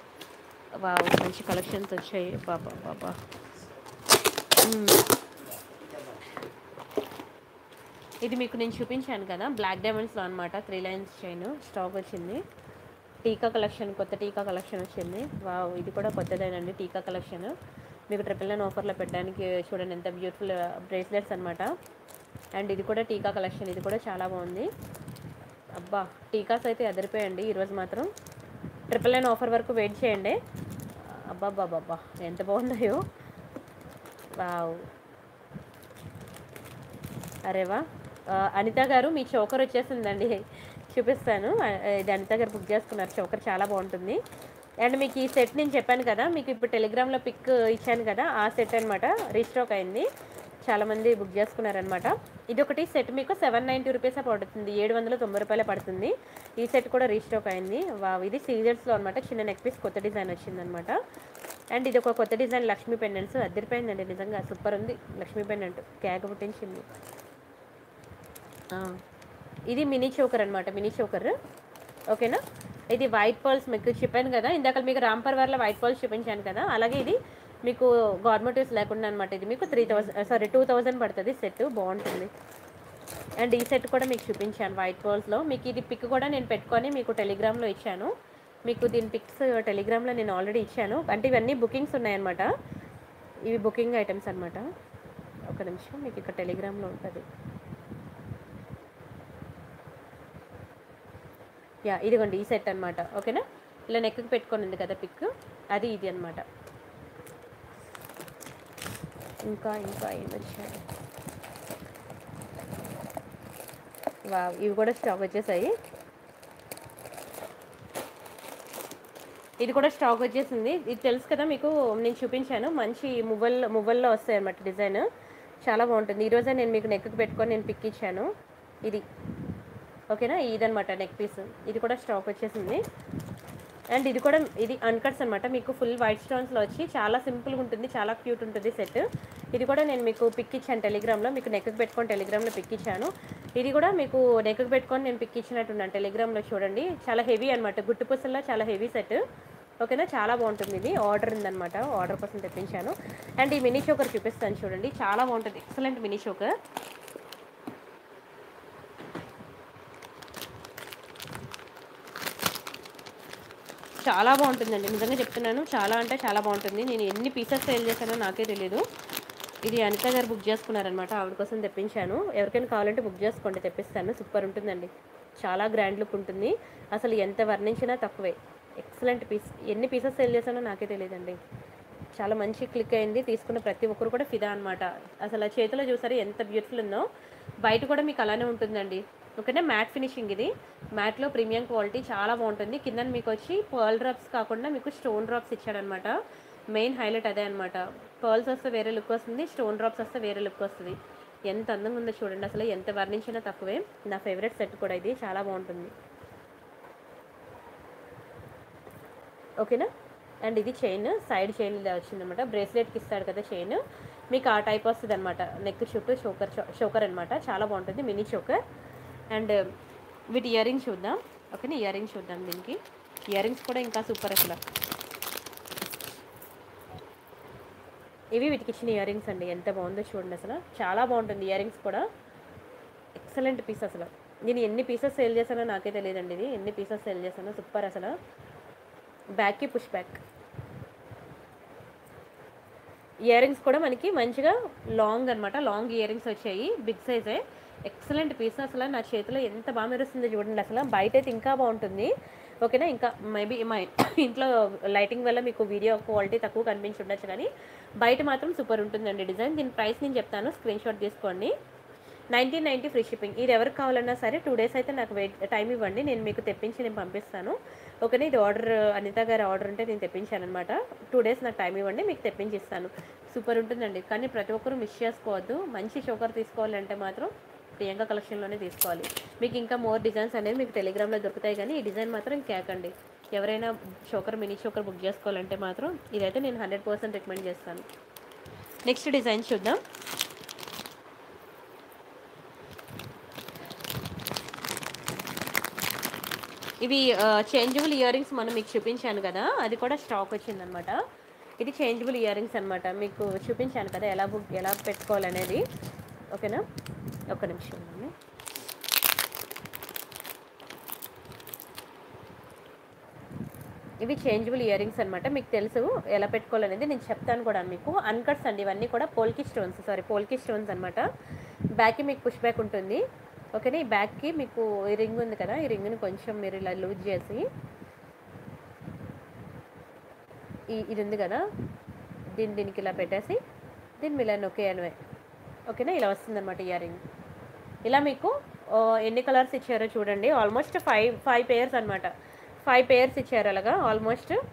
వావ్ మంచి కలెక్షన్స్ వచ్చాయి బాబా బాబా మ్మ్. ఇది మీకు నేను చూపించాను కదా బ్లాక్ డైమండ్స్లో అనమాట త్రీ లైన్స్ చైన్ స్టాక్ వచ్చింది టీకా కలెక్షన్ కొత్త టీకా కలెక్షన్ వచ్చింది వావ్ ఇది కూడా కొత్తదేనండి టీకా కలెక్షన్ మీకు ట్రిపుల్ నైన్ ఆఫర్లో పెట్టడానికి చూడండి ఎంత బ్యూటిఫుల్ బ్రేస్లెట్స్ అనమాట అండ్ ఇది కూడా టీకా కలెక్షన్ ఇది కూడా చాలా బాగుంది అబ్బా టీకాస్ అయితే ఎదిరిపోయండి ఈరోజు మాత్రం ట్రిపుల్ నైన్ ఆఫర్ వరకు వెయిట్ చేయండి అబ్బా బాబా ఎంత బాగున్నాయో వావ్ అరే వా ఆ, అనిత గారు మీ చోకర్ వచ్చేసిందండి చూపిస్తాను ఆ, ఇది అనిత గారు బుక్ చేసుకున్నారు చోకర్ చాలా బాగుంటుంది అండ్ మీకు ఈ సెట్ నేను చెప్పాను కదా మీకు ఇప్పుడు టెలిగ్రామ్లో పిక్ ఇచ్చాను కదా ఆ సెట్ అనమాట రీస్టాక్ అయింది చాలామంది బుక్ చేసుకున్నారనమాట ఇది ఒకటి సెట్ మీకు సెవెన్ నైంటీ రూపీస్ పడుతుంది ఏడు వందల తొంభై రూపాయలే పడుతుంది ఈ సెట్ కూడా రీస్టాక్ అయింది వావ్ ఇది సీజర్స్లో అనమాట చిన్న నెక్ పీస్ కొత్త డిజైన్ వచ్చిందనమాట అండ్ ఇది ఒక కొత్త డిజైన్ లక్ష్మీ పెండెంట్స్ అద్దరిపోయిందండి నిజంగా సూపర్ ఉంది లక్ష్మీ పెండెంట్ కేక పుట్టించింది ఆ, ఇది మినీ చోకర్ అనమాట మినీ చోకర్ ఓకేనా ఇది వైట్ పర్ల్స్ మీకు చెప్పాను కదా ఇందాక మీకు రాంపర్ వారిలో వైట్ పర్ల్స్ చూపించాను కదా అలాగే ఇది మీకు గవర్నమెంట్ లేకుండా అనమాట ఇది మీకు three thousand sorry two thousand పడుతుంది సెట్ బాగుంటుంది అండ్ ఈ సెట్ కూడా మీకు చూపించాను వైట్ పర్ల్స్లో మీకు ఇది పిక్ కూడా నేను పెట్టుకొని మీకు టెలిగ్రామ్లో ఇచ్చాను మీకు దీని పిక్స్ టెలిగ్రామ్లో నేను ఆల్రెడీ ఇచ్చాను అంటే ఇవన్నీ బుకింగ్స్ ఉన్నాయన్నమాట ఇవి బుకింగ్ ఐటమ్స్ అనమాట ఒక నిమిషం మీకు ఇక్కడ టెలిగ్రామ్లో ఉంటుంది యా ఇదిగోండి ఈ సెట్ అనమాట ఓకేనా ఇలా నెక్కి పెట్టుకొని ఉంది కదా పిక్ అది ఇది అనమాట ఇంకా ఇంకా ఏం వచ్చాయి వా ఇవి కూడా స్టాక్ వచ్చేసాయి ఇది కూడా స్టాక్ వచ్చేసింది ఇది తెలుసు కదా మీకు నేను చూపించాను మంచి మువ్వల్లో మువ్వల్లో వస్తాయి అనమాట డిజైన్ చాలా బాగుంటుంది ఈరోజే నేను మీకు నెక్కి పెట్టుకొని నేను పిక్ ఇచ్చాను ఇది ఓకేనా ఇదనమాట నెక్ పీస్ ఇది కూడా స్టాక్ వచ్చేసింది అండ్ ఇది కూడా ఇది అన్కట్స్ అనమాట మీకు ఫుల్ వైట్ స్టోన్స్లో వచ్చి చాలా సింపుల్గా ఉంటుంది చాలా క్యూట్ ఉంటుంది సెట్ ఇది కూడా నేను మీకు పిక్ ఇచ్చాను టెలిగ్రామ్లో మీకు నెక్కి పెట్టుకొని టెలిగ్రామ్లో పిక్ ఇచ్చాను ఇది కూడా మీకు నెక్కి పెట్టుకొని నేను పిక్ ఇచ్చినట్టున్నాను టెలిగ్రామ్లో చూడండి చాలా హెవీ అనమాట గుట్టు పుసల్లో చాలా హెవీ సెట్ ఓకేనా చాలా బాగుంటుంది ఇది ఆర్డర్ ఉందన్నమాట ఆర్డర్ కోసం తెప్పించాను అండ్ ఈ మినీ చోకర్ చూపిస్తాను చూడండి చాలా బాగుంటుంది ఎక్సలెంట్ మినీ చోకర్ చాలా బాగుంటుందండి నిజంగా చెప్తున్నాను చాలా అంటే చాలా బాగుంటుంది నేను ఎన్ని పీసెస్ సేల్ చేశానో నాకే తెలియదు ఇది అనిత గారు బుక్ చేసుకున్నారనమాట ఆవిడ కోసం తెప్పించాను ఎవరికైనా కావాలంటే బుక్ చేసుకోండి తెప్పిస్తాను సూపర్ ఉంటుందండి చాలా గ్రాండ్ లుక్ ఉంటుంది అసలు ఎంత వర్ణించినా తక్కువే ఎక్సలెంట్ పీస్ ఎన్ని పీసెస్ సేల్ చేశానో నాకే తెలియదండి చాలా మంచి క్లిక్ అయింది తీసుకున్న ప్రతి ఒక్కరు కూడా ఫిదా అనమాట అసలు ఆ చేతిలో చూసారు ఎంత బ్యూటిఫుల్ ఉందో బయట కూడా మీకు అలానే ఉంటుందండి ఓకేనా మ్యాట్ ఫినిషింగ్ ఇది మ్యాట్లో ప్రీమియం క్వాలిటీ చాలా బాగుంటుంది కింద మీకు వచ్చి పర్ల్ డ్రాప్స్ కాకుండా మీకు స్టోన్ డ్రాప్స్ ఇచ్చాడనమాట మెయిన్ హైలైట్ అదే అనమాట పర్ల్స్ వస్తే వేరే లుక్ వస్తుంది స్టోన్ డ్రాప్స్ వస్తే వేరే లుక్ వస్తుంది ఎంత అందంగా ఉందో చూడండి అసలు ఎంత వర్ణించినా తక్కువే నా ఫేవరెట్ సెట్ కూడా ఇది చాలా బాగుంటుంది ఓకేనా అండ్ ఇది చైన్ సైడ్ చైన్ ఇలా వచ్చిందనమాట బ్రేస్లెట్కి ఇస్తాడు కదా చైన్ మీకు ఆ టైప్ వస్తుంది అనమాట నెక్ చుట్టూ చోకర్ చోకర్ అనమాట చాలా బాగుంటుంది మినీ చోకర్ అండ్ వీటి ఇయర్ రింగ్స్ చూద్దాం ఓకేనా ఇయర్ రింగ్స్ చూద్దాం దీనికి ఇయర్ రింగ్స్ కూడా ఇంకా సూపర్ అసలు ఇవి వీటికి ఇచ్చిన ఇయర్ రింగ్స్ అండి ఎంత బాగుందో చూడండి అసలు చాలా బాగుంటుంది ఇయర్ రింగ్స్ కూడా ఎక్సలెంట్ పీస్ అసలు నేను ఎన్ని పీసెస్ సేల్ చేశానో నాకే తెలియదండి ఇది ఎన్ని పీసెస్ సేల్ చేశానో సూపర్ అసలు బ్యాక్కి పుష్ బ్యాక్ ఇయర్ రింగ్స్ కూడా మనకి మంచిగా లాంగ్ అనమాట లాంగ్ ఇయర్ రింగ్స్ వచ్చాయి బిగ్ సైజే ఎక్సలెంట్ పీస్ అసలు నా చేతిలో ఎంత బాగా మెరుస్తుందో చూడండి అసలు బయట అయితే ఇంకా బాగుంటుంది ఓకేనా ఇంకా మేబీ మా ఇంట్లో లైటింగ్ వల్ల మీకు వీడియో క్వాలిటీ తక్కువ కనిపించి ఉండొచ్చు కానీ బయట మాత్రం సూపర్ ఉంటుందండి డిజైన్ దీని ప్రైస్ నేను చెప్తాను స్క్రీన్ షాట్ తీసుకోండి నైన్టీన్ నైంటీ ఫ్రీ షిప్పింగ్ ఇది ఎవరికి కావాలన్నా సరే టూ డేస్ అయితే నాకు వెయిట్ టైం ఇవ్వండి నేను మీకు తెప్పించి నేను పంపిస్తాను ఓకేనా ఇది ఆర్డర్ అనిత గారి ఆర్డర్ ఉంటే నేను తెప్పించాను అనమాట టూ డేస్ నాకు టైం ఇవ్వండి మీకు తెప్పించి ఇస్తాను సూపర్ ఉంటుందండి కానీ ప్రతి ఒక్కరూ మిస్ చేసుకోవద్దు మంచి చోకర్ తీసుకోవాలంటే మాత్రం ప్రియాంక కలెక్షన్లోనే తీసుకోవాలి మీకు ఇంకా మోర్ డిజైన్స్ అనేది మీకు టెలిగ్రామ్లో దొరుకుతాయి కానీ ఈ డిజైన్ మాత్రం కేకండి ఎవరైనా చోకర్ మినీ చోకర్ బుక్ చేసుకోవాలంటే మాత్రం ఇదైతే నేను హండ్రెడ్ పర్సెంట్ రికమెండ్ చేస్తాను నెక్స్ట్ డిజైన్ చూద్దాం ఇవి చేంజబుల్ ఇయర్ రింగ్స్ మనం మీకు చూపించాను కదా అది కూడా స్టాక్ వచ్చిందనమాట ఇది చేంజబుల్ ఇయర్ రింగ్స్ అనమాట మీకు చూపించాను కదా ఎలా బుక్ ఎలా పెట్టుకోవాలనేది ఓకేనా ఒక నిమిషం ఉండండి. ఇవి చేంజబుల్ ఇయర్ రింగ్స్ అనమాట మీకు తెలుసు ఎలా పెట్టుకోవాలనేది నేను చెప్తాను కూడా మీకు అన్కట్స్ అండి ఇవన్నీ కూడా polki stones sorry polki stones అనమాట బ్యాక్కి మీకు పుష్ బ్యాక్ ఉంటుంది ఓకేనా ఈ బ్యాక్కి మీకు ఈ రింగ్ ఉంది కదా ఈ రింగ్ని కొంచెం మీరు ఇలా లూజ్ చేసి ఈ ఇది ఉంది కదా దీన్ని దీనికి ఇలా పెట్టేసి దీన్ని ఇలా నొక్కేయడమే ఓకేనా ఇలా వస్తుందన్నమాట ఇయర్ రింగ్ ఇలా మీకు ఆ, ఎన్ని కలర్స్ ఇచ్చారో చూడండి ఆల్మోస్ట్ ఫైవ్ ఫైవ్ పేర్స్ అనమాట ఫైవ్ పేర్స్ ఇచ్చారు అలాగా ఆల్మోస్ట్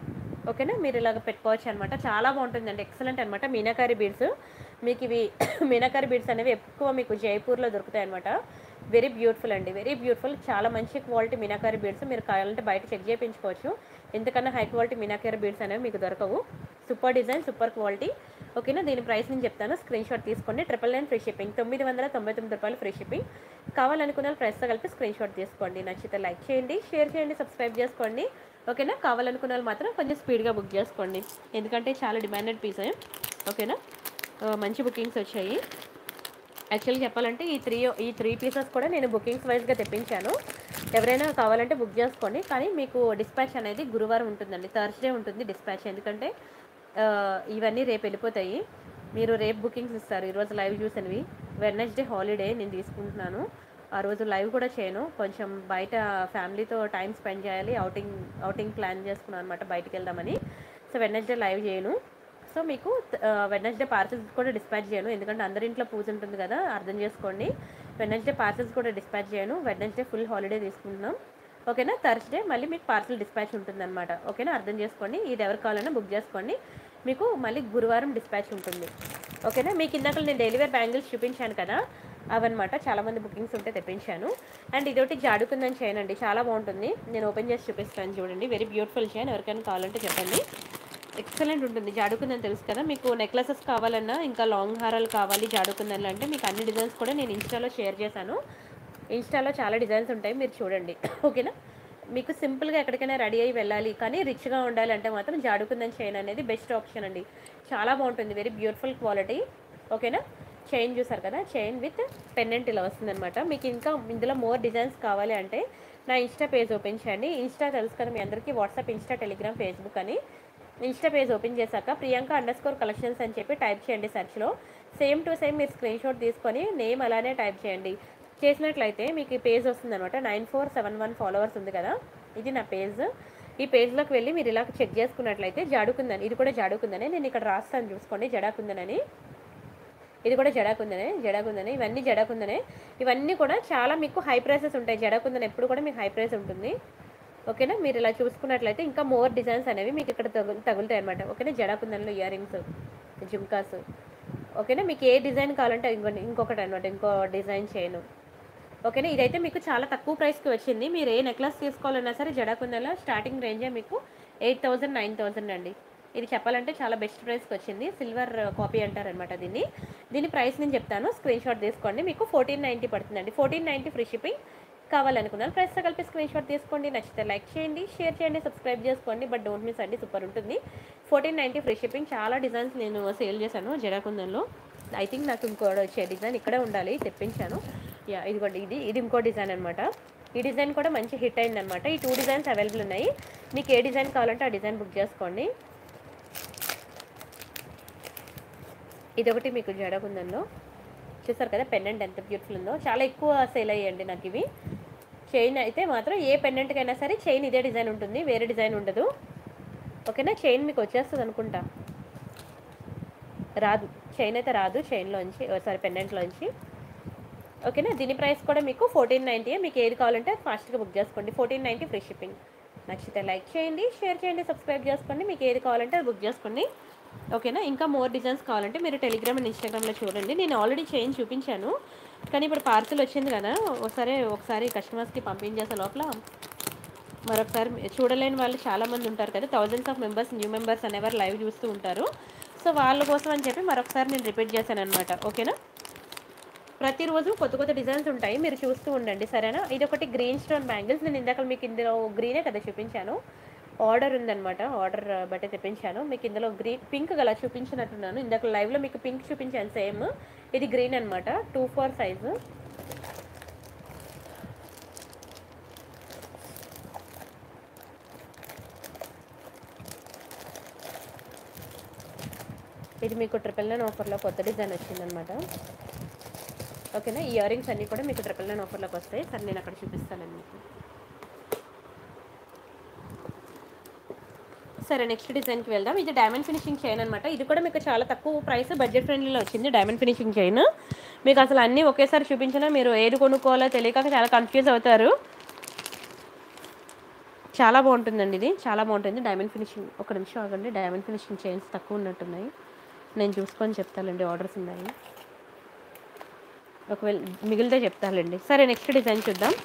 ఓకేనా మీరు ఇలాగ పెట్టుకోవచ్చు అనమాట చాలా బాగుంటుందండి ఎక్సలెంట్ అనమాట మీనాకారి బీడ్స్ మీకు ఇవి మీనాకారి బీడ్స్ అనేవి ఎక్కువ మీకు జైపూర్లో దొరుకుతాయి అనమాట వెరీ బ్యూటిఫుల్ అండి వెరీ బ్యూటిఫుల్ చాలా మంచి క్వాలిటీ మీనాకారి బీడ్స్ మీరు కావాలంటే బయట చెక్ చేయించుకోవచ్చు ఎందుకన్నా హై క్వాలిటీ మీనాకారి బీడ్స్ అనేవి మీకు దొరకవు సూపర్ డిజైన్ సూపర్ క్వాలిటీ ఓకేనా దీని ప్రైస్ నేను చెప్తాను స్క్రీన్ షాట్ తీసుకోండి ట్రిపుల్ నైన్ ఫ్రీ షిప్పింగ్ తొమ్మిది వందల తొంభై తొమ్మిది రూపాయలు ఫ్రీ షిప్పింగ్ కావాలనుకున్న వాళ్ళు ప్రైస్తో కలిపి స్క్రీన్ షాట్ తీసుకోండి నచ్చితే లైక్ చేయండి షేర్ చేయండి సబ్స్క్రైబ్ చేసుకోండి ఓకేనా కావాలనుకున్న వాళ్ళు మాత్రం కొంచెం స్పీడ్గా బుక్ చేసుకోండి ఎందుకంటే చాలా డిమాండెడ్ పీస్ ఓకేనా ఆ, మంచి బుకింగ్స్ వచ్చాయి యాక్చువల్గా చెప్పాలంటే ఈ త్రీ ఈ త్రీ పీసెస్ కూడా నేను బుకింగ్స్ వైజ్గా తెప్పించాను ఎవరైనా కావాలంటే బుక్ చేసుకోండి కానీ మీకు డిస్పాచ్ అనేది గురువారం ఉంటుందండి థర్స్డే ఉంటుంది డిస్పాచ్ ఎందుకంటే ఆ, ఇవన్నీ రేపు వెళ్ళిపోతాయి మీరు రేపు బుకింగ్స్ ఇస్తారు ఈరోజు లైవ్ చూసినవి వెడ్నెస్డే హాలిడే నేను తీసుకుంటున్నాను ఆ రోజు లైవ్ కూడా చేయను కొంచెం బయట ఫ్యామిలీతో టైం స్పెండ్ చేయాలి అవుటింగ్ అవుటింగ్ ప్లాన్ చేసుకున్నాను అనమాట బయటికి వెళ్దామని సో వెడ్నెస్డే లైవ్ చేయను సో మీకు వెడ్నెస్డే పార్సల్స్ కూడా డిస్పాచ్ చేయను ఎందుకంటే అందరి ఇంట్లో పూజ ఉంటుంది కదా అర్థం చేసుకోండి వెడ్నెస్డే పార్సల్స్ కూడా డిస్పాచ్ చేయను వెడ్నెస్డే ఫుల్ హాలిడే తీసుకుంటున్నాం ఓకేనా థర్స్డే మళ్ళీ మీకు పార్సల్ డిస్పాచ్ ఉంటుందన్నమాట ఓకేనా అర్థం చేసుకోండి ఇది ఎవరు కావాలన్నా బుక్ చేసుకోండి మీకు మళ్ళీ గురువారం డిస్పాచ్ ఉంటుంది ఓకేనా మీకు ఇందాక నేను డెలివరీ బ్యాంగిల్స్ చూపించాను కదా అవన్నమాట చాలామంది బుకింగ్స్ ఉంటే తెప్పించాను అండ్ ఇదొకటి జాడుకుందని చైన్ అండి చాలా బాగుంటుంది నేను ఓపెన్ చేసి చూపిస్తాను చూడండి వెరీ బ్యూటిఫుల్ చైన్ ఎవరికైనా కావాలంటే చెప్పండి ఎక్సలెంట్ ఉంటుంది జాడుకుందని తెలుసు కదా మీకు నెక్లెసెస్ కావాలన్నా ఇంకా లాంగ్ హారాలు కావాలి జాడుకుందని అంటే మీకు అన్ని డిజైన్స్ కూడా నేను ఇన్స్టాలో షేర్ చేశాను ఇన్స్టాలో చాలా డిజైన్స్ ఉంటాయి మీరు చూడండి ఓకేనా మీకు సింపుల్గా ఎక్కడికైనా రెడీ అయ్యి వెళ్ళాలి కానీ రిచ్గా ఉండాలి అంటే మాత్రం జాడుకుందని చైన్ అనేది బెస్ట్ ఆప్షన్ అండి చాలా బాగుంటుంది వెరీ బ్యూటిఫుల్ క్వాలిటీ ఓకేనా చైన్ చూసారు కదా చైన్ విత్ పెన్నెంట్ ఇలా వస్తుందన్నమాట మీకు ఇంకా ఇందులో మోర్ డిజైన్స్ కావాలి అంటే నా ఇన్స్టా పేజ్ ఓపెన్ చేయండి ఇన్స్టా తెలుసు కదా మీ అందరికీ వాట్సాప్ ఇన్స్టా టెలిగ్రామ్ ఫేస్బుక్ అని ఇన్స్టా పేజ్ ఓపెన్ చేశాక ప్రియాంక అండర్ స్కోర్ కలెక్షన్స్ అని చెప్పి టైప్ చేయండి సెర్చ్లో సేమ్ టు సేమ్ మీరు స్క్రీన్ షాట్ తీసుకొని నేమ్ అలానే టైప్ చేయండి చేసినట్లయితే మీకు ఈ పేజ్ వస్తుంది అనమాట nine four seven one followers ఉంది కదా ఇది నా పేజ్ ఈ పేజ్లోకి వెళ్ళి మీరు ఇలా చెక్ చేసుకున్నట్లయితే జాడుకుందని ఇది కూడా జాడుకుందని నేను ఇక్కడ రాస్తాను చూసుకోండి జడాకుందనని ఇది కూడా జడాకుందనే జడాకుందనే ఇవన్నీ జడాకుందనే ఇవన్నీ కూడా చాలా మీకు హై ప్రైసెస్ ఉంటాయి జడాకుందన ఎప్పుడు కూడా మీకు హై ప్రైస్ ఉంటుంది ఓకేనా మీరు ఇలా చూసుకున్నట్లయితే ఇంకా మోర్ డిజైన్స్ అనేవి మీకు ఇక్కడ తగు తగులుతాయి అనమాట ఓకేనా జడాకుందనలో ఇయర్ రింగ్స్ జుమ్కాస్ ఓకేనా మీకు ఏ డిజైన్ కావాలంటే ఇంకొకటి ఇంకొకటి అనమాట ఇంకో డిజైన్ చేయను ఓకేనా ఇదైతే మీకు చాలా తక్కువ ప్రైస్కి వచ్చింది మీరు ఏ నెక్లెస్ తీసుకోవాలన్నా సరే జడాకుందలో స్టార్టింగ్ రేంజే మీకు ఎయిట్ థౌజండ్ నైన్ థౌజండ్ అండి ఇది చెప్పాలంటే చాలా బెస్ట్ ప్రైస్కి వచ్చింది సిల్వర్ కాపీ అంటారనమాట దీన్ని దీని ప్రైస్ నేను చెప్తాను స్క్రీన్ షాట్ తీసుకోండి మీకు ఫోర్టీన్ నైంటీ పడుతుందండి ఫోర్టీన్ నైంటీ ఫ్రీ షిప్పింగ్ కావాలనుకున్నాను ప్రైస్తో కలిపి స్క్రీన్ షాట్ తీసుకోండి నచ్చితే లైక్ చేయండి షేర్ చేయండి సబ్స్క్రైబ్ చేసుకోండి బట్ డోంట్ మిస్ అండి సూపర్ ఉంటుంది ఫోర్టీన్ నైంటీ ఫ్రీ షిప్పింగ్ చాలా డిజైన్స్ నేను సేల్ చేశాను జడాకుందంలో ఐ థింక్ నాకు ఇంకో వచ్చే డిజైన్ ఇక్కడే ఉండాలి తెప్పించాను యా ఇదిగోండి ఇది ఇది ఇంకో డిజైన్ అనమాట ఈ డిజైన్ కూడా మంచి హిట్ అయిందనమాట ఈ టూ డిజైన్స్ అవైలబుల్ ఉన్నాయి మీకు ఏ డిజైన్ కావాలంటే ఆ డిజైన్ బుక్ చేసుకోండి ఇది ఒకటి మీకు జడకుందంలో చూసారు కదా పెండెంట్ ఎంత బ్యూటిఫుల్ ఉందో చాలా ఎక్కువ సేల్ అయ్యండి నాకు ఇవి చైన్ అయితే మాత్రం ఏ పెండెంట్కైనా సరే చైన్ ఇదే డిజైన్ ఉంటుంది వేరే డిజైన్ ఉండదు ఓకేనా చైన్ మీకు వచ్చేస్తుంది అనుకుంటా రాదు చైన్ అయితే రాదు చైన్లోంచి సారీ పెండెంట్లోంచి ఓకేనా దీని ప్రైస్ కూడా మీకు ఫోర్టీన్ నైంటీ మీకు ఏది కావాలంటే ఫాస్ట్గా బుక్ చేసుకోండి ఫోర్టీన్ నైంటీ ఫ్రీ షిప్పింగ్ నచ్చితే లైక్ చేయండి షేర్ చేయండి సబ్స్క్రైబ్ చేసుకోండి మీకు ఏది కావాలంటే అది బుక్ చేసుకోండి ఓకేనా ఇంకా మోర్ డిజైన్స్ కావాలంటే మీరు టెలిగ్రామ్ అండ్ ఇన్స్టాగ్రామ్లో చూడండి నేను ఆల్రెడీ చేంజ్ చూపించాను కానీ ఇప్పుడు పార్సల్ వచ్చింది కదా ఒకసారి ఒకసారి కస్టమర్స్కి పంపించేసే లోపల మరొకసారి చూడలేని వాళ్ళు చాలామంది ఉంటారు కదా thousands of members new members అనేవారు లైవ్ చూస్తూ ఉంటారు సో వాళ్ళ కోసం అని చెప్పి మరొకసారి నేను రిపీట్ చేశాను అనమాట ఓకేనా ప్రతిరోజు కొత్త కొత్త డిజైన్స్ ఉంటాయి మీరు చూస్తూ ఉండండి సరేనా ఇది ఒకటి గ్రీన్ స్టోన్ బ్యాంగిల్స్ నేను ఇందాక మీకు ఇందులో గ్రీనే కదా చూపించాను ఆర్డర్ ఉందన్నమాట ఆర్డర్ బట్టి తెప్పించాను మీకు ఇందులో గ్రీన్ పింక్ గల చూపించినట్టున్నాను ఇందాక లైవ్లో మీకు పింక్ చూపించాను సేమ్ ఇది గ్రీన్ అనమాట టూ ఫోర్ సైజు ఇది మీకు ట్రిపుల్ నైన్ ఆఫర్లో కొత్త డిజైన్ వచ్చిందనమాట ఓకేనా ఈ ఇయర్ రింగ్స్ అన్నీ కూడా మీకు ట్రిపుల్ నైన్ ఆఫర్లోకి వస్తాయి సరే నేను అక్కడ చూపిస్తానండి మీకు సరే నెక్స్ట్ డిజైన్కి వెళ్దాం ఇది డైమండ్ ఫినిషింగ్ చైన్ అనమాట ఇది కూడా మీకు చాలా తక్కువ ప్రైస్ బడ్జెట్ ఫ్రెండ్లీలో వచ్చింది డైమండ్ ఫినిషింగ్ చైన్ మీకు అసలు అన్నీ ఒకేసారి చూపించినా మీరు ఏది కొనుక్కోవాలో తెలియక చాలా కన్ఫ్యూజ్ అవుతారు చాలా బాగుంటుందండి ఇది చాలా బాగుంటుంది డైమండ్ ఫినిషింగ్ ఒక నిమిషం ఆగండి డైమండ్ ఫినిషింగ్ చైన్స్ తక్కువ ఉన్నట్టున్నాయి నేను చూసుకొని చెప్తానండి ఆర్డర్స్ ఉన్నాయి ఒకవేళ మిగిలితే చెప్తానండి సరే నెక్స్ట్ డిజైన్ చూద్దాం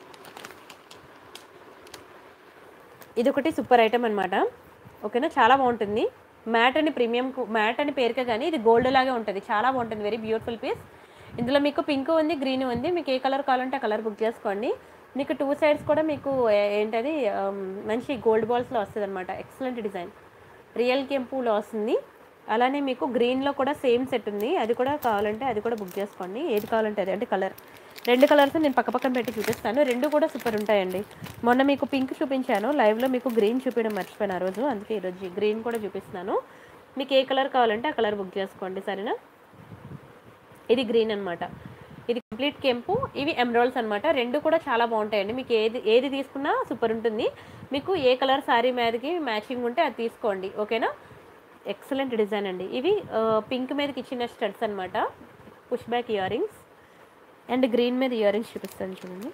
ఇది ఒకటి సూపర్ ఐటమ్ అనమాట ఓకేనా చాలా బాగుంటుంది మ్యాట్ అని ప్రీమియం మ్యాట్ అని పేరుకే కానీ ఇది గోల్డ్ లాగే ఉంటుంది చాలా బాగుంటుంది వెరీ బ్యూటిఫుల్ పీస్ ఇందులో మీకు పింక్ ఉంది గ్రీన్ ఉంది మీకు ఏ కలర్ కావాలంటే ఆ కలర్ బుక్ చేసుకోండి మీకు టూ సైడ్స్ కూడా మీకు ఏ- ఏంటది ఆమ్, మంచి గోల్డ్ బాల్స్లో వస్తుంది అనమాట ఎక్సలెంట్ డిజైన్ రియల్ కెంపులో వస్తుంది అలానే మీకు గ్రీన్లో కూడా సేమ్ సెట్ ఉంది అది కూడా కావాలంటే అది కూడా బుక్ చేసుకోండి ఏది కావాలంటే అది అంటే కలర్ రెండు కలర్స్ నేను పక్క పక్కన పెట్టి చూపిస్తాను రెండు కూడా సూపర్ ఉంటాయండి మొన్న మీకు పింక్ చూపించాను లైవ్లో మీకు గ్రీన్ చూపించడం మర్చిపోయాను ఆ రోజు అందుకే ఈరోజు గ్రీన్ కూడా చూపిస్తున్నాను మీకు ఏ కలర్ కావాలంటే ఆ కలర్ బుక్ చేసుకోండి సరేనా ఇది గ్రీన్ అన్నమాట ఇది కంప్లీట్ కెంపు ఇవి ఎమరాల్డ్స్ అన్నమాట రెండు కూడా చాలా బాగుంటాయండి మీకు ఏది ఏది తీసుకున్నా సూపర్ ఉంటుంది మీకు ఏ కలర్ శారీ మీదకి మ్యాచింగ్ ఉంటే అది తీసుకోండి ఓకేనా ఎక్సలెంట్ డిజైన్ అండి ఇవి పింక్ మీదకి ఇచ్చిన స్టడ్స్ అన్నమాట push back earrings and green మీద ఇయర్ రింగ్స్ చూపిస్తాను చూడండి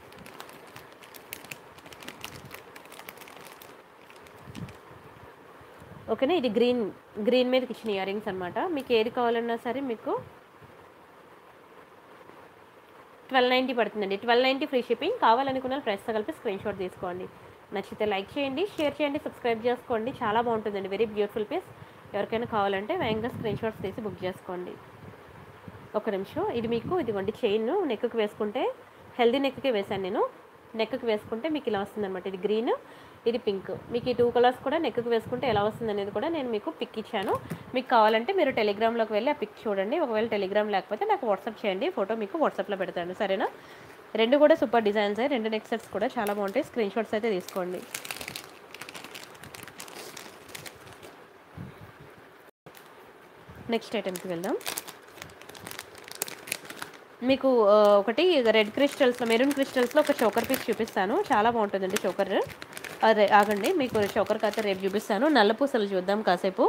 ఓకేనా ఇది గ్రీన్ గ్రీన్ మీదకి ఇచ్చిన ఇయర్ రింగ్స్ అనమాట మీకు ఏది కావాలన్నా సరే మీకు ట్వెల్వ్ నైంటీ పడుతుందండి ట్వెల్వ్ నైంటీ ఫ్రీ షిప్పింగ్ కావాలనుకున్న ప్రైస్తో కలిపి స్క్రీన్ షాట్ తీసుకోండి నచ్చితే లైక్ చేయండి షేర్ చేయండి సబ్స్క్రైబ్ చేసుకోండి చాలా బాగుంటుందండి వెరీ బ్యూటిఫుల్ పీస్ ఎవరికైనా కావాలంటే వేగంగా స్క్రీన్ షాట్స్ తీసి బుక్ చేసుకోండి ఒక నిమిషం ఇది మీకు ఇదిగోండి చైన్ నెక్కి వేసుకుంటే హెల్దీ నెక్కి వేసాను నేను నెక్కి వేసుకుంటే మీకు ఇలా వస్తుంది అనమాట ఇది గ్రీన్ ఇది పింక్ మీకు ఈ టూ కలర్స్ కూడా నెక్కి వేసుకుంటే ఎలా వస్తుంది అనేది కూడా నేను మీకు పిక్ ఇచ్చాను మీకు కావాలంటే మీరు టెలిగ్రామ్లోకి వెళ్ళి ఆ పిక్ చూడండి ఒకవేళ టెలిగ్రామ్ లేకపోతే నాకు వాట్సాప్ చేయండి ఫోటో మీకు వాట్సాప్లో పెడతాను సరేనా రెండు కూడా సూపర్ డిజైన్స్ రెండు నెక్ సెట్స్ కూడా చాలా బాగుంటాయి స్క్రీన్ షాట్స్ అయితే తీసుకోండి నెక్స్ట్ ఐటెంకి వెళ్దాం మీకు ఆ, ఒకటి రెడ్ క్రిస్టల్స్లో మెరూన్ క్రిస్టల్స్లో ఒక చోకర్ పీస్ చూపిస్తాను చాలా బాగుంటుందండి చోకర్ అదే ఆగండి మీకు చోకర్ కాతే రేపు చూపిస్తాను నల్ల పూసలు చూద్దాం కాసేపు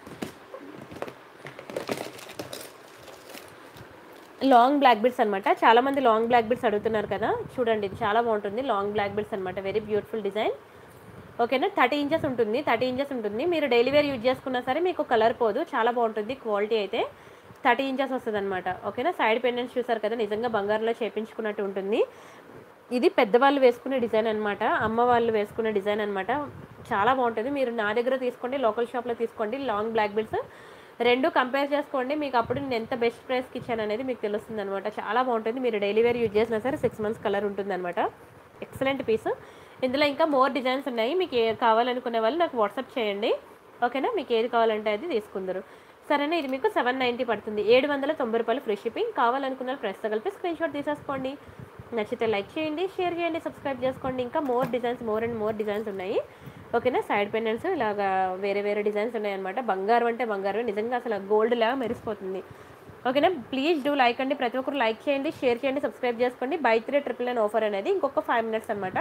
లాంగ్ బ్లాక్ బిడ్స్ అనమాట చాలా మంది లాంగ్ బ్లాక్ బిడ్స్ అడుగుతున్నారు కదా చూడండి ఇది చాలా బాగుంటుంది లాంగ్ బ్లాక్ బిడ్స్ అనమాట వెరీ బ్యూటిఫుల్ డిజైన్ ఓకేనా థర్టీ ఇంచెస్ ఉంటుంది థర్టీ ఇంచెస్ ఉంటుంది మీరు డైలీ వేర్ యూజ్ చేసుకున్నా సరే మీకు కలర్ పోదు చాలా బాగుంటుంది క్వాలిటీ అయితే థర్టీ ఇంచెస్ వస్తుంది అనమాట ఓకేనా సైడ్ పెండెంట్స్ చూసారు కదా నిజంగా బంగారంలో చేపించుకున్నట్టు ఉంటుంది ఇది పెద్దవాళ్ళు వేసుకునే డిజైన్ అనమాట అమ్మ వాళ్ళు వేసుకునే డిజైన్ అనమాట చాలా బాగుంటుంది మీరు నా దగ్గర తీసుకోండి లోకల్ షాప్లో తీసుకోండి లాంగ్ బ్లాక్ బిల్స్ రెండు కంపేర్ చేసుకోండి మీకు అప్పుడు నేను ఎంత బెస్ట్ ప్రైస్కి ఇచ్చాను అనేది మీకు తెలుస్తుంది అనమాట చాలా బాగుంటుంది మీరు డైలీ వేర్ యూజ్ చేసినా సరే సిక్స్ మంత్స్ కలర్ ఉంటుంది అనమాట ఎక్సలెంట్ పీస్ ఇందులో ఇంకా మోర్ డిజైన్స్ ఉన్నాయి మీకు ఏ కావాలనుకునే వాళ్ళు నాకు వాట్సాప్ చేయండి ఓకేనా మీకు ఏది కావాలంటే అది తీసుకుందరు సరేనా ఇది మీకు సెవెన్ నైంటీ పడుతుంది ఏడు వందల తొంభై రూపాయలు ఫ్రీ షిప్పింగ్ కావాలనుకున్న ప్రెస్ కలిపి స్క్రీన్ షాట్ తీసేసుకోండి నచ్చితే లైక్ చేయండి షేర్ చేయండి సబ్స్క్రైబ్ చేసుకోండి ఇంకా more designs more and more designs ఉన్నాయి ఓకేనా సైడ్ పెండెంట్స్ ఇలాగా వేరే వేరే డిజైన్స్ ఉన్నాయన్నమాట బంగారం అంటే బంగారం నిజంగా అసలు గోల్డ్ లాగా మెరిసిపోతుంది ఓకేనా ప్లీజ్ డూ లైక్ అండి ప్రతి ఒక్కరు లైక్ చేయండి షేర్ చేయండి సబ్స్క్రైబ్ చేసుకోండి buy three triple nine offer అనేది ఇంకొక ఫైవ్ మినిట్స్ అనమాట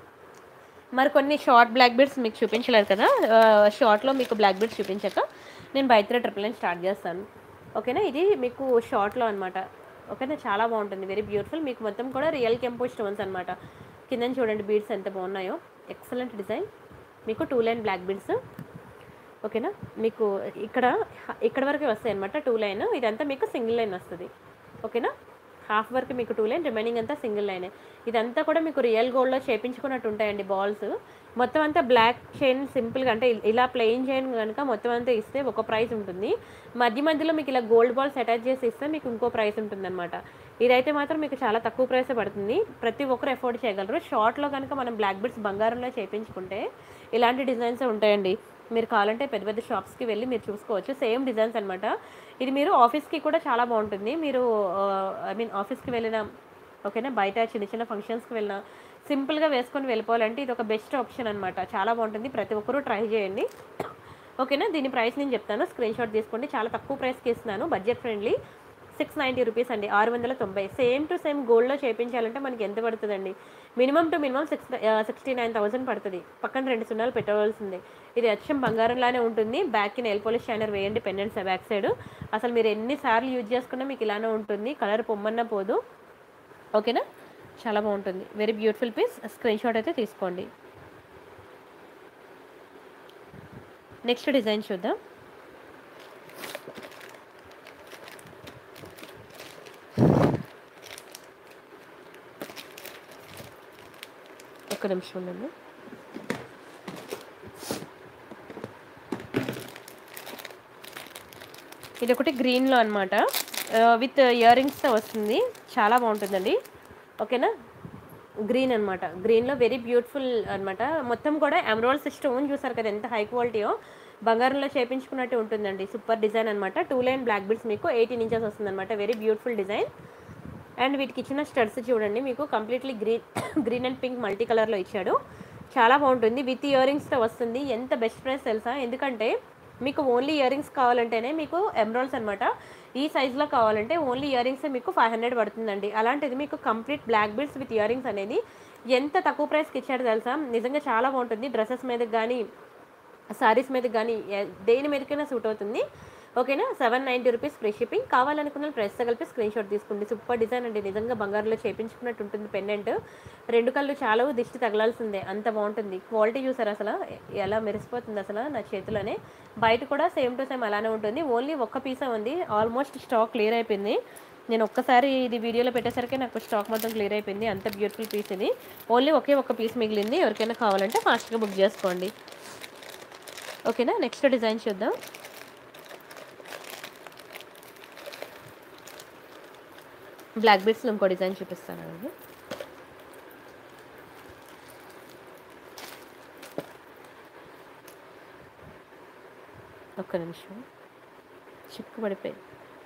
మరి కొన్ని షార్ట్ బ్లాక్ బీడ్స్ మీకు చూపించలేదు కదా ఆ, షార్ట్లో మీకు బ్లాక్ బీడ్స్ చూపించాక నేను buy three triple nine start చేస్తాను ఓకేనా ఇది మీకు షార్ట్లో అనమాట ఓకేనా చాలా బాగుంటుంది వెరీ బ్యూటిఫుల్ మీకు మొత్తం కూడా రియల్ కెంపో స్టోన్స్ అనమాట కింద చూడండి బీడ్స్ ఎంత బాగున్నాయో ఎక్సలెంట్ డిజైన్ మీకు టూ లైన్ బ్లాక్ బీడ్స్ ఓకేనా మీకు ఇక్కడ ఇక్కడ వరకే వస్తాయి అనమాట టూ లైన్ ఇదంతా మీకు సింగిల్ లైన్ వస్తుంది ఓకేనా హాఫ్ వరకు మీకు టూ లైన్ రిమైనింగ్ అంతా సింగిల్ లైనే ఇదంతా కూడా మీకు రియల్ గోల్డ్లో చేపించుకున్నట్టు ఉంటాయండి బాల్స్ మొత్తం అంతా బ్లాక్ చైన్ సింపుల్గా అంటే ఇ- ఇలా ప్లెయిన్ చైన్ కనుక మొత్తం అంతా ఇస్తే ఒక ప్రైస్ ఉంటుంది మధ్య మధ్యలో మీకు ఇలా గోల్డ్ బాల్స్ అటాచ్ చేసి ఇస్తే మీకు ఇంకో ప్రైస్ ఉంటుందన్నమాట ఇదైతే మాత్రం మీకు చాలా తక్కువ ప్రైస్ పడుతుంది ప్రతి ఒక్కరు ఎఫోర్డ్ చేయగలరు షార్ట్లో కనుక మనం బ్లాక్ బిట్స్ బంగారంలో చేయించుకుంటే ఇలాంటి డిజైన్స్ ఉంటాయండి మీరు కావాలంటే పెద్ద పెద్ద షాప్స్కి వెళ్ళి మీరు చూసుకోవచ్చు సేమ్ డిజైన్స్ అనమాట ఇది మీరు ఆఫీస్కి కూడా చాలా బాగుంటుంది మీరు ఐ మీన్ ఆఫీస్కి వెళ్ళిన ఓకేనా బయట చిన్న చిన్న ఫంక్షన్స్కి వెళ్ళినా సింపుల్గా వేసుకొని వెళ్ళిపోవాలంటే ఇది ఒక బెస్ట్ ఆప్షన్ అనమాట చాలా బాగుంటుంది ప్రతి ఒక్కరూ ట్రై చేయండి ఓకేనా దీని ప్రైస్ నేను చెప్తాను స్క్రీన్ షాట్ తీసుకోండి చాలా తక్కువ ప్రైస్కి ఇస్తున్నాను budget friendly six ninety rupees అండి ఆరు వందల తొంభై సేమ్ టు సేమ్ గోల్డ్లో చేయించాలంటే మనకి ఎంత పడుతుందండి minimum to minimum six sixty nine thousand పడుతుంది పక్కన రెండు సున్నాలు పెట్టవలసిందే ఇది అచ్చం బంగారంలానే ఉంటుంది బ్యాక్కి నెయిల్ పాలిష్ షైనర్ వేయండి పెండెంట్స్ బ్యాక్ సైడ్ అసలు మీరు ఎన్నిసార్లు యూజ్ చేసుకున్నా మీకు ఇలానే ఉంటుంది కలర్ పొమ్మన్నా పోదు ఓకేనా చాలా బాగుంటుంది very beautiful piece screenshot అయితే తీసుకోండి నెక్స్ట్ డిజైన్ చూద్దాం ఒక్క నిమిషం ఉండండి ఇది ఒకటి గ్రీన్లో అనమాట విత్ ఇయర్ రింగ్స్తో వస్తుంది చాలా బాగుంటుందండి ఓకేనా గ్రీన్ అనమాట గ్రీన్లో వెరీ బ్యూటిఫుల్ అనమాట మొత్తం కూడా ఎమరాల్డ్ స్టోన్ చూసారు కదా ఎంత హై క్వాలిటీయో బంగారంలో చేపించుకున్నట్టు ఉంటుందండి సూపర్ డిజైన్ అనమాట టూ లైన్ బ్లాక్ బిల్స్ మీకు ఎయిటీన్ ఇంచెస్ వస్తుంది అనమాట వెరీ బ్యూటిఫుల్ డిజైన్ అండ్ వీటికి ఇచ్చిన స్టడ్స్ చూడండి మీకు completely green green and pink multi కలర్లో ఇచ్చాడు చాలా బాగుంటుంది విత్ ఇయర్ రింగ్స్తో వస్తుంది ఎంత బెస్ట్ ప్రైస్ తెలుసా ఎందుకంటే మీకు ఓన్లీ ఇయర్ రింగ్స్ కావాలంటేనే మీకు ఎమరాల్స్ అనమాట ఈ సైజులో కావాలంటే ఓన్లీ ఇయర్ రింగ్స్ మీకు ఫైవ్ హండ్రెడ్ పడుతుందండి అలాంటిది మీకు complete black beads with earrings అనేది ఎంత తక్కువ ప్రైస్కి ఇచ్చాడు తెలుసా నిజంగా చాలా బాగుంటుంది డ్రెస్సెస్ మీద కానీ సారీస్ మీద కానీ ఏ- దేని మీదకైనా సూట్ అవుతుంది ఓకేనా seven ninety rupees free shipping కావాలనుకున్న ప్రైస్తో కలిపి స్క్రీన్ షాట్ తీసుకోండి సూపర్ డిజైన్ అండి నిజంగా బంగారులో చేపించుకున్నట్టు ఉంటుంది పెండెంట్ రెండు కళ్ళు చాలా దిష్టి తగలాల్సిందే అంత బాగుంటుంది క్వాలిటీ చూసారు అసలు ఎ- ఎలా మెరిసిపోతుంది అసలు నా చేతిలోనే బయట కూడా సేమ్ టు సేమ్ అలానే ఉంటుంది ఓన్లీ ఒక్క పీసే ఉంది ఆల్మోస్ట్ స్టాక్ క్లియర్ అయిపోయింది నేను ఒక్కసారి ఇది వీడియోలో పెట్టేసరికి నాకు స్టాక్ మొత్తం క్లియర్ అయిపోయింది అంత బ్యూటిఫుల్ పీస్ ఇది ఓన్లీ ఒకే ఒక్క పీస్ మిగిలింది ఎవరికైనా కావాలంటే ఫాస్ట్గా బుక్ చేసుకోండి ఓకేనా నెక్స్ట్ డిజైన్ చూద్దాం బ్లాక్ బీడ్స్లో ఇంకో డిజైన్ చూపిస్తానండి ఒక్క నిమిషం చిక్కు పడిపోయింది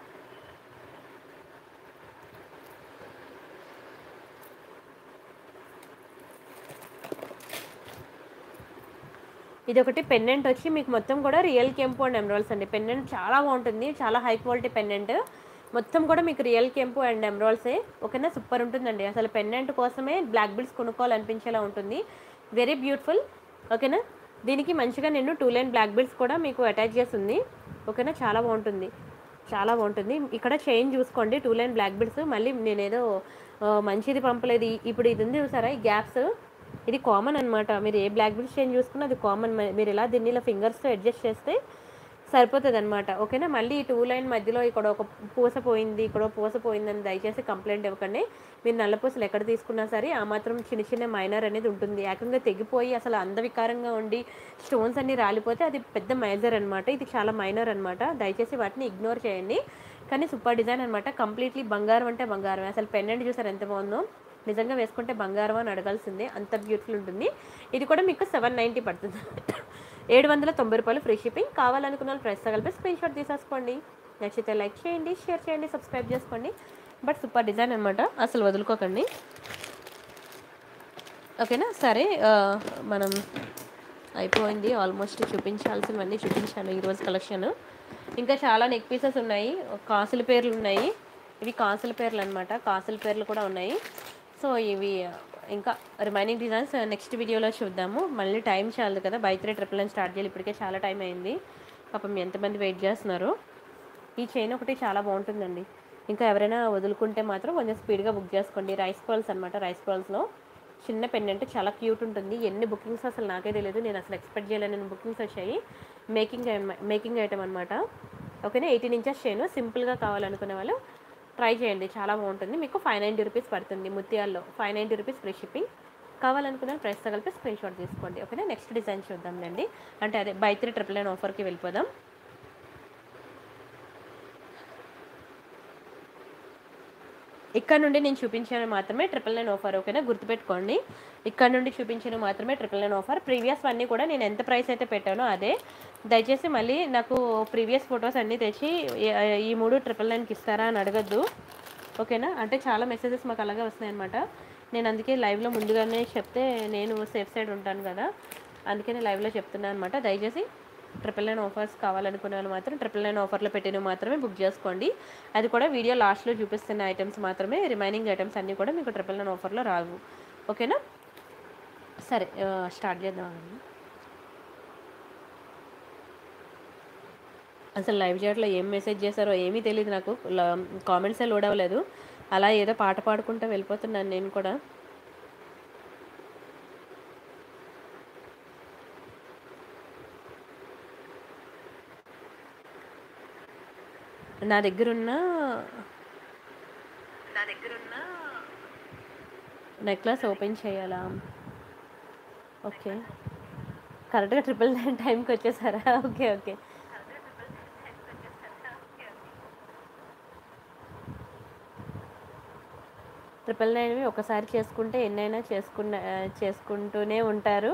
ఇది ఒకటి పెండెంట్ వచ్చి మీకు మొత్తం కూడా రియల్ కెంపు అండ్ ఎమరాల్స్ అండి పెండెంట్ చాలా బాగుంటుంది చాలా హై క్వాలిటీ పెండెంట్ మొత్తం కూడా మీకు రియల్ కెంపు అండ్ ఎమరాల్సే ఓకేనా సూపర్ ఉంటుందండి అసలు పెండెంట్ కోసమే బ్లాక్ బిల్స్ కొనుక్కోవాలనిపించేలా ఉంటుంది వెరీ బ్యూటిఫుల్ ఓకేనా దీనికి మంచిగా నేను టూ లైన్ బ్లాక్ బిల్స్ కూడా మీకు అటాచ్ చేసి ఉంది ఓకేనా చాలా బాగుంటుంది చాలా బాగుంటుంది ఇక్కడ చైన్ చూసుకోండి టూ లైన్ బ్లాక్ బిడ్స్ మళ్ళీ నేనేదో ఆ, మంచిది పంపలేదు ఈ- ఇప్పుడు ఇది ఉంది చూసారా ఈ గ్యాప్స్ ఇది కామన్ అన్నమాట మీరు ఏ బ్లాక్ బిడ్స్ చైన్ చూసుకున్నా అది కామన్ మీరు ఇలా దీన్ని ఇలా ఫింగర్స్తో అడ్జస్ట్ చేస్తే సరిపోతుంది అనమాట ఓకేనా మళ్ళీ ఈ టూ లైన్ మధ్యలో ఇక్కడ ఒక పూస పోయింది ఇక్కడ ఒక పూస పోయిందని దయచేసి కంప్లైంట్ ఇవ్వకండి మీరు నల్ల పూసలు ఎక్కడ తీసుకున్నా సరే ఆ మాత్రం చిన్న చిన్న మైనర్ అనేది ఉంటుంది ఏకంగా తెగిపోయి అసలు అందవికారంగా ఉండి స్టోన్స్ అన్ని రాలిపోతే అది పెద్ద మేజర్ అనమాట ఇది చాలా మైనర్ అనమాట దయచేసి వాటిని ఇగ్నోర్ చేయండి కానీ సూపర్ డిజైన్ అనమాట కంప్లీట్లీ బంగారం అంటే బంగారం అసలు పెండెంట్ చూసారు ఎంత బాగుందో నిజంగా వేసుకుంటే బంగారం అని అడగాల్సిందే అంత బ్యూటిఫుల్ ఉంటుంది ఇది కూడా మీకు సెవెన్ నైంటీ పడుతుంది ఏడు వందల తొంభై రూపాయలు ఫ్రీ షిప్పింగ్ కావాలనుకున్న వాళ్ళు ప్రైస్ కలిపి స్క్రీన్ షాట్ తీసేసుకోండి నచ్చితే లైక్ చేయండి షేర్ చేయండి సబ్స్క్రైబ్ చేసుకోండి బట్ సూపర్ డిజైన్ అనమాట అసలు వదులుకోకండి ఓకేనా సరే ఆ, మనం అయిపోయింది ఆల్మోస్ట్ చూపించాల్సినవన్నీ చూపించాను ఈరోజు కలెక్షన్ ఇంకా చాలా నెక్ పీసెస్ ఉన్నాయి కాసుల పేర్లు ఉన్నాయి ఇవి కాసుల పేర్లు అనమాట కాసుల పేర్లు కూడా ఉన్నాయి సో ఇవి ఇంకా రిమైనింగ్ డిజైన్స్ నెక్స్ట్ వీడియోలో చూద్దాము మళ్ళీ టైం చాలదు కదా బై త్రీ ట్రిపుల్ అని స్టార్ట్ చేయాలి ఇప్పటికే చాలా టైం అయింది పాపం ఎంతమంది వెయిట్ చేస్తున్నారు ఈ చైన్ ఒకటి చాలా బాగుంటుందండి ఇంకా ఎవరైనా వదులుకుంటే మాత్రం కొంచెం స్పీడ్గా బుక్ చేసుకోండి రైస్ పర్ల్స్ అనమాట రైస్ పర్ల్స్లో చిన్న పెండెంట్ చాలా క్యూట్ ఉంటుంది ఎన్ని బుకింగ్స్ అసలు నాకే తెలియదు నేను అసలు ఎక్స్పెక్ట్ చేయలేని బుకింగ్స్ వచ్చాయి మేకింగ్ మేకింగ్ ఐటమ్ అనమాట ఓకేనా ఎయిటీన్ ఇంచెస్ చైన్ సింపుల్గా కావాలనుకునే వాళ్ళు ట్రై చేయండి చాలా బాగుంటుంది మీకు ఫైవ్ నైంటీ రూపీస్ పడుతుంది ముత్యాల్లో five ninety rupees free shipping కావాలనుకున్న ప్రైస్ కలిపి స్క్రీన్ షాట్ తీసుకోండి ఓకేనా నెక్స్ట్ డిజైన్ చూద్దాంలేండి అంటే అదే బై త్రీ ట్రిపుల్ నైన్ ఆఫర్కి వెళ్ళిపోదాం ఇక్కడ నుండి నేను చూపించాను మాత్రమే ట్రిపుల్ నైన్ ఆఫర్ ఓకేనా గుర్తుపెట్టుకోండి ఇక్కడ నుండి చూపించిన మాత్రమే ట్రిపుల్ నైన్ ఆఫర్ ప్రీవియస్ అన్నీ కూడా నేను ఎంత ప్రైస్ అయితే పెట్టానో అదే దయచేసి మళ్ళీ నాకు ప్రీవియస్ ఫొటోస్ అన్నీ తెచ్చి ఈ- ఈ మూడు ట్రిపుల్ నైన్కి ఇస్తారా అని అడగద్దు ఓకేనా అంటే చాలా మెసేజెస్ మాకు అలాగే వస్తున్నాయి అనమాట నేను అందుకే లైవ్లో ముందుగానే చెప్తే నేను సేఫ్ సైడ్ ఉంటాను కదా అందుకనే లైవ్లో చెప్తున్నాను అనమాట దయచేసి ట్రిపుల్ నైన్ ఆఫర్స్ కావాలనుకునే వాళ్ళు మాత్రం ట్రిపుల్ నైన్ ఆఫర్లో పెట్టినవి మాత్రమే బుక్ చేసుకోండి అది కూడా వీడియో లాస్ట్లో చూపిస్తున్న ఐటమ్స్ మాత్రమే రిమైనింగ్ ఐటమ్స్ అన్నీ కూడా మీకు ట్రిపుల్ నైన్ ఆఫర్లో రావు ఓకేనా సరే ఆ, స్టార్ట్ చేద్దాం అసలు లైవ్ చాట్లో ఏం మెసేజ్ చేశారో ఏమీ తెలియదు నాకు కామెంట్సే లోడ్ అవ్వలేదు అలా ఏదో పాట పాడుకుంటూ వెళ్ళిపోతున్నాను నేను కూడా నా దగ్గరున్న నా దగ్గర ఉన్న నెక్లెస్ ఓపెన్ చేయాలా ఓకే కరెక్ట్గా ట్రిపుల్ నైన్ టైంకి వచ్చేసారా ఓకే ఓకే ట్రిపుల్ నైన్వి ఒకసారి చేసుకుంటే ఎన్నైనా చేసుకున్న చేసుకుంటూనే ఉంటారు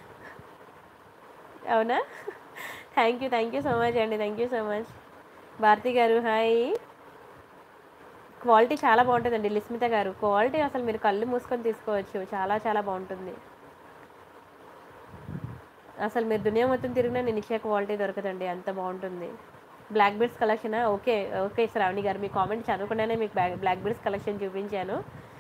అవునా thank you thank you so much అండి thank you so much Bharathi గారు హాయ్ క్వాలిటీ చాలా బాగుంటుందండి లిస్మిత గారు క్వాలిటీ అసలు మీరు కళ్ళు మూసుకొని తీసుకోవచ్చు చాలా చాలా బాగుంటుంది అసలు మీరు దునియా మొత్తం తిరిగినా నేను ఇచ్చే క్వాలిటీ దొరకదండి అంత బాగుంటుంది black beads collection okay okay Shravani గారు మీ కామెంట్ చదవకుండానే మీకు బ్లాక్ బ్లాక్ బీడ్స్ కలెక్షన్ చూపించాను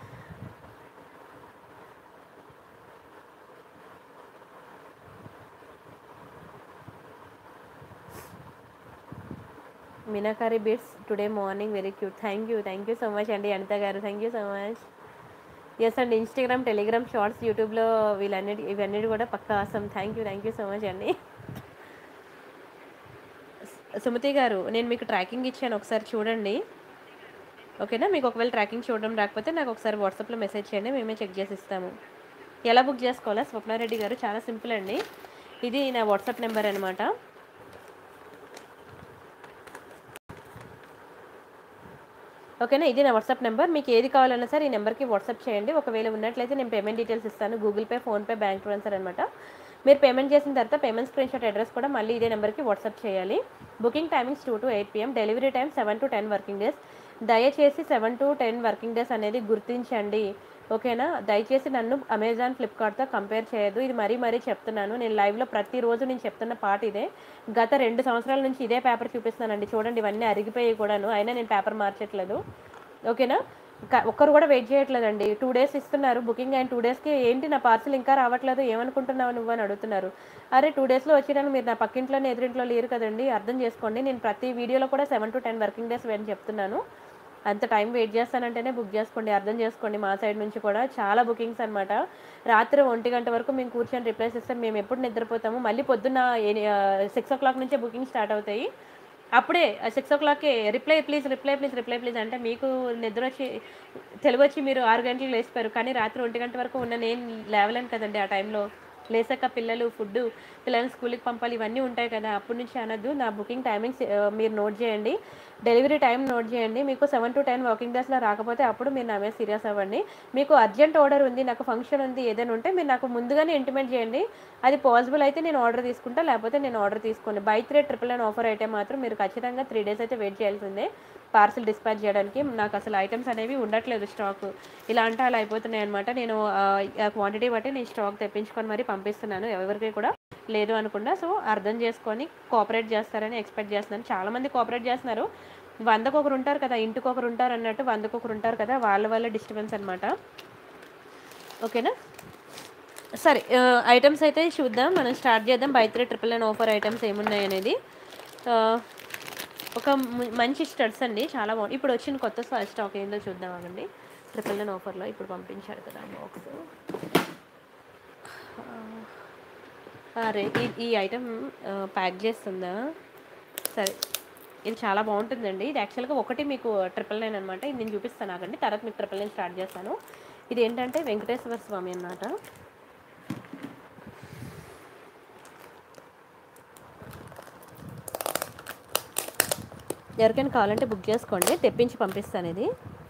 Meenakari beads today morning very cute thank you thank you so much అండి Anita garu thank you so much yes అండి ఇన్స్టాగ్రామ్ టెలిగ్రామ్ షార్ట్స్ యూట్యూబ్లో వీళ్ళన్నిటి ఇవన్నీ కూడా పక్కా అవసరం thank you thank you so much అండి సుమతి గారు నేను మీకు ట్రాకింగ్ ఇచ్చాను ఒకసారి చూడండి ఓకేనా మీకు ఒకవేళ ట్రాకింగ్ చూడడం రాకపోతే నాకు ఒకసారి వాట్సాప్లో మెసేజ్ చేయండి మేమే చెక్ చేసి ఇస్తాము ఎలా బుక్ చేసుకోవాలా స్వప్నారెడ్డి గారు చాలా సింపుల్ అండి ఇది నా వాట్సాప్ నెంబర్ అనమాట ఓకేనా ఇది నా వాట్సాప్ నెంబర్ మీకు ఏది కావాలన్నా సరే ఈ నెంబర్కి వాట్సాప్ చేయండి ఒకవేళ ఉన్నట్లయితే నేను పేమెంట్ డీటెయిల్స్ ఇస్తాను Google Pay PhonePe bank transfer అనమాట మీరు పేమెంట్ చేసిన తర్వాత పేమెంట్ స్క్రీన్ షాట్ అడ్రస్ కూడా మళ్ళీ ఇదే నెంబర్కి వాట్సాప్ చేయాలి booking timings two to eight PM delivery time seven to ten working days దయచేసి seven to ten working days అనేది గుర్తించండి ఓకేనా దయచేసి నన్ను అమెజాన్ ఫ్లిప్కార్ట్తో కంపేర్ చేయదు ఇది మరీ మరీ చెప్తున్నాను నేను లైవ్లో ప్రతిరోజు నేను చెప్తున్న పాట ఇదే గత రెండు సంవత్సరాల నుంచి ఇదే పేపర్ చూపిస్తున్నానండి చూడండి ఇవన్నీ అరిగిపోయి కూడాను అయినా నేను పేపర్ మార్చట్లేదు ఓకేనా క- ఒక్కరు కూడా వెయిట్ చేయట్లేదండి టూ డేస్ ఇస్తున్నారు బుకింగ్ అయిన టూ డేస్కి ఏంటి నా పార్సల్ ఇంకా రావట్లేదు ఏమనుకుంటున్నావు నువ్వు అని అడుగుతున్నారు అరే టూ డేస్లో వచ్చేయడానికి మీరు నా పక్కింట్లోనే ఎదురింట్లో లేరు కదండి అర్థం చేసుకోండి నేను ప్రతి వీడియోలో కూడా seven to ten working days అని చెప్తున్నాను అంత టైం వెయిట్ చేస్తానంటేనే బుక్ చేసుకోండి అర్థం చేసుకోండి మా సైడ్ నుంచి కూడా చాలా బుకింగ్స్ అనమాట రాత్రి ఒంటి గంట వరకు మేము కూర్చొని రిప్లైస్ ఇస్తాం మేము ఎప్పుడు నిద్రపోతాము మళ్ళీ పొద్దున్న సిక్స్ ఓ క్లాక్ నుంచే బుకింగ్ స్టార్ట్ అవుతాయి అప్పుడే సిక్స్ ఓ క్లాక్కి reply please reply please reply please అంటే మీకు నిద్ర వచ్చి తెలివి వచ్చి మీరు ఆరు గంటలకు లేచిపోయారు కానీ రాత్రి ఒంటి గంట వరకు ఉన్న నేను లేవలేను కదండి ఆ టైంలో లేసాక పిల్లలు ఫుడ్ పిల్లల్ని స్కూల్కి పంపాలి ఇవన్నీ ఉంటాయి కదా అప్పటి నుంచి అనద్దు నా బుకింగ్ టైమింగ్స్ ఆ, మీరు నోట్ చేయండి డెలివరీ టైం నోట్ చేయండి మీకు సెవెన్ టు టెన్ వర్కింగ్ డేస్లో రాకపోతే అప్పుడు మీరు నా మీద సీరియస్ అవ్వండి మీకు అర్జెంట్ ఆర్డర్ ఉంది నాకు ఫంక్షన్ ఉంది ఏదైనా ఉంటే మీరు నాకు ముందుగానే ఇంటిమేట్ చేయండి అది పాసిబుల్ అయితే నేను ఆర్డర్ తీసుకుంటా లేకపోతే నేను ఆర్డర్ తీసుకోండి buy three triple nine offer అయితే మాత్రం మీరు ఖచ్చితంగా త్రీ డేస్ అయితే వెయిట్ చేయాల్సిందే పార్సల్ డిస్పాచ్ చేయడానికి నాకు అసలు ఐటమ్స్ అనేవి ఉండట్లేదు స్టాక్ ఇలా అంటే అలా అయిపోతున్నాయి అనమాట నేను క్వాంటిటీ బట్టి నేను స్టాక్ తెప్పించుకొని మరి పంపిస్తున్నాను ఎవరికి కూడా లేదు అనుకుండా సో అర్థం చేసుకొని కోఆపరేట్ చేస్తారని ఎక్స్పెక్ట్ చేస్తున్నాను చాలామంది కోఆపరేట్ చేస్తున్నారు వందకు ఒకరు ఉంటారు కదా ఇంటికి ఒకరు ఉంటారు అన్నట్టు వందకు ఒకరు ఉంటారు కదా వాళ్ళ వల్ల డిస్టర్బెన్స్ అనమాట ఓకేనా సరే ఐటమ్స్ అయితే చూద్దాం మనం స్టార్ట్ చేద్దాం buy three triple nine offer items ఏమున్నాయి అనేది ఆ, ఒక మ- మంచి స్టడ్స్ అండి చాలా బాగుంది ఇప్పుడు వచ్చిన కొత్త స్టా- స్టాక్ ఏందో చూద్దాం అవండి ట్రిపుల్ నైన్ ఆఫర్లో ఇప్పుడు పంపించాడు కదా బాక్స్ అరే ఈ ఈ ఐటమ్ ప్యాక్ చేస్తుందా సరే ఇది చాలా బాగుంటుందండి ఇది యాక్చువల్గా ఒకటి మీకు ట్రిపుల్ నైన్ అనమాట ఇది నేను చూపిస్తాను ఆగండి తర్వాత మీకు ట్రిపుల్ నైన్ స్టార్ట్ చేస్తాను ఇది ఏంటంటే వెంకటేశ్వర స్వామి అన్నమాట ఎవరికైనా కావాలంటే బుక్ చేసుకోండి తెప్పించి పంపిస్తాను ఇది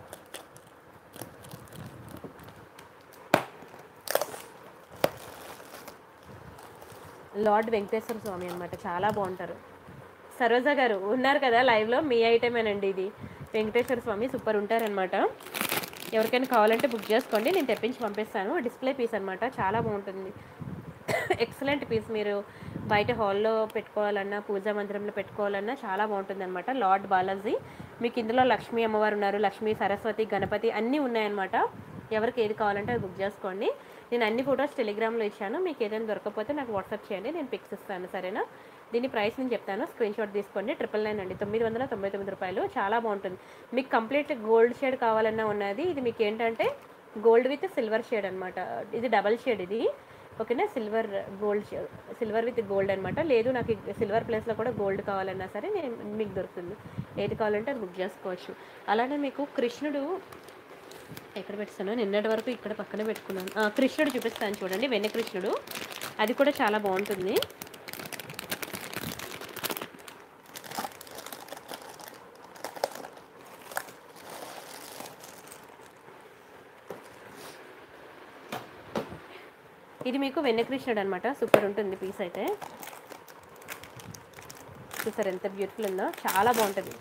లార్డ్ వెంకటేశ్వర స్వామి అనమాట చాలా బాగుంటారు సరోజ గారు ఉన్నారు కదా లైవ్లో మీ ఐటమేనండి ఇది వెంకటేశ్వర స్వామి సూపర్ ఉంటారనమాట ఎవరికైనా కావాలంటే బుక్ చేసుకోండి నేను తెప్పించి పంపిస్తాను డిస్ప్లే పీస్ అనమాట చాలా బాగుంటుంది ఎక్సలెంట్ పీస్ మీరు బయట హాల్లో పెట్టుకోవాలన్నా పూజా మందిరంలో పెట్టుకోవాలన్నా చాలా బాగుంటుంది అనమాట లార్డ్ బాలాజీ మీకు ఇందులో లక్ష్మీ అమ్మవారు ఉన్నారు లక్ష్మీ సరస్వతి గణపతి అన్నీ ఉన్నాయన్నమాట ఎవరికి ఏది కావాలంటే అది బుక్ చేసుకోండి నేను అన్ని ఫొటోస్ టెలిగ్రామ్లో ఇచ్చాను మీకు ఏదైనా దొరకకపోతే నాకు వాట్సాప్ చేయండి నేను పిక్స్ ఇస్తాను సరేనా దీని ప్రైస్ నేను చెప్తాను స్క్రీన్ షాట్ తీసుకోండి ట్రిపుల్ నైన్ అండి తొమ్మిది వందల తొంభై తొమ్మిది రూపాయలు చాలా బాగుంటుంది మీకు కంప్లీట్ గోల్డ్ షేడ్ కావాలన్నా ఉన్నది ఇది మీకు ఏంటంటే గోల్డ్ విత్ సిల్వర్ షేడ్ అనమాట ఇది డబల్ షేడ్ ఇది ఓకేనా silver gold silver with gold అనమాట లేదు నాకు సిల్వర్ ప్లేస్లో కూడా గోల్డ్ కావాలన్నా సరే నేను మీకు దొరుకుతుంది ఏది కావాలంటే అది బుక్ చేసుకోవచ్చు అలానే మీకు కృష్ణుడు ఎక్కడ పెట్టుస్తాను నిన్నటి వరకు ఇక్కడ పక్కన పెట్టుకున్నాను ఆ, కృష్ణుడు చూపిస్తాను చూడండి వెన్న కృష్ణుడు అది కూడా చాలా బాగుంటుంది ఇది మీకు వెన్నకృష్ణుడు అనమాట సూపర్ ఉంటుంది పీస్ అయితే చూసారు ఎంత బ్యూటిఫుల్ ఉందో చాలా బాగుంటుంది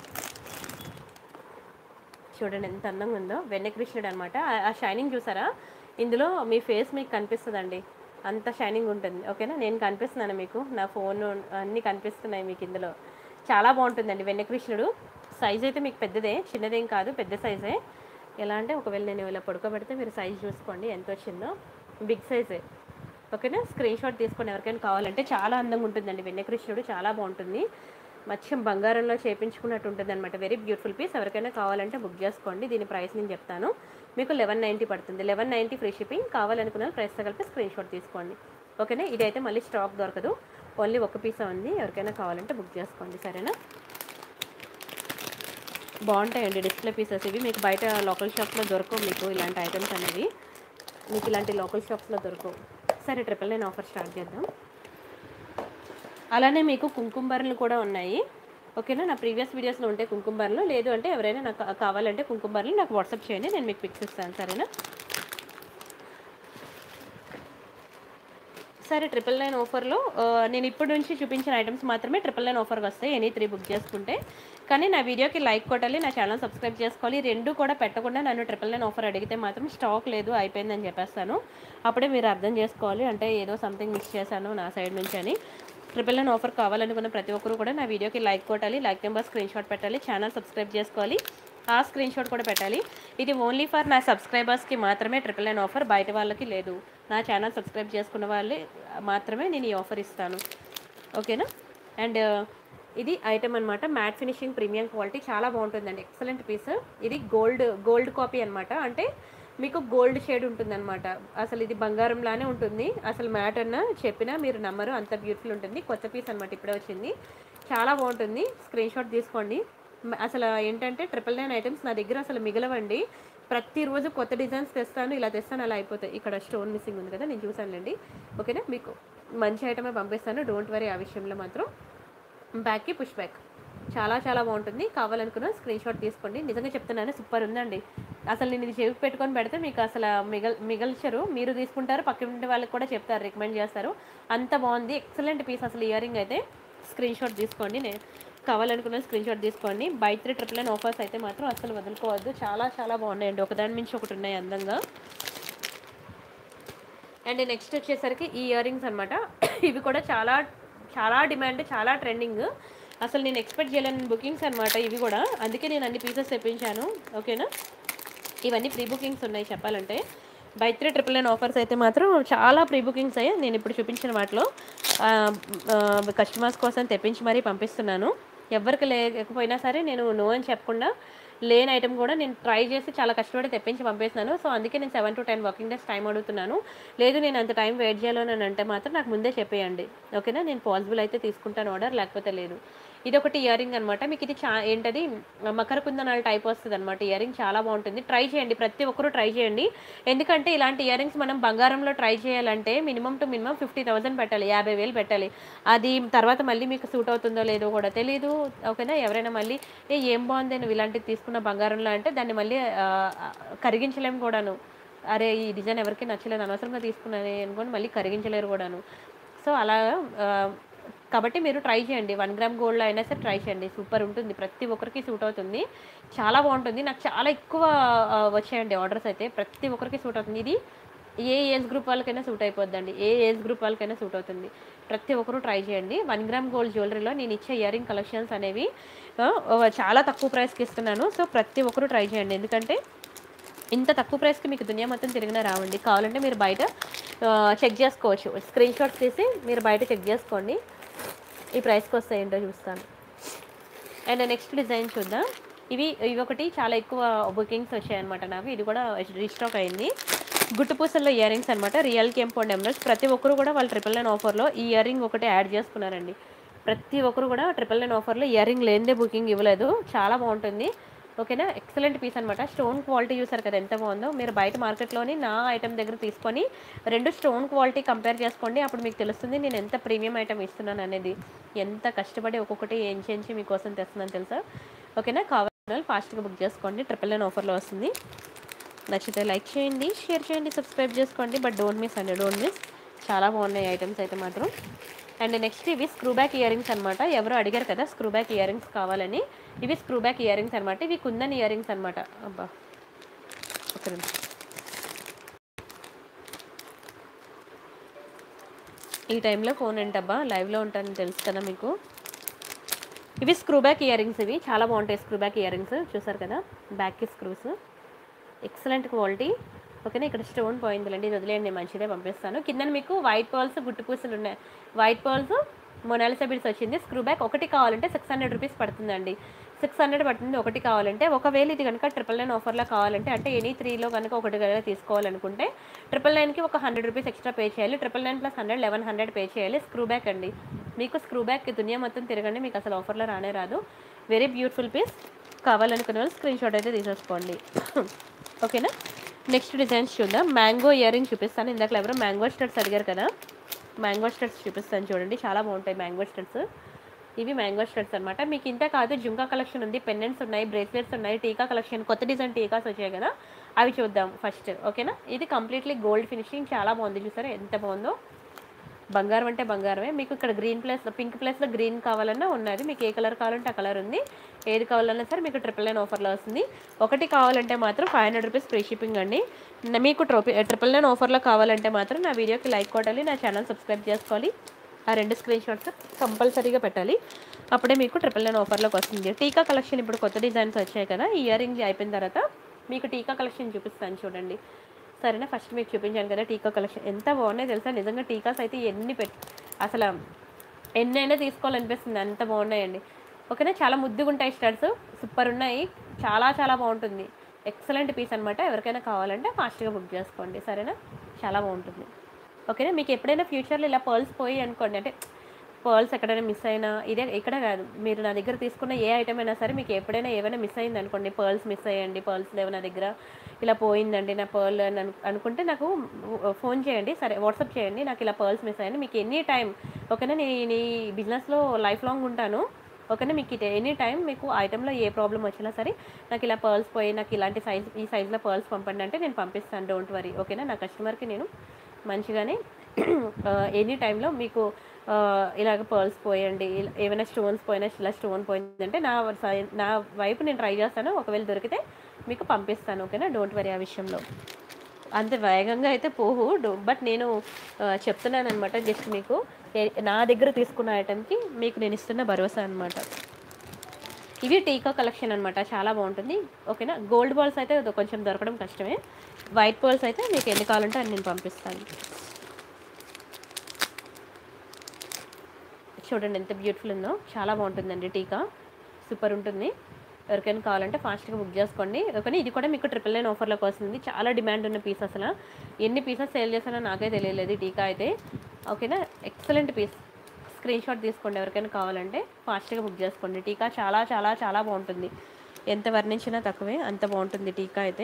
చూడండి ఎంత అందంగా ఉందో వెన్నకృష్ణుడు అనమాట ఆ షైనింగ్ చూసారా ఇందులో మీ ఫేస్ మీకు కనిపిస్తుందండి అంత షైనింగ్ ఉంటుంది ఓకేనా నేను కనిపిస్తున్నాను మీకు నా ఫోన్ అన్నీ కనిపిస్తున్నాయి మీకు ఇందులో చాలా బాగుంటుందండి వెన్నకృష్ణుడు సైజ్ అయితే మీకు పెద్దదే చిన్నదేం కాదు పెద్ద సైజే ఎలా అంటే ఒకవేళ నేను ఇలా పడుకోబెడితే మీరు సైజ్ చూసుకోండి ఎంత వచ్చిందో బిగ్ సైజే ఓకేనా స్క్రీన్ షాట్ తీసుకొని ఎవరికైనా కావాలంటే చాలా అందంగా ఉంటుందండి వెన్నకృష్ణుడు చాలా బాగుంటుంది మత్స్యం బంగారంలో చేపించుకున్నట్టు ఉంటుంది అనమాట వెరీ బ్యూటిఫుల్ పీస్ ఎవరికైనా కావాలంటే బుక్ చేసుకోండి దీని ప్రైస్ నేను చెప్తాను మీకు లెవెన్ నైంటీ పడుతుంది లెవెన్ నైంటీ ఫ్రీ షిప్పింగ్ కావాలనుకున్న ప్రైస్తో కలిపి స్క్రీన్ షాట్ తీసుకోండి ఓకేనా ఇదైతే మళ్ళీ స్టాక్ దొరకదు ఓన్లీ ఒక పీసే ఉంది ఎవరికైనా కావాలంటే బుక్ చేసుకోండి సరేనా బాగుంటాయండి డిస్ప్లే పీసెస్ ఇవి మీకు బయట లోకల్ షాప్లో దొరకవు మీకు ఇలాంటి ఐటమ్స్ అనేవి మీకు ఇలాంటి లోకల్ షాప్స్లో దొరకవు సరే ట్రిపుల్ నైన్ ఆఫర్ స్టార్ట్ చేద్దాం అలానే మీకు కుంకుమబరలు కూడా ఉన్నాయి ఓకేనా నా ప్రీవియస్ వీడియోస్లో ఉంటే కుంకుమబరలు లేదు అంటే ఎవరైనా నాకు కా- కావాలంటే కుంకుమబరలు నాకు వాట్సాప్ చేయండి నేను మీకు పిక్స్ ఇస్తాను సరేనా సరే ట్రిపుల్ నైన్ ఆఫర్లో ఆ, నేను ఇప్పటి నుంచి చూపించిన ఐటమ్స్ మాత్రమే ట్రిపుల్ నైన్ ఆఫర్కి వస్తాయి ఎనీ త్రీ బుక్ చేసుకుంటే కానీ నా వీడియోకి లైక్ కొట్టాలి నా ఛానల్ సబ్స్క్రైబ్ చేసుకోవాలి రెండు కూడా పెట్టకుండా నన్ను ట్రిపుల్ నైన్ ఆఫర్ అడిగితే మాత్రం స్టాక్ లేదు అయిపోయిందని చెప్పేస్తాను అప్పుడే మీరు అర్థం చేసుకోవాలి అంటే ఏదో సంథింగ్ మిస్ చేశాను నా సైడ్ నుంచి అని ట్రిపుల్ నైన్ ఆఫర్ కావాలనుకున్న ప్రతి ఒక్కరు కూడా నా వీడియోకి లైక్ కొట్టాలి లైక్ నెంబర్ స్క్రీన్ షాట్ పెట్టాలి ఛానల్ సబ్స్క్రైబ్ చేసుకోవాలి ఆ స్క్రీన్ షాట్ కూడా పెట్టాలి ఇది ఓన్లీ ఫర్ నా సబ్స్క్రైబర్స్కి మాత్రమే ట్రిపుల్ నైన్ ఆఫర్ బయట వాళ్ళకి లేదు నా ఛానల్ సబ్స్క్రైబ్ చేసుకున్న వాళ్ళే మాత్రమే నేను ఈ ఆఫర్ ఇస్తాను ఓకేనా అండ్ ఇది ఐటమ్ అనమాట మ్యాట్ ఫినిషింగ్ ప్రీమియం క్వాలిటీ చాలా బాగుంటుందండి ఎక్సలెంట్ పీస్ ఇది గోల్డ్ గోల్డ్ కాపీ అనమాట అంటే మీకు గోల్డ్ షేడ్ ఉంటుందన్నమాట అసలు ఇది బంగారంలానే ఉంటుంది అసలు మ్యాట్ అన్న చెప్పినా మీరు నమ్మరు అంత బ్యూటిఫుల్ ఉంటుంది కొత్త పీస్ అనమాట ఇప్పుడే వచ్చింది చాలా బాగుంటుంది స్క్రీన్ షాట్ తీసుకోండి మ- అసలు ఏంటంటే ట్రిపుల్ నైన్ ఐటమ్స్ నా దగ్గర అసలు మిగలవండి ప్రతిరోజు కొత్త డిజైన్స్ తెస్తాను ఇలా తెస్తాను అలా అయిపోతాయి ఇక్కడ స్టోన్ మిస్సింగ్ ఉంది కదా నేను చూసానులేండి ఓకేనా మీకు మంచి ఐటమే పంపిస్తాను డోంట్ వరీ ఆ విషయంలో మాత్రం బ్యాక్కి పుష్ బ్యాక్ చాలా చాలా బాగుంటుంది కావాలనుకున్న స్క్రీన్ షాట్ తీసుకోండి నిజంగా చెప్తున్నాను సూపర్ ఉందండి అసలు నేను ఇది చెవికి పెట్టుకొని పెడితే మీకు అసలు మిగల్ మిగల్చరు మీరు తీసుకుంటారు పక్కన వాళ్ళకి కూడా చెప్తారు రికమెండ్ చేస్తారు అంత బాగుంది ఎక్సలెంట్ పీస్ అసలు ఇయర్ రింగ్ అయితే స్క్రీన్ షాట్ తీసుకోండి నేను కావాలనుకున్న స్క్రీన్ షాట్ తీసుకోండి buy three triple nine offers అయితే మాత్రం అసలు వదులుకోవద్దు చాలా చాలా బాగున్నాయండి ఒకదాని మించి ఒకటి ఉన్నాయి అందంగా అండ్ నెక్స్ట్ వచ్చేసరికి ఈ ఇయర్ రింగ్స్ అనమాట ఇవి కూడా చాలా చాలా డిమాండ్ చాలా ట్రెండింగ్ అసలు నేను ఎక్స్పెక్ట్ చేయలేని బుకింగ్స్ అనమాట ఇవి కూడా అందుకే నేను అన్ని పీసెస్ తెప్పించాను ఓకేనా ఇవన్నీ ప్రీ బుకింగ్స్ ఉన్నాయి చెప్పాలంటే buy three triple nine offers అయితే మాత్రం చాలా ప్రీ బుకింగ్స్ అయ్యాయి నేను ఇప్పుడు చూపించిన వాటిలో కస్టమర్స్ కోసం తెప్పించి మరీ పంపిస్తున్నాను ఎవరికి లేకపోయినా సరే నేను నో అని చెప్పకుండా లేని ఐటమ్ కూడా నేను ట్రై చేసి చాలా కష్టపడి తెప్పించి పంపిస్తున్నాను సో అందుకే నేను seven to ten working days time అడుగుతున్నాను లేదు నేను అంత టైం వెయిట్ చేయాలని అని అంటే మాత్రం నాకు ముందే చెప్పేయండి ఓకేనా నేను పాసిబుల్ అయితే తీసుకుంటాను ఆర్డర్ లేకపోతే లేదు ఇది ఒకటి ఇయర్ రింగ్ అనమాట మీకు ఇది చా ఏంటది మకర కుందనాల టైప్ వస్తుంది అనమాట ఇయర్ రింగ్ చాలా బాగుంటుంది ట్రై చేయండి ప్రతి ఒక్కరూ ట్రై చేయండి ఎందుకంటే ఇలాంటి ఇయర్ రింగ్స్ మనం బంగారంలో ట్రై చేయాలంటే minimum to minimum fifty thousand పెట్టాలి యాభై వేలు పెట్టాలి అది తర్వాత మళ్ళీ మీకు సూట్ అవుతుందో లేదో కూడా తెలియదు ఓకేనా ఎవరైనా మళ్ళీ ఏ ఏం బాగుంది నువ్వు ఇలాంటిది తీసుకున్న బంగారంలో అంటే దాన్ని మళ్ళీ ఆ, ఆ, కరిగించలేము కూడాను అరే ఈ డిజైన్ ఎవరికి నచ్చలేదు అనవసరంగా తీసుకున్నాను అనుకోని మళ్ళీ కరిగించలేరు కూడాను సో అలా ఆ, కాబట్టి మీరు ట్రై చేయండి వన్ గ్రామ్ గోల్డ్లో అయినా సరే ట్రై చేయండి సూపర్ ఉంటుంది ప్రతి ఒక్కరికి సూట్ అవుతుంది చాలా బాగుంటుంది నాకు చాలా ఎక్కువ ఆ, వచ్చాయండి ఆర్డర్స్ అయితే ప్రతి ఒక్కరికి సూట్ అవుతుంది ఇది ఏ ఏజ్ గ్రూప్ వాళ్ళకైనా సూట్ అయిపోద్దండి ఏ ఏజ్ గ్రూప్ వాళ్ళకైనా సూట్ అవుతుంది ప్రతి ఒక్కరూ ట్రై చేయండి వన్ గ్రామ్ గోల్డ్ జ్యువెలరీలో నేను ఇచ్చే ఇయర్ రింగ్ కలెక్షన్స్ అనేవి ఆ, చాలా తక్కువ ప్రైస్కి ఇస్తున్నాను సో ప్రతి ఒక్కరూ ట్రై చేయండి ఎందుకంటే ఇంత తక్కువ ప్రైస్కి మీకు దునియా మొత్తం తిరిగినా రావండి కావాలంటే మీరు బయట చెక్ చేసుకోవచ్చు స్క్రీన్ షాట్స్ తీసి మీరు బయట చెక్ చేసుకోండి ఈ ప్రైస్కి వస్తాయి ఏంటో చూస్తాను అండ్ నెక్స్ట్ డిజైన్ చూద్దాం ఇవి ఇవి ఒకటి చాలా ఎక్కువ బుకింగ్స్ వచ్చాయన్నమాట నాకు ఇది కూడా రీస్టాక్ అయింది గుట్టు పూసల్లో ఇయర్ రింగ్స్ అనమాట రియల్ కెంపౌండ్ ఎమరల్స్ ప్రతి ఒక్కరు కూడా వాళ్ళు ట్రిపుల్ నైన్ ఆఫర్లో ఈ ఇయర్ రింగ్ ఒకటి యాడ్ చేసుకున్నారండి ప్రతి ఒక్కరు కూడా ట్రిపుల్ నైన్ ఆఫర్లో ఇయర్ రింగ్ లేనిదే బుకింగ్ ఇవ్వలేదు చాలా బాగుంటుంది ఓకేనా ఎక్సలెంట్ పీస్ అనమాట స్టోన్ క్వాలిటీ చూసారు కదా ఎంత బాగుందో మీరు బయట మార్కెట్లోని నా ఐటమ్ దగ్గర తీసుకొని రెండు స్టోన్ క్వాలిటీ కంపేర్ చేసుకోండి అప్పుడు మీకు తెలుస్తుంది నేను ఎంత ప్రీమియం ఐటమ్ ఇస్తున్నాను అనేది ఎంత కష్టపడి ఒక్కొక్కటి ఏం చేయించి మీకోసం తెస్తున్నాను తెలుసా ఓకేనా కావాలని వాళ్ళు ఫాస్ట్గా బుక్ చేసుకోండి ట్రిపుల్ నైన్ ఆఫర్లో వస్తుంది నచ్చితే లైక్ చేయండి షేర్ చేయండి సబ్స్క్రైబ్ చేసుకోండి బట్ డోంట్ మిస్ అండి డోంట్ మిస్ చాలా బాగున్నాయి ఐటమ్స్ అయితే మాత్రం అండ్ నెక్స్ట్ ఇవి స్క్రూ బ్యాక్ ఇయర్ రింగ్స్ అనమాట ఎవరు అడిగారు కదా స్క్రూ బ్యాక్ ఇయర్ రింగ్స్ కావాలని ఇవి స్క్రూ బ్యాక్ ఇయర్ రింగ్స్ అనమాట ఇవి కుందన్ ఇయర్ రింగ్స్ అనమాట అబ్బా ఒక నిమిషం ఈ టైంలో ఫోన్ ఏంటబ్బా లైవ్లో ఉంటానని తెలుసు కదా మీకు ఇవి స్క్రూ బ్యాక్ ఇయర్ రింగ్స్ ఇవి చాలా బాగుంటాయి స్క్రూ బ్యాక్ ఇయర్ రింగ్స్ చూసారు కదా బ్యాక్కి స్క్రూస్ ఎక్సలెంట్ క్వాలిటీ ఓకేనా ఇక్కడ స్టోన్ పోయిందిలేండి ఇది వదిలేయండి నేను మంచిదే పంపిస్తాను కింద మీకు వైట్ పర్ల్స్ గుట్టు పూసలు ఉన్నాయి వైట్ పర్ల్స్ మొనాలిసా బిల్స్ వచ్చింది స్క్రూ బ్యాక్ ఒకటి కావాలంటే సిక్స్ హండ్రెడ్ రూపీస్ పడుతుందండి సిక్స్ హండ్రెడ్ పడుతుంది ఒకటి కావాలంటే ఒకవేళ ఇది కనుక ట్రిపుల్ నైన్ ఆఫర్లో కావాలంటే అంటే ఎనీ త్రీలో కనుక ఒకటి కనుక తీసుకోవాలనుకుంటే ట్రిపుల్ నైన్కి ఒక హండ్రెడ్ రూపీస్ ఎక్స్ట్రా పే చేయాలి triple nine plus hundred eleven hundred pay చేయాలి స్క్రూ బ్యాక్ అండి మీకు స్క్రూ బ్యాక్ దునియా మొత్తం తిరగండి మీకు అసలు ఆఫర్లో రానే రాదు వెరీ బ్యూటిఫుల్ పీస్ కావాలనుకునే వాళ్ళు స్క్రీన్ షాట్ అయితే తీసేసుకోండి ఓకేనా నెక్స్ట్ డిజైన్స్ చూద్దాం మ్యాంగో ఇయర్ రింగ్ చూపిస్తాను ఇందాక ఎవరో మ్యాంగో స్టడ్స్ అడిగారు కదా మ్యాంగో స్టడ్స్ చూపిస్తాను చూడండి చాలా బాగుంటాయి మ్యాంగో స్టడ్స్ ఇవి మ్యాంగో స్టడ్స్ అనమాట మీకు ఇంత కాదు జుంకా కలెక్షన్ ఉంది పెండెంట్స్ ఉన్నాయి బ్రేస్లెట్స్ ఉన్నాయి టీకా కలెక్షన్ కొత్త డిజైన్ టీకాస్ వచ్చాయి కదా అవి చూద్దాం ఫస్ట్ ఓకేనా ఇది కంప్లీట్లీ గోల్డ్ ఫినిషింగ్ చాలా బాగుంది చూసారా ఎంత బాగుందో బంగారం అంటే బంగారమే మీకు ఇక్కడ గ్రీన్ ప్లేస్ పింక్ ప్లేస్లో గ్రీన్ కావాలన్నా ఉన్నది మీకు ఏ కలర్ కావాలంటే ఆ కలర్ ఉంది ఏది కావాలన్నా సరే మీకు ట్రిపుల్ నైన్ ఆఫర్లో వస్తుంది ఒకటి కావాలంటే మాత్రం five hundred rupees free shipping అండి న- మీకు ట్రోపి ట్రిపుల్ నైన్ ఆఫర్లో కావాలంటే మాత్రం నా వీడియోకి లైక్ కొట్టాలి నా ఛానల్ సబ్స్క్రైబ్ చేసుకోవాలి ఆ రెండు స్క్రీన్ షాట్స్ కంపల్సరీగా పెట్టాలి అప్పుడే మీకు ట్రిపుల్ నైన్ ఆఫర్లోకి వస్తుంది టీకా కలెక్షన్ ఇప్పుడు కొత్త డిజైన్స్ వచ్చాయి కదా ఈ ఇయర్ రింగ్ అయిపోయిన తర్వాత మీకు టీకా కలెక్షన్ చూపిస్తాను చూడండి సరేనా ఫస్ట్ మీకు చూపించాను కదా టీకా కలెక్షన్ ఎంత బాగున్నాయి తెలుసా నిజంగా టీకాస్ అయితే ఎన్ని పెట్ అసలు ఎన్నైనా తీసుకోవాలనిపిస్తుంది అంత బాగున్నాయండి ఓకేనా చాలా ముద్దుగా ఉంటాయి స్టడ్స్ సూపర్ ఉన్నాయి చాలా చాలా బాగుంటుంది ఎక్సలెంట్ పీస్ అనమాట ఎవరికైనా కావాలంటే ఫాస్ట్గా బుక్ చేసుకోండి సరేనా చాలా బాగుంటుంది ఓకేనా మీకు ఎప్పుడైనా ఫ్యూచర్లో ఇలా పర్ల్స్ పోయి అనుకోండి అంటే పర్ల్స్ ఎక్కడైనా మిస్ అయినా ఇదే ఇక్కడ కాదు మీరు నా దగ్గర తీసుకున్న ఏ ఐటమ్ అయినా సరే మీకు ఎప్పుడైనా ఏమైనా మిస్ అయింది అనుకోండి పర్ల్స్ మిస్ అయ్యండి పర్ల్స్ లేవు నా దగ్గర ఇలా పోయిందండి నా పర్ల్ అని అను- అనుకుంటే నాకు ఫోన్ చేయండి సరే వాట్సాప్ చేయండి నాకు ఇలా పర్ల్స్ మిస్ అయ్యండి మీకు ఎనీ టైం ఓకేనా నీ నీ బిజినెస్లో లైఫ్ లాంగ్ ఉంటాను ఓకేనా మీకు ఇది ఎనీ టైం మీకు ఐటెంలో ఏ ప్రాబ్లం వచ్చినా సరే నాకు ఇలా పర్ల్స్ పోయి నాకు ఇలాంటి సైజ్ ఈ సైజులో పర్ల్స్ పంపండి అంటే నేను పంపిస్తాను డోంట్ వరీ ఓకేనా నా కస్టమర్కి నేను మంచిగానే ఎనీ టైంలో మీకు ఆ, ఇలాగ పర్ల్స్ పోయండి ఇలా ఏమైనా స్టోన్స్ పోయినా ఇలా స్టోన్ పోయిందంటే నా సై- నా వైపు నేను ట్రై చేస్తాను ఒకవేళ దొరికితే మీకు పంపిస్తాను ఓకేనా డోంట్ వరీ ఆ విషయంలో అంత వేగంగా అయితే పోవు బట్ నేను ఆ, చెప్తున్నాను అనమాట జస్ట్ మీకు ఏ- నా దగ్గర తీసుకున్న ఐటెంకి మీకు నేను ఇస్తున్న భరోసా అనమాట ఇవి టీకా కలెక్షన్ అనమాట చాలా బాగుంటుంది ఓకేనా గోల్డ్ బాల్స్ అయితే అది కొంచెం దొరకడం కష్టమే వైట్ బాల్స్ అయితే మీకు ఎన్ని కావాలంటే అని నేను పంపిస్తాను చూడండి ఎంత బ్యూటిఫుల్ ఉందో చాలా బాగుంటుందండి టీకా సూపర్ ఉంటుంది ఎవరికైనా కావాలంటే ఫాస్ట్గా బుక్ చేసుకోండి కానీ ఇది కూడా మీకు ట్రిపుల్ నైన్ ఆఫర్లోకి వస్తుంది చాలా డిమాండ్ ఉన్న పీస్ అసలు ఎన్ని పీసెస్ సేల్ చేస్తానో నాకే తెలియలేదు ఈ టీకా అయితే ఓకేనా ఎక్సలెంట్ పీస్ స్క్రీన్ షాట్ తీసుకోండి ఎవరికైనా కావాలంటే ఫాస్ట్గా బుక్ చేసుకోండి టీకా చాలా చాలా చాలా బాగుంటుంది ఎంత వర్ణించినా తక్కువే అంత బాగుంటుంది టీకా అయితే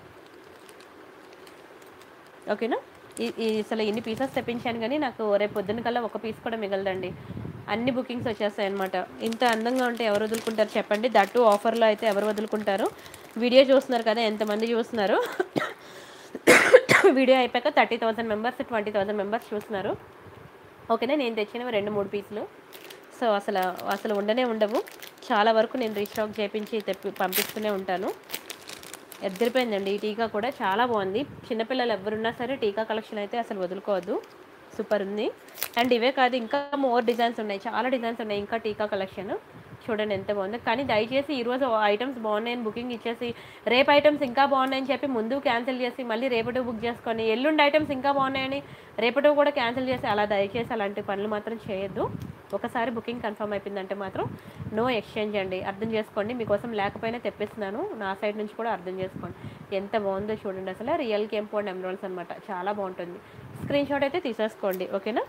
ఓకేనా ఈ- ఈ అసలు ఎన్ని పీసెస్ తెప్పించాను కానీ నాకు రేపు పొద్దున్న కల్లా ఒక పీస్ కూడా మిగలదండి అన్ని బుకింగ్స్ వచ్చేస్తాయి అనమాట ఇంత అందంగా ఉంటే ఎవరు వదులుకుంటారు చెప్పండి దట్టు ఆఫర్లో అయితే ఎవరు వదులుకుంటారు వీడియో చూస్తున్నారు కదా ఎంతమంది చూస్తున్నారు వీడియో అయిపోయాక thirty thousand members twenty thousand members చూస్తున్నారు ఓకేనా నేను తెచ్చినవి రెండు మూడు పీసులు సో అసలు అసలు ఉండనే ఉండవు చాలా వరకు నేను రీస్టాక్ చేయించి తెప్పి పంపిస్తూనే ఉంటాను ఎద్దరిపోయిందండి ఈ టీకా కూడా చాలా బాగుంది చిన్నపిల్లలు ఎవరున్నా సరే టీకా కలెక్షన్ అయితే అసలు వదులుకోవద్దు సూపర్ ఉంది అండ్ ఇవే కాదు ఇంకా మోర్ డిజైన్స్ ఉన్నాయి చాలా డిజైన్స్ ఉన్నాయి ఇంకా టీకా కలెక్షన్ చూడండి ఎంత బాగుందో కానీ దయచేసి ఈరోజు ఐటమ్స్ బాగున్నాయని బుకింగ్ ఇచ్చేసి రేపు ఐటమ్స్ ఇంకా బాగున్నాయని చెప్పి ముందు క్యాన్సిల్ చేసి మళ్ళీ రేపటి బుక్ చేసుకొని ఎల్లుండి ఐటమ్స్ ఇంకా బాగున్నాయని రేపటి కూడా క్యాన్సిల్ చేసి అలా దయచేసి అలాంటి పనులు మాత్రం చేయొద్దు ఒకసారి బుకింగ్ కన్ఫర్మ్ అయిపోయిందంటే మాత్రం నో ఎక్స్చేంజ్ అండి అర్థం చేసుకోండి మీకోసం లేకపోయినా తెప్పిస్తున్నాను నా సైడ్ నుంచి కూడా అర్థం చేసుకోండి ఎంత బాగుందో చూడండి అసలు రియల్ కెంపు అండ్ ఎమరాల్స్ అనమాట చాలా బాగుంటుంది స్క్రీన్ షాట్ అయితే తీసేసుకోండి ఓకేనా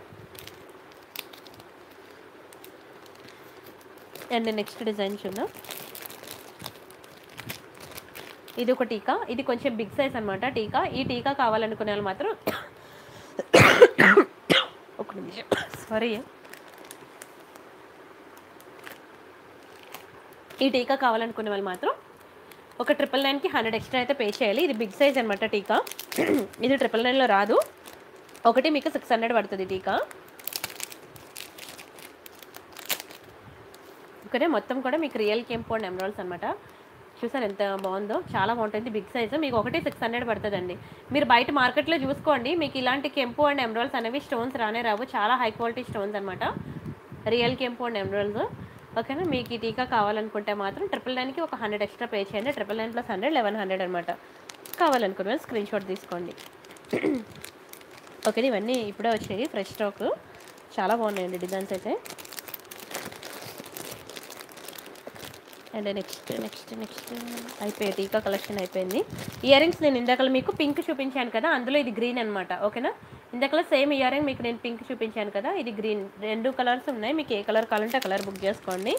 అండ్ నెక్స్ట్ డిజైన్ చూద్దాం ఇది ఒక టీకా ఇది కొంచెం బిగ్ సైజ్ అనమాట టీకా ఈ టీకా కావాలనుకునే వాళ్ళు మాత్రం ఒక నిమిషం సారీ ఈ టీకా కావాలనుకునే వాళ్ళు మాత్రం ఒక ట్రిపుల్ నైన్కి హండ్రెడ్ ఎక్స్ట్రా అయితే పే చేయాలి ఇది బిగ్ సైజ్ అనమాట టీకా ఇది ట్రిపుల్ నైన్లో రాదు ఒకటి మీకు సిక్స్ హండ్రెడ్ పడుతుంది టీకా ఓకే మొత్తం కూడా మీకు రియల్ కెంపు అండ్ ఎమరాల్స్ అనమాట చూసారు ఎంత బాగుందో చాలా బాగుంటుంది బిగ్ సైజ్ మీకు ఒకటి సిక్స్ హండ్రెడ్ పడుతుందండి మీరు బయట మార్కెట్లో చూసుకోండి మీకు ఇలాంటి కెంపు అండ్ ఎమరాల్స్ అనేవి స్టోన్స్ రానే రావు చాలా హై క్వాలిటీ స్టోన్స్ అనమాట రియల్ కెంపు అండ్ ఎమరాల్స్ ఓకేనా మీకు ఈ టీకా కావాలనుకుంటే మాత్రం ట్రిపుల్ నైన్కి ఒక హండ్రెడ్ ఎక్స్ట్రా పే చేయండి triple nine plus hundred eleven hundred అనమాట కావాలనుకున్న స్క్రీన్ షాట్ తీసుకోండి ఓకే ఇవన్నీ ఇప్పుడే వచ్చాయి ఫ్రెష్ స్టాక్ చాలా బాగున్నాయండి డిజైన్స్ అయితే అండ్ నెక్స్ట్ నెక్స్ట్ నెక్స్ట్ అయిపోయాయి టీకా కలెక్షన్ అయిపోయింది ఇయర్ రింగ్స్ నేను ఇందాక మీకు పింక్ చూపించాను కదా అందులో ఇది గ్రీన్ అనమాట ఓకేనా ఇందాక సేమ్ ఇయర్ రింగ్ మీకు నేను పింక్ చూపించాను కదా ఇది గ్రీన్ రెండు కలర్స్ ఉన్నాయి మీకు ఏ కలర్ కావాలంటే ఆ కలర్ బుక్ చేసుకోండి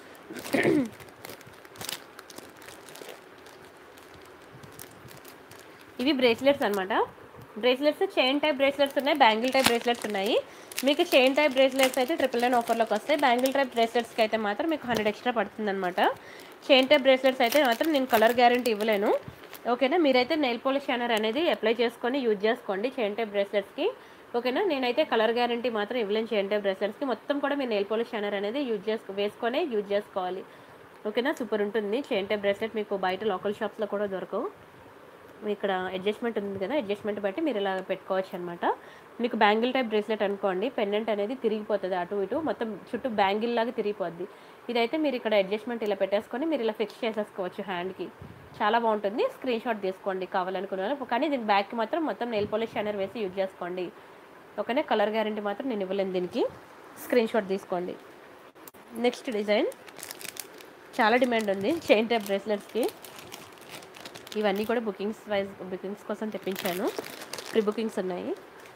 ఇవి బ్రేస్లెట్స్ అనమాట బ్రేస్లెట్స్ చైన్ టైప్ బ్రేస్లెట్స్ ఉన్నాయి బ్యాంగిల్ టైప్ బ్రేస్లెట్స్ ఉన్నాయి మీకు చైన్ టైప్ బ్రేస్లెట్స్ అయితే ట్రిపుల్ నైన్ ఆఫర్లోకి వస్తాయి బ్యాంగిల్ టైప్ బ్రేస్లెట్స్కి అయితే మాత్రం మీకు హండ్రెడ్ ఎక్స్ట్రా పడుతుంది అనమాట చైన్ టైప్ బ్రేస్లెట్స్ అయితే మాత్రం నేను కలర్ గ్యారంటీ ఇవ్వలేను ఓకేనా మీరైతే నెయిల్ పాలిష్ షైనర్ అనేది అప్లై చేసుకొని యూజ్ చేసుకోండి చైన్ టైప్ బ్రేస్లెట్స్కి ఓకేనా నేనైతే కలర్ గ్యారంటీ మాత్రం ఇవ్వలేను చైన్ టైప్ బ్రేస్లెట్స్కి మొత్తం కూడా మీరు నెయిల్ పాలిష్ షైనర్ అనేది యూజ్ చేసుకో వేసుకొని యూజ్ చేసుకోవాలి ఓకేనా సూపర్ ఉంటుంది చైన్ టైప్ బ్రేస్లెట్ మీకు బయట లోకల్ షాప్స్లో కూడా దొరకవు ఇక్కడ అడ్జస్ట్మెంట్ ఉంది కదా అడ్జస్ట్మెంట్ బట్టి మీరు ఇలా పెట్టుకోవచ్చు అనమాట మీకు బ్యాంగిల్ టైప్ బ్రేస్లెట్ అనుకోండి పెండెంట్ అనేది తిరిగిపోతుంది అటు ఇటు మొత్తం చుట్టూ బ్యాంగిల్ లాగా తిరిగిపోద్ది ఇదైతే మీరు ఇక్కడ అడ్జస్ట్మెంట్ ఇలా పెట్టేసుకొని మీరు ఇలా ఫిక్స్ చేసేసుకోవచ్చు హ్యాండ్కి చాలా బాగుంటుంది స్క్రీన్ షాట్ తీసుకోండి కావాలనుకున్న వాళ్ళు కానీ దీని బ్యాక్కి మాత్రం మొత్తం నెయిల్ పాలిష్ షైనర్ వేసి యూజ్ చేసుకోండి ఓకేనా కలర్ గ్యారంటీ మాత్రం నేను ఇవ్వలేను దీనికి స్క్రీన్ షాట్ తీసుకోండి నెక్స్ట్ డిజైన్ చాలా డిమాండ్ ఉంది చైన్ టైప్ బ్రేస్లెట్స్కి ఇవన్నీ కూడా బుకింగ్స్ వైజ్ బుకింగ్స్ కోసం తెప్పించాను ప్రీ బుకింగ్స్ ఉన్నాయి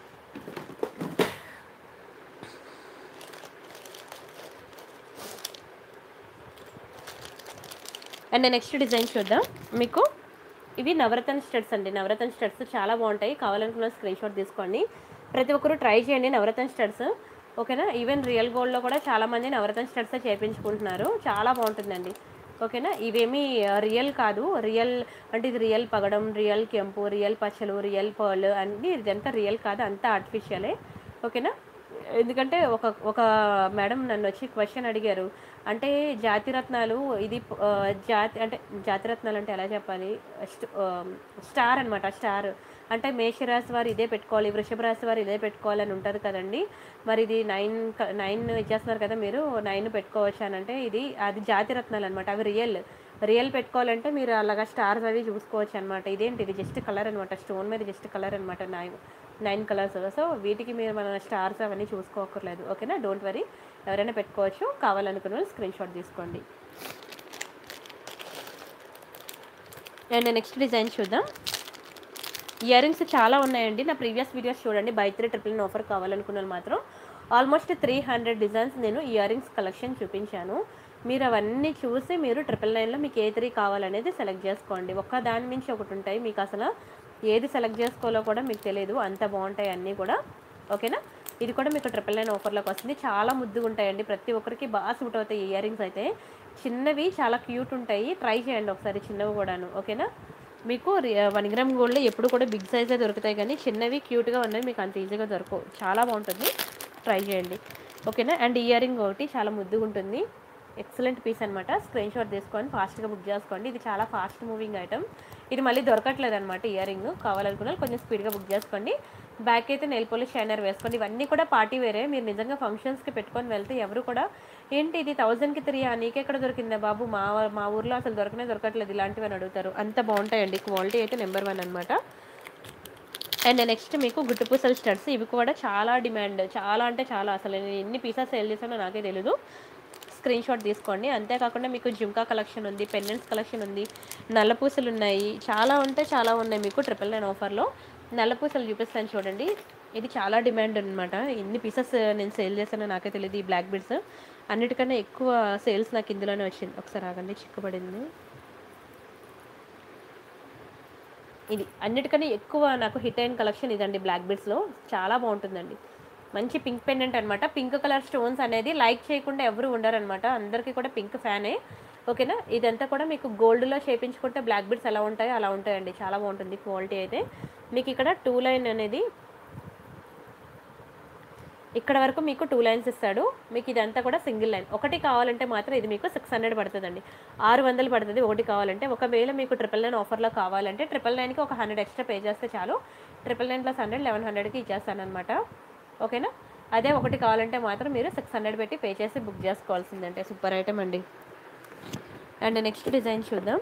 అండ్ నెక్స్ట్ డిజైన్ చూద్దాం మీకు ఇవి నవరత్న స్టడ్స్ అండి నవరత్న స్టడ్స్ చాలా బాగుంటాయి కావాలనుకున్న స్క్రీన్ షాట్ తీసుకోండి ప్రతి ఒక్కరు ట్రై చేయండి నవరత్న స్టడ్స్ ఓకేనా ఈవెన్ రియల్ గోల్డ్లో కూడా చాలామంది నవరత్న స్టడ్స్ చేయించుకుంటున్నారు చాలా బాగుంటుందండి ఓకేనా ఇవేమీ రియల్ కాదు రియల్ అంటే ఇది రియల్ పగడం రియల్ కెంపు రియల్ పచ్చలు రియల్ పర్ల్ అన్నీ ఇదంతా రియల్ కాదు అంతా ఆర్టిఫిషియలే ఓకేనా ఎందుకంటే ఒక ఒక మేడం నన్ను వచ్చి క్వశ్చన్ అడిగారు అంటే జాతిరత్నాలు ఇది ఆ, జాతి అంటే జాతిరత్నాలు అంటే ఎలా చెప్పాలి స్ట్- ఆ, స్టార్ అనమాట స్టార్ అంటే మేషరాశి వారు ఇదే పెట్టుకోవాలి వృషభ రాశి వారు ఇదే పెట్టుకోవాలని ఉంటుంది కదండి మరి ఇది నైన్ క- నైన్ ఇచ్చేస్తున్నారు కదా మీరు నైన్ పెట్టుకోవచ్చు అని అంటే ఇది అది జాతిరత్నాలు అనమాట అవి రియల్ రియల్ పెట్టుకోవాలంటే మీరు అలాగా స్టార్స్ అవి చూసుకోవచ్చు అనమాట ఇదేంటి ఇది జస్ట్ కలర్ అనమాట స్టోన్ మీద జస్ట్ కలర్ అనమాట నైన్ నైన్ కలర్స్ సో వీటికి మీరు మన స్టార్స్ అవన్నీ చూసుకోకర్లేదు ఓకేనా డోంట్ వరీ ఎవరైనా పెట్టుకోవచ్చు కావాలనుకున్న వాళ్ళు స్క్రీన్ షాట్ తీసుకోండి అండ్ నెక్స్ట్ డిజైన్ చూద్దాం ఇయర్ రింగ్స్ చాలా ఉన్నాయండి నా ప్రీవియస్ వీడియోస్ చూడండి buy three triple nine offer కావాలనుకున్న వాళ్ళు మాత్రం ఆల్మోస్ట్ త్రీ హండ్రెడ్ డిజైన్స్ నేను ఇయర్ రింగ్స్ కలెక్షన్ చూపించాను మీరు అవన్నీ చూసి మీరు ట్రిపుల్ నైన్లో మీకు ఏ త్రీ కావాలనేది సెలెక్ట్ చేసుకోండి ఒక్క దాని నుంచి ఒకటి ఉంటాయి మీకు అసలు ఏది సెలెక్ట్ చేసుకోవాలో కూడా మీకు తెలియదు అంత బాగుంటాయి అన్నీ కూడా ఓకేనా ఇది కూడా మీకు ట్రిపుల్ నైన్ ఆఫర్లోకి వస్తుంది చాలా ముద్దుగా ఉంటాయండి ప్రతి ఒక్కరికి బాగా సూట్ అవుతాయి ఇయర్ రింగ్స్ అయితే చిన్నవి చాలా క్యూట్ ఉంటాయి ట్రై చేయండి ఒకసారి చిన్నవి కూడాను ఓకేనా మీకు వన్ గ్రామ్ గోల్డ్లో ఎప్పుడు కూడా బిగ్ సైజే దొరుకుతాయి కానీ చిన్నవి క్యూట్గా ఉన్నవి మీకు అంత ఈజీగా దొరకవు చాలా బాగుంటుంది ట్రై చేయండి ఓకేనా అండ్ ఇయర్ రింగ్ ఒకటి చాలా ముద్దుగా ఉంటుంది ఎక్సలెంట్ పీస్ అనమాట స్క్రీన్ షాట్ తీసుకొని ఫాస్ట్గా బుక్ చేసుకోండి ఇది చాలా ఫాస్ట్ మూవింగ్ ఐటమ్ ఇది మళ్ళీ దొరకట్లేదు అనమాట ఇయర్ రింగ్ కావాలనుకున్న వాళ్ళు కొంచెం స్పీడ్గా బుక్ చేసుకోండి బ్యాక్ అయితే నెయిల్ పోలిష్ షైనర్ వేసుకోండి ఇవన్నీ కూడా పార్టీ వేరే మీరు నిజంగా ఫంక్షన్స్కి పెట్టుకొని వెళ్తే ఎవరు కూడా ఏంటి ఇది థౌజండ్కి త్రీ నీకెక్కడ దొరికిందా బాబు మా మా ఊర్లో అసలు దొరకనే దొరకట్లేదు ఇలాంటివి అని అడుగుతారు అంత బాగుంటాయండి క్వాలిటీ అయితే నెంబర్ వన్ అనమాట అండ్ నెక్స్ట్ మీకు గుట్టుపూసల స్టడ్స్ ఇవి కూడా చాలా డిమాండ్ చాలా అంటే చాలా అసలు నేను ఎన్ని పీసెస్ సేల్ చేశానో నాకే తెలీదు స్క్రీన్ షాట్ తీసుకోండి అంతేకాకుండా మీకు జుంకా కలెక్షన్ ఉంది పెండెంట్స్ కలెక్షన్ ఉంది నల్లపూసలు ఉన్నాయి చాలా ఉంటే చాలా ఉన్నాయి మీకు ట్రిపుల్ నైన్ ఆఫర్లో నల్లపూసలు చూపిస్తాను చూడండి ఇది చాలా డిమాండ్ అనమాట ఎన్ని పీసెస్ నేను సేల్ చేశానో నాకే తెలియదు ఈ బ్లాక్ బీడ్స్ అన్నిటికన్నా ఎక్కువ సేల్స్ నాకు ఇందులోనే వచ్చింది ఒకసారి ఆగండి చిక్కుపడింది ఇది అన్నిటికన్నా ఎక్కువ నాకు హిట్ అయిన కలెక్షన్ ఇదండి బ్లాక్ బీడ్స్లో చాలా బాగుంటుందండి మంచి పింక్ పెండెంట్ అనమాట పింక్ కలర్ స్టోన్స్ అనేది లైక్ చేయకుండా ఎవరు ఉండరనమాట అందరికీ కూడా పింక్ ఫ్యానే ఓకేనా ఇదంతా కూడా మీకు గోల్డ్లో చేపించుకుంటే బ్లాక్ బీడ్స్ ఎలా ఉంటాయో అలా ఉంటాయండి చాలా బాగుంటుంది క్వాలిటీ అయితే మీకు ఇక్కడ టూ లైన్ అనేది ఇక్కడ వరకు మీకు టూ లైన్స్ ఇస్తాడు మీకు ఇదంతా కూడా సింగిల్ లైన్ ఒకటి కావాలంటే మాత్రం ఇది మీకు సిక్స్ హండ్రెడ్ పడుతుందండి ఆరు వందలు పడుతుంది ఒకటి కావాలంటే ఒకవేళ మీకు ట్రిపుల్ నైన్ ఆఫర్లో కావాలంటే ట్రిపుల్ నైన్కి ఒక హండ్రెడ్ ఎక్స్ట్రా పే చేస్తే చాలు triple nine plus hundred eleven హండ్రెడ్కి ఇచ్చేస్తానమాట ఓకేనా అదే ఒకటి కావాలంటే మాత్రం మీరు సిక్స్ హండ్రెడ్ పెట్టి పే చేసి బుక్ చేసుకోవాల్సిందంటే సూపర్ ఐటమ్ అండి అండ్ నెక్స్ట్ డిజైన్ చూద్దాం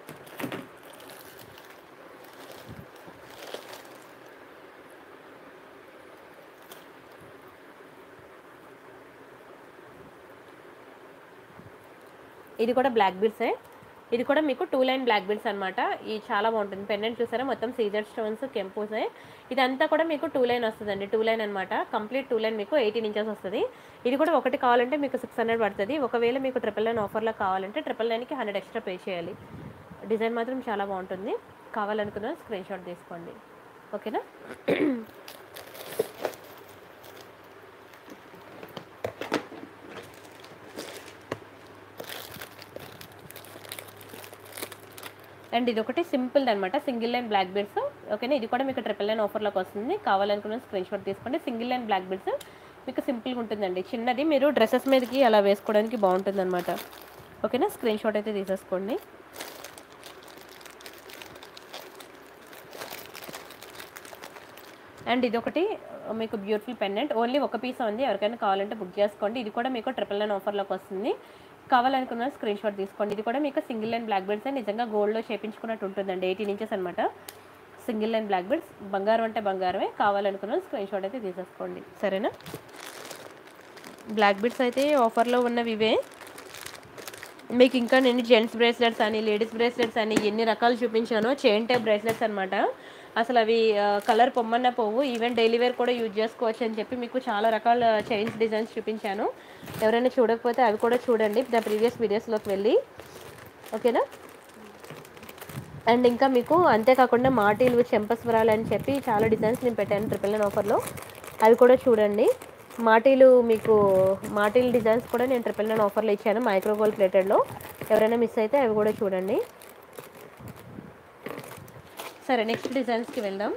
ఇది కూడా బ్లాక్ బీడ్సే ఇది కూడా మీకు టూ లైన్ బ్లాక్ బీడ్స్ అనమాట ఇది చాలా బాగుంటుంది పెండెంట్ చూసారా మొత్తం సీజర్ స్టోన్స్ కెంపోసే ఇదంతా కూడా మీకు టూ లైన్ వస్తుందండి టూ లైన్ అనమాట కంప్లీట్ టూ లైన్ మీకు ఎయిటీన్ ఇంచెస్ వస్తుంది ఇది కూడా ఒకటి కావాలంటే మీకు సిక్స్ హండ్రెడ్ పడుతుంది ఒకవేళ మీకు ట్రిపుల్ నైన్ ఆఫర్లో కావాలంటే ట్రిపుల్ నైన్కి హండ్రెడ్ ఎక్స్ట్రా పే చేయాలి డిజైన్ మాత్రం చాలా బాగుంటుంది కావాలనుకున్న స్క్రీన్ షాట్ తీసుకోండి ఓకేనా అండ్ ఇది ఒకటి సింపుల్ అనమాట సింగిల్ లైన్ బ్లాక్ బీడ్స్ ఓకేనా ఇది కూడా మీకు ట్రిపుల్ లైన్ ఆఫర్లోకి వస్తుంది కావాలనుకున్న స్క్రీన్ షాట్ తీసుకోండి సింగిల్ లైన్ బ్లాక్ బీడ్స్ మీకు సింపుల్గా ఉంటుందండి చిన్నది మీరు డ్రెస్సెస్ మీదకి అలా వేసుకోవడానికి బాగుంటుంది అనమాట ఓకేనా స్క్రీన్ షాట్ అయితే తీసేసుకోండి అండ్ ఇది ఒకటి మీకు బ్యూటిఫుల్ పెండెంట్ ఓన్లీ ఒక పీస్ ఉంది ఎవరికైనా కావాలంటే బుక్ చేసుకోండి ఇది కూడా మీకు ట్రిపుల్ నైన్ ఆఫర్లోకి వస్తుంది కావాలనుకున్న స్క్రీన్ షాట్ తీసుకోండి ఇది కూడా మీకు సింగిల్ లైన్ బ్లాక్ బెడ్స్ నిజంగా గోల్డ్లో చేపించుకున్నట్టు ఉంటుందండి ఎయిటీన్ ఇంచెస్ అనమాట సింగిల్ లైన్ బ్లాక్ బెడ్స్ బంగారం అంటే బంగారమే కావాలనుకున్న స్క్రీన్ షాట్ అయితే తీసేసుకోండి సరేనా బ్లాక్ బెడ్స్ అయితే ఆఫర్లో ఉన్నవి ఇవే మీకు ఇంకా నేను జెంట్స్ బ్రేస్లెట్స్ అని లేడీస్ బ్రేస్లెట్స్ అని ఎన్ని రకాలు చూపించానో చైన్ టైప్ బ్రేస్లెట్స్ అనమాట అసలు అవి కలర్ పొమ్మన్న పోవు ఈవెన్ డైలీ వేర్ కూడా యూజ్ చేసుకోవచ్చు అని చెప్పి మీకు చాలా రకాల చైన్స్ డిజైన్స్ చూపించాను ఎవరైనా చూడకపోతే అవి కూడా చూడండి ద ప్రీవియస్ వీడియోస్లోకి వెళ్ళి ఓకేనా అండ్ ఇంకా మీకు అంతేకాకుండా మాటీలు చెంపస్వరాలు అని చెప్పి చాలా డిజైన్స్ నేను పెట్టాను ట్రిపుల్ నైన్ ఆఫర్లో అవి కూడా చూడండి మాటీలు మీకు మాటీలు డిజైన్స్ కూడా నేను ట్రిపుల్ నైన్ ఆఫర్లో ఇచ్చాను మైక్రోగోల్ ప్లేటెడ్లో ఎవరైనా మిస్ అయితే అవి కూడా చూడండి సరే నెక్స్ట్ డిజైన్స్కి వెళ్దాం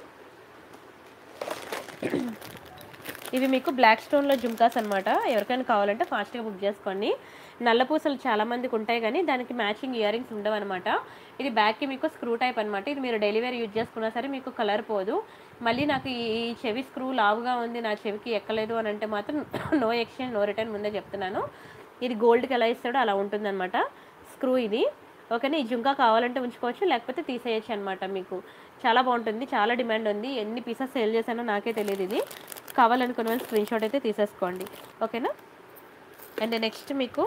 ఇవి మీకు బ్లాక్ స్టోన్లో జుమ్కాస్ అనమాట ఎవరికైనా కావాలంటే ఫాస్ట్గా బుక్ చేసుకోండి నల్ల పూసలు చాలా మందికి ఉంటాయి కానీ దానికి మ్యాచింగ్ ఇయర్ రింగ్స్ ఉండవు అనమాట ఇది బ్యాక్కి మీకు స్క్రూ టైప్ అనమాట ఇది మీరు డైలీ వేర్ యూజ్ చేసుకున్నా సరే మీకు కలర్ పోదు మళ్ళీ నాకు ఈ ఈ చెవి స్క్రూ లావుగా ఉంది నా చెవికి ఎక్కలేదు అని అంటే మాత్రం నో ఎక్స్చేంజ్ నో రిటర్న్ ముందే చెప్తున్నాను ఇది గోల్డ్కి ఎలా ఇస్తాడో అలా ఉంటుందన్నమాట స్క్రూ ఇది ఓకేనా ఈ జుంకా కావాలంటే ఉంచుకోవచ్చు లేకపోతే తీసేయచ్చు అనమాట మీకు చాలా బాగుంటుంది చాలా డిమాండ్ ఉంది ఎన్ని పీసెస్ సేల్ చేశానో నాకే తెలియదు ఇది కావాలనుకున్న వాళ్ళు స్క్రీన్ షాట్ అయితే తీసేసుకోండి ఓకేనా అండ్ నెక్స్ట్ మీకు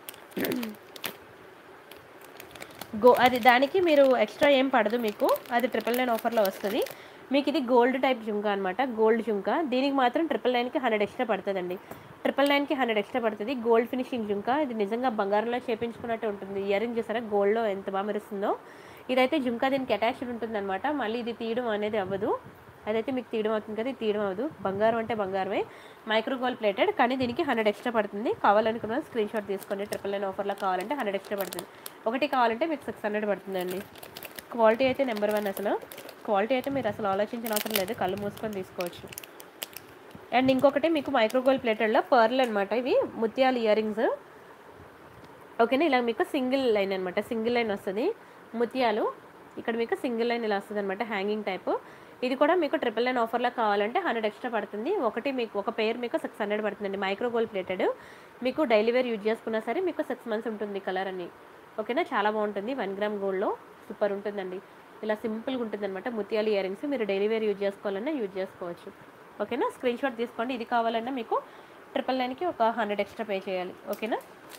గో అది దానికి మీరు ఎక్స్ట్రా ఏం పడదు మీకు అది ట్రిపుల్ నైన్ ఆఫర్లో వస్తుంది మీకు ఇది గోల్డ్ టైప్ జుంకా అనమాట గోల్డ్ జుంకా దీనికి మాత్రం ట్రిపుల్ నైన్కి హండ్రెడ్ ఎక్స్ట్రా పడుతుందండి ట్రిపుల్ నైన్కి హండ్రెడ్ ఎక్స్ట్రా పడుతుంది గోల్డ్ ఫినిషింగ్ జుంకా ఇది నిజంగా బంగారంలో చేపించుకున్నట్టు ఉంటుంది ఇయర్ రింగ్ చూసారా గోల్డ్లో ఎంత బాగా మెరుస్తుందో ఇదైతే జుంకా దీనికి అటాచ్డ్ ఉంటుంది అనమాట మళ్ళీ ఇది తీయడం అనేది అవ్వదు అదైతే మీకు తీయడం అవుతుంది కదా ఇది తీయడం అవ్వదు బంగారం అంటే బంగారమే మైక్రో గోల్డ్ ప్లేటెడ్ కానీ దీనికి హండ్రెడ్ ఎక్స్ట్రా పడుతుంది కావాలనుకున్న స్క్రీన్ షాట్ తీసుకోండి ట్రిపుల్ నైన్ ఆఫర్లో కావాలంటే హండ్రెడ్ ఎక్స్ట్రా పడుతుంది ఒకటి కావాలంటే మీకు సిక్స్ హండ్రెడ్ పడుతుందండి క్వాలిటీ అయితే నెంబర్ వన్ అసలు క్వాలిటీ అయితే మీరు అసలు ఆలోచించిన అవసరం లేదు కళ్ళు మూసుకొని తీసుకోవచ్చు అండ్ ఇంకొకటి మీకు మైక్రోగోల్ ప్లేటెడ్లో పర్ల్ అనమాట ఇవి ముత్యాల ఇయర్ రింగ్స్ ఓకేనా ఇలా మీకు సింగిల్ లైన్ అనమాట సింగిల్ లైన్ వస్తుంది ముత్యాలు ఇక్కడ మీకు సింగిల్ లైన్ ఇలా వస్తుంది అనమాట హ్యాంగింగ్ టైప్ ఇది కూడా మీకు ట్రిపుల్ నైన్ ఆఫర్లో కావాలంటే హండ్రెడ్ ఎక్స్ట్రా పడుతుంది ఒకటి మీకు ఒక పేర్ మీకు సిక్స్ హండ్రెడ్ పడుతుందండి మైక్రో గోల్డ్ ప్లేటెడ్ మీకు డైలీ వేర్ యూజ్ చేసుకున్నా సరే మీకు సిక్స్ మంత్స్ ఉంటుంది కలర్ అని ఓకేనా చాలా బాగుంటుంది వన్ గ్రామ్ గోల్డ్లో సూపర్ ఉంటుందండి ఇలా సింపుల్గా ఉంటుంది అనమాట ముత్యాల ఇయర్ రింగ్స్ మీరు డైలీ వేర్ యూజ్ చేసుకోవాలన్నా యూజ్ చేసుకోవచ్చు ఓకేనా స్క్రీన్ షాట్ తీసుకోండి ఇది కావాలన్నా మీకు ట్రిపుల్ నైన్కి ఒక హండ్రెడ్ ఎక్స్ట్రా పే చేయాలి ఓకేనా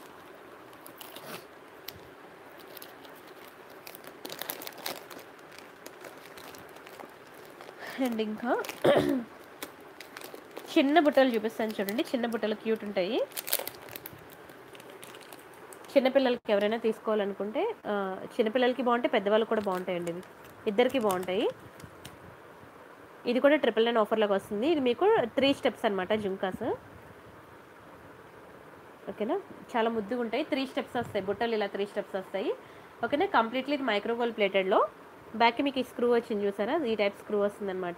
అండ్ ఇంకా చిన్న బుట్టలు చూపిస్తాను చూడండి చిన్న బుట్టలు క్యూట్ ఉంటాయి చిన్నపిల్లలకి ఎవరైనా తీసుకోవాలనుకుంటే ఆ, చిన్నపిల్లలకి బాగుంటాయి పెద్దవాళ్ళకి కూడా బాగుంటాయండి ఇవి ఇద్దరికి బాగుంటాయి ఇది కూడా ట్రిపుల్ నైన్ ఆఫర్లోకి వస్తుంది ఇది మీకు త్రీ స్టెప్స్ అనమాట జుంకాస్ ఓకేనా చాలా ముద్దుగా ఉంటాయి త్రీ స్టెప్స్ వస్తాయి బుట్టలు ఇలా త్రీ స్టెప్స్ వస్తాయి ఓకేనా కంప్లీట్లీ ఇది మైక్రోగోల్ ప్లేటెడ్లో బ్యాక్కి మీకు ఈ స్క్రూ వచ్చింది చూసారా ఈ టైప్ స్క్రూ వస్తుందన్నమాట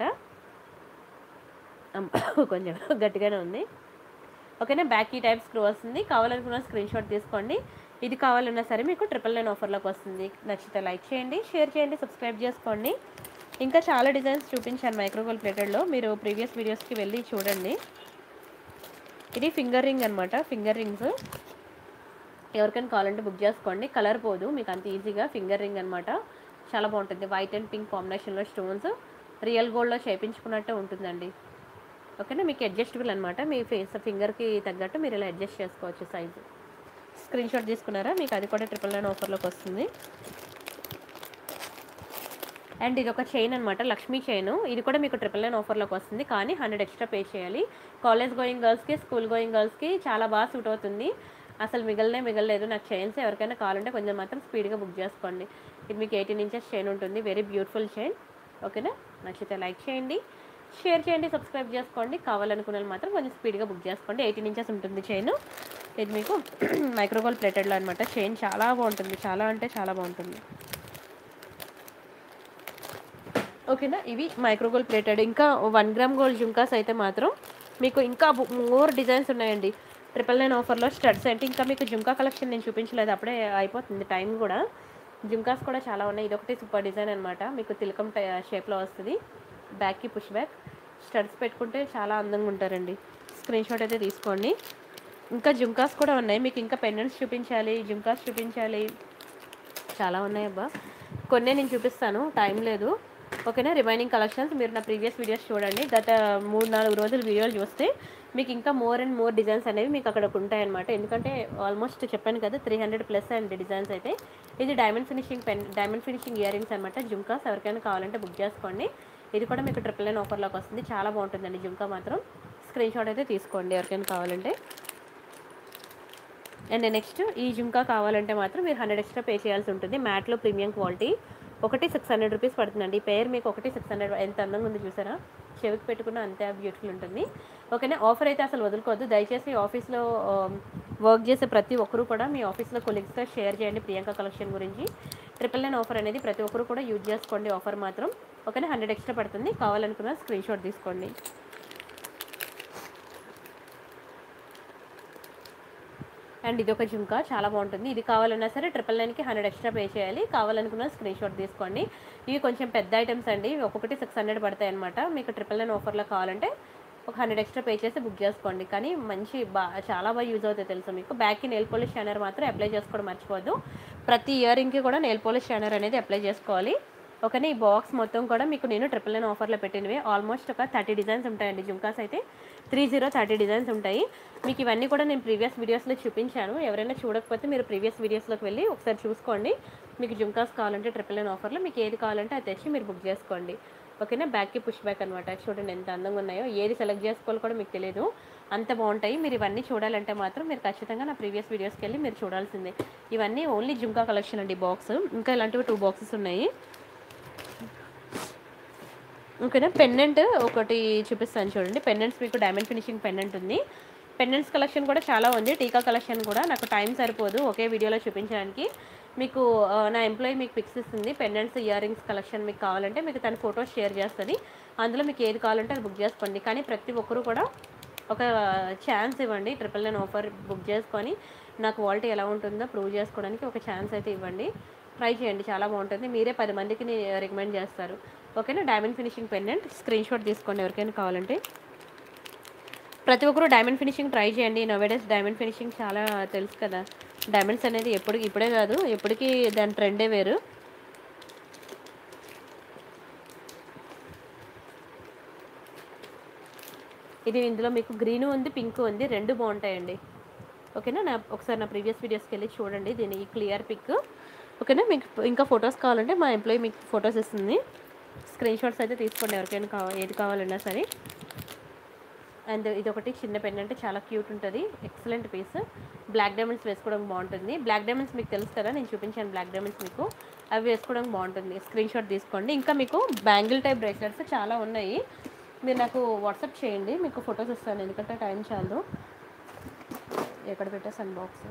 అమ్మ, కొంచెం గట్టిగానే ఉంది ఓకేనా బ్యాక్ ఈ టైప్ స్క్రూ వస్తుంది కావాలనుకున్న స్క్రీన్ షాట్ తీసుకోండి ఇది కావాలన్నా సరే మీకు ట్రిపుల్ నైన్ ఆఫర్లోకి వస్తుంది నచ్చితే లైక్ చేయండి షేర్ చేయండి సబ్స్క్రైబ్ చేసుకోండి ఇంకా చాలా డిజైన్స్ చూపించాను మైక్రోగోల్ ప్లేటెడ్లో మీరు ప్రీవియస్ వీడియోస్కి వెళ్ళి చూడండి ఇది ఫింగర్ రింగ్ అనమాట ఫింగర్ రింగ్స్ ఎవరికైనా కావాలంటే బుక్ చేసుకోండి కలర్ పోదు మీకు అంత ఈజీగా ఫింగర్ రింగ్ అనమాట చాలా బాగుంటుంది వైట్ అండ్ పింక్ కాంబినేషన్లో స్టోన్స్ రియల్ గోల్డ్లో చేపించుకున్నట్టే ఉంటుందండి ఓకేనా మీకు అడ్జస్టబుల్ అనమాట మీ ఫేస్ ఫింగర్కి తగ్గట్టు మీరు ఇలా అడ్జస్ట్ చేసుకోవచ్చు సైజు స్క్రీన్ షాట్ తీసుకున్నారా మీకు అది కూడా ట్రిపుల్ నైన్ ఆఫర్లోకి వస్తుంది అండ్ ఇది ఒక చైన్ అనమాట లక్ష్మీ చైన్ ఇది కూడా మీకు ట్రిపుల్ నైన్ ఆఫర్లోకి వస్తుంది కానీ హండ్రెడ్ ఎక్స్ట్రా పే చేయాలి కాలేజ్ గోయింగ్ గర్ల్స్కి స్కూల్ గోయింగ్ గర్ల్స్కి చాలా బాగా సూట్ అవుతుంది అసలు మిగలనే మిగలలేదు నాకు చైన్స్ ఎవరికైనా కావాలంటే కొంచెం మాత్రం స్పీడ్గా బుక్ చేసుకోండి ఇది మీకు ఎయిటీన్ ఇంచెస్ చైన్ ఉంటుంది వెరీ బ్యూటిఫుల్ చైన్ ఓకేనా నచ్చితే లైక్ చేయండి షేర్ చేయండి సబ్స్క్రైబ్ చేసుకోండి కావాలనుకున్న వాళ్ళు మాత్రం కొంచెం స్పీడ్గా బుక్ చేసుకోండి ఎయిటీన్ ఇంచెస్ ఉంటుంది చైన్ ఇది మీకు మైక్రోగోల్ ప్లేటెడ్లో అనమాట చైన్ చాలా బాగుంటుంది చాలా అంటే చాలా బాగుంటుంది ఓకేనా ఇవి మైక్రోగోల్డ్ ప్లేటెడ్ ఇంకా వన్ గ్రామ్ గోల్డ్ జుంకాస్ అయితే మాత్రం మీకు ఇంకా మోర్ డిజైన్స్ ఉన్నాయండి ట్రిపుల్ నైన్ ఆఫర్లో స్టడ్స్ అంటే ఇంకా మీకు జుంకా కలెక్షన్ నేను చూపించలేదు అప్పుడే అయిపోతుంది టైం కూడా జుంకాస్ కూడా చాలా ఉన్నాయి ఇది ఒకటి సూపర్ డిజైన్ అనమాట మీకు తిలకం షేప్లో వస్తుంది బ్యాక్కి పుష్ బ్యాక్ స్టడ్స్ పెట్టుకుంటే చాలా అందంగా ఉంటారండి స్క్రీన్ షాట్ అయితే తీసుకోండి ఇంకా జుంకాస్ కూడా ఉన్నాయి మీకు ఇంకా పెండెంట్స్ చూపించాలి జుంకాస్ చూపించాలి చాలా ఉన్నాయి అబ్బా కొన్ని నేను చూపిస్తాను టైం లేదు ఓకేనా రిమైనింగ్ కలెక్షన్స్ మీరు నా ప్రీవియస్ వీడియోస్ చూడండి గత మూడు నాలుగు రోజులు వీడియోలు చూస్తే మీకు ఇంకా మోర్ అండ్ మోర్ డిజైన్స్ అనేవి మీకు అక్కడ ఉంటాయన్నమాట ఎందుకంటే ఆల్మోస్ట్ చెప్పాను కదా three hundred plus and designs అయితే ఇది diamond finishing pen diamond finishing earrings అనమాట జుంకాస్ ఎవరికైనా కావాలంటే బుక్ చేసుకోండి ఇది కూడా మీకు ట్రిపుల్ నైన్ ఆఫర్లోకి వస్తుంది చాలా బాగుంటుందండి జుంకా మాత్రం స్క్రీన్ షాట్ అయితే తీసుకోండి ఎవరికైనా కావాలంటే అండ్ నెక్స్ట్ ఈ జుంకా కావాలంటే మాత్రం మీరు హండ్రెడ్ ఎక్స్ట్రా పే చేయాల్సి ఉంటుంది మ్యాట్లో ప్రీమియం క్వాలిటీ ఒకటి సిక్స్ హండ్రెడ్ రూపీస్ పడుతుందండి ఈ పేర్ మీకు ఒకటి సిక్స్ హండ్రెడ్ ఎంత అందంగా ఉంది చూసారా చెవికి పెట్టుకున్న అంతే బ్యూటిఫుల్ ఉంటుంది ఓకేనా ఆఫర్ అయితే అసలు వదులుకోవద్దు దయచేసి ఆఫీస్లో వర్క్ చేసే ప్రతి ఒక్కరు కూడా మీ ఆఫీస్లో కొలీగ్స్తో షేర్ చేయండి ప్రియాంక కలెక్షన్ గురించి ట్రిపుల్ నైన్ ఆఫర్ అనేది ప్రతి ఒక్కరు కూడా యూజ్ చేసుకోండి ఆఫర్ మాత్రం ఓకేనా హండ్రెడ్ ఎక్స్ట్రా పడుతుంది కావాలనుకున్న స్క్రీన్ షాట్ తీసుకోండి అండ్ ఇది ఒక జుంకా చాలా బాగుంటుంది ఇది కావాలన్నా సరే ట్రిపుల్ నైన్కి హండ్రెడ్ ఎక్స్ట్రా పే చేయాలి కావాలనుకున్న స్క్రీన్ షాట్ తీసుకోండి ఇవి కొంచెం పెద్ద ఐటమ్స్ అండి ఇవి ఒక్కొక్కటి సిక్స్ హండ్రెడ్ పడతాయి అనమాట మీకు ట్రిపుల్ నైన్ ఆఫర్లో కావాలంటే ఒక హండ్రెడ్ ఎక్స్ట్రా పే చేసి బుక్ చేసుకోండి కానీ మంచి బా చాలా బాగా యూజ్ అవుతాయి తెలుసు మీకు బ్యాక్కి నెయిల్ పాలిష్ షైనర్ మాత్రం అప్లై చేసుకోవడం మర్చిపోవద్దు ప్రతి ఇయర్ రింగ్కి కూడా నెయిల్ పాలిష్ షైనర్ అనేది అప్లై చేసుకోవాలి ఓకేనా ఈ బాక్స్ మొత్తం కూడా మీకు నేను ట్రిపుల్ నైన్ ఆఫర్లో పెట్టినవి ఆల్మోస్ట్ ఒక థర్టీ డిజైన్స్ ఉంటాయండి జుంకాస్ అయితే త్రీ జీరో థర్టీ డిజైన్స్ ఉంటాయి మీకు ఇవన్నీ కూడా నేను ప్రీవియస్ వీడియోస్లో చూపించాను ఎవరైనా చూడకపోతే మీరు ప్రీవియస్ వీడియోస్లోకి వెళ్ళి ఒకసారి చూసుకోండి మీకు జుంకాస్ కావాలంటే ట్రిపుల్ నైన్ ఆఫర్లో మీకు ఏది కావాలంటే అది తెచ్చి మీరు బుక్ చేసుకోండి ఓకేనా బ్యాక్కి పుష్ బ్యాక్ అనమాట చూడండి ఎంత అందంగా ఉన్నాయో ఏది సెలెక్ట్ చేసుకోవాలో కూడా మీకు తెలియదు అంత బాగుంటాయి మీరు ఇవన్నీ చూడాలంటే మాత్రం మీరు ఖచ్చితంగా నా ప్రీవియస్ వీడియోస్కి వెళ్ళి మీరు చూడాల్సిందే ఇవన్నీ ఓన్లీ జుంకా కలెక్షన్ అండి బాక్స్ ఇంకా ఇలాంటివి టూ బాక్సెస్ ఉన్నాయి ఓకేనా పెండెంట్ ఒకటి చూపిస్తాను చూడండి పెండెంట్స్ మీకు డైమండ్ ఫినిషింగ్ పెండెంట్ ఉంది పెండెంట్స్ కలెక్షన్ కూడా చాలా ఉంది టీకా కలెక్షన్ కూడా నాకు టైం సరిపోదు ఒకే వీడియోలో చూపించడానికి మీకు ఆ, నా ఎంప్లాయీ మీకు పిక్స్ ఇస్తుంది పెండెంట్స్ ఇయర్ రింగ్స్ కలెక్షన్ మీకు కావాలంటే మీకు తన ఫొటోస్ షేర్ చేస్తుంది అందులో మీకు ఏది కావాలంటే అది బుక్ చేసుకోండి కానీ ప్రతి ఒక్కరు కూడా ఒక ఛాన్స్ ఇవ్వండి ట్రిపుల్ నైన్ ఆఫర్ బుక్ చేసుకొని నా క్వాలిటీ ఎలా ఉంటుందో ప్రూవ్ చేసుకోవడానికి ఒక ఛాన్స్ అయితే ఇవ్వండి ట్రై చేయండి చాలా బాగుంటుంది మీరే పది మందికి రికమెండ్ చేస్తారు ఓకేనా diamond finishing pendant screenshot తీసుకోండి ఎవరికైనా కావాలంటే ప్రతి ఒక్కరు డైమండ్ ఫినిషింగ్ ట్రై చేయండి నోవేడేస్ డైమండ్ ఫినిషింగ్ చాలా తెలుసు కదా డైమండ్స్ అనేది ఎప్పటికి ఇప్పుడే కాదు ఎప్పటికీ దాని ట్రెండే వేరు ఇది ఇందులో మీకు గ్రీన్ ఉంది పింక్ ఉంది రెండు బాగుంటాయండి ఓకేనా నా ఒకసారి నా ప్రీవియస్ వీడియోస్కి వెళ్ళి చూడండి దీని క్లియర్ పిక్ ఓకేనా మీకు ఇంకా ఫొటోస్ కావాలంటే మా ఎంప్లాయీ మీకు ఫొటోస్ ఇస్తుంది స్క్రీన్ షాట్స్ అయితే తీసుకోండి ఎవరికైనా కావాలి ఏది కావాలన్నా సరే అండ్ ఇది ఒకటి చిన్న పెన్ అంటే చాలా క్యూట్ ఉంటుంది ఎక్సలెంట్ పీస్ బ్లాక్ డైమండ్స్ వేసుకోవడానికి బాగుంటుంది బ్లాక్ డైమండ్స్ మీకు తెలుసు కదా నేను చూపించాను బ్లాక్ డైమండ్స్ మీకు అవి వేసుకోవడానికి బాగుంటుంది స్క్రీన్ షాట్ తీసుకోండి ఇంకా మీకు బ్యాంగిల్ టైప్ బ్రేస్లెట్స్ చాలా ఉన్నాయి మీరు నాకు వాట్సాప్ చేయండి మీకు ఫొటోస్ ఇస్తాను ఎందుకంటే టైం చాలు ఎక్కడ పెట్టేసాను బాక్స్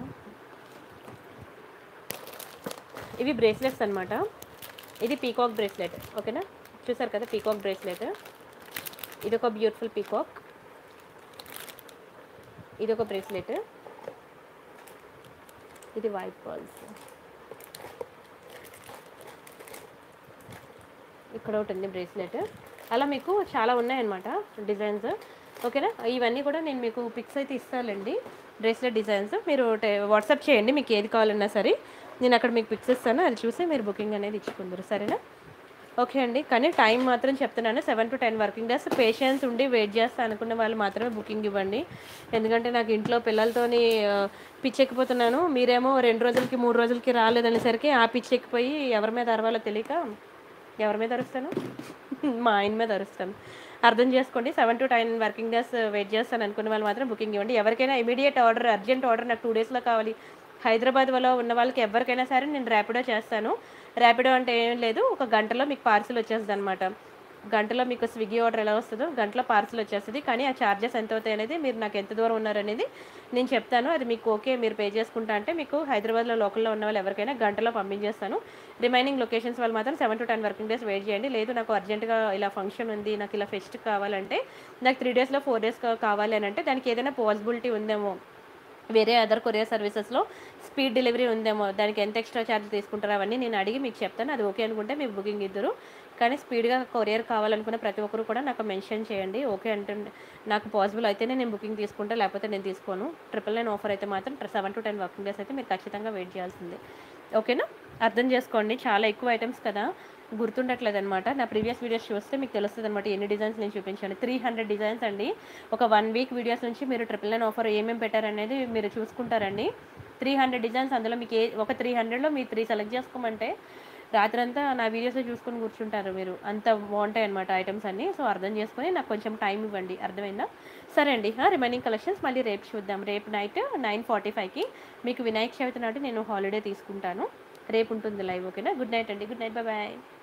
ఇవి బ్రేస్లెట్స్ అనమాట ఇది పీకాక్ బ్రేస్లెట్ ఓకేనా చూసారు కదా పీకాక్ బ్రేస్లెట్ ఇది ఒక బ్యూటిఫుల్ పీకాక్ ఇది ఒక బ్రేస్లెట్ ఇది వైట్ పర్ల్స్ ఇక్కడ ఒకటి ఉంది బ్రేస్లెట్ అలా మీకు చాలా ఉన్నాయన్నమాట డిజైన్స్ ఓకేనా ఇవన్నీ కూడా నేను మీకు పిక్స్ అయితే ఇస్తానండి బ్రేస్లెట్ డిజైన్స్ మీరు వాట్సాప్ చేయండి మీకు ఏది కావాలన్నా సరే నేను అక్కడ మీకు పిక్స్ ఇస్తాను అది చూసి మీరు బుకింగ్ అనేది ఇచ్చుకుందరు సరేనా ఓకే అండి కానీ టైం మాత్రం చెప్తున్నాను seven to ten working days patience ఉండి వెయిట్ చేస్తా అనుకున్న వాళ్ళు మాత్రమే బుకింగ్ ఇవ్వండి ఎందుకంటే నాకు ఇంట్లో పిల్లలతోని ఆ, పిచ్చెక్కిపోతున్నాను మీరేమో రెండు రోజులకి మూడు రోజులకి రాలేదనేసరికి ఆ పిచ్చెక్కిపోయి ఎవరి మీద అరవాలో తెలియక ఎవరి మీద అరుస్తాను మా ఆయన మీద అరుస్తాను అర్థం చేసుకోండి seven to ten working days wait చేస్తాను అనుకున్న వాళ్ళు మాత్రం బుకింగ్ ఇవ్వండి ఎవరికైనా ఇమీడియట్ ఆర్డర్ అర్జెంట్ ఆర్డర్ నాకు టూ డేస్లో కావాలి హైదరాబాద్ వల్ల ఉన్న వాళ్ళకి ఎవరికైనా సరే నేను ర్యాపిడో చేస్తాను ర్యాపిడో అంటే ఏం లేదు ఒక గంటలో మీకు పార్సిల్ వచ్చేస్తుంది అనమాట గంటలో మీకు స్విగ్గీ ఆర్డర్ ఎలా వస్తుందో గంటలో పార్సిల్ వచ్చేస్తుంది కానీ ఆ ఛార్జెస్ ఎంత అవుతాయి అనేది మీరు నాకు ఎంత దూరం ఉన్నారనేది నేను చెప్తాను అది మీకు ఓకే మీరు పే చేసుకుంటా అంటే మీకు హైదరాబాద్లో లోకల్లో ఉన్న వాళ్ళు ఎవరికైనా గంటలో పంపించేస్తాను రిమైనింగ్ లొకేషన్స్ వాళ్ళు మాత్రం seven to ten working days wait చేయండి లేదు నాకు అర్జెంటుగా ఇలా ఫంక్షన్ ఉంది నాకు ఇలా ఫెస్ట్ కావాలంటే నాకు త్రీ డేస్లో ఫోర్ డేస్ కావాలి అని అంటే దానికి ఏదైనా పాసిబిలిటీ ఉందేమో వేరే అదర్ కొరియర్ సర్వీసెస్లో స్పీడ్ డెలివరీ ఉందేమో దానికి ఎంత ఎక్స్ట్రా ఛార్జ్ తీసుకుంటారో అవన్నీ నేను అడిగి మీకు చెప్తాను అది ఓకే అనుకుంటే మీకు బుకింగ్ ఇద్దరు కానీ స్పీడ్గా కొరియర్ కావాలనుకున్న ప్రతి ఒక్కరు కూడా నాకు మెన్షన్ చేయండి ఓకే అంటే నాకు పాసిబుల్ అయితేనే నేను బుకింగ్ తీసుకుంటా లేకపోతే నేను తీసుకోను ట్రిపుల్ నైన్ ఆఫర్ అయితే మాత్రం seven to ten working days అయితే మీరు ఖచ్చితంగా వెయిట్ చేయాల్సిందే ఓకేనా అర్థం చేసుకోండి చాలా ఎక్కువ ఐటమ్స్ కదా గుర్తుండట్లేదు అనమాట నా ప్రీవియస్ వీడియోస్ చూస్తే మీకు తెలుస్తుంది అనమాట ఎన్ని డిజైన్స్ నేను చూపించాను త్రీ హండ్రెడ్ డిజైన్స్ అండి ఒక వన్ వీక్ వీడియోస్ నుంచి మీరు ట్రిపుల్ నైన్ ఆఫర్ ఏమేమి పెట్టారనేది మీరు చూసుకుంటారండి త్రీ హండ్రెడ్ డిజైన్స్ అందులో మీకు ఏ ఒక త్రీ హండ్రెడ్లో మీరు త్రీ సెలెక్ట్ చేసుకోమంటే రాత్రంతా నా వీడియోస్ చూసుకొని కూర్చుంటారు మీరు అంత బాగుంటాయి అనమాట ఐటమ్స్ అన్నీ సో అర్థం చేసుకొని నాకు కొంచెం టైం ఇవ్వండి అర్థమైందా సరే అండి రిమైనింగ్ కలెక్షన్స్ మళ్ళీ రేపు చూద్దాం రేపు నైట్ నైన్ ఫార్టీ ఫైవ్కి మీకు వినాయక చవితి నాటి నేను హాలిడే తీసుకుంటాను రేపు ఉంటుంది లైవ్ ఓకేనా గుడ్ నైట్ అండి గుడ్ నైట్ బాయ్ బాయ్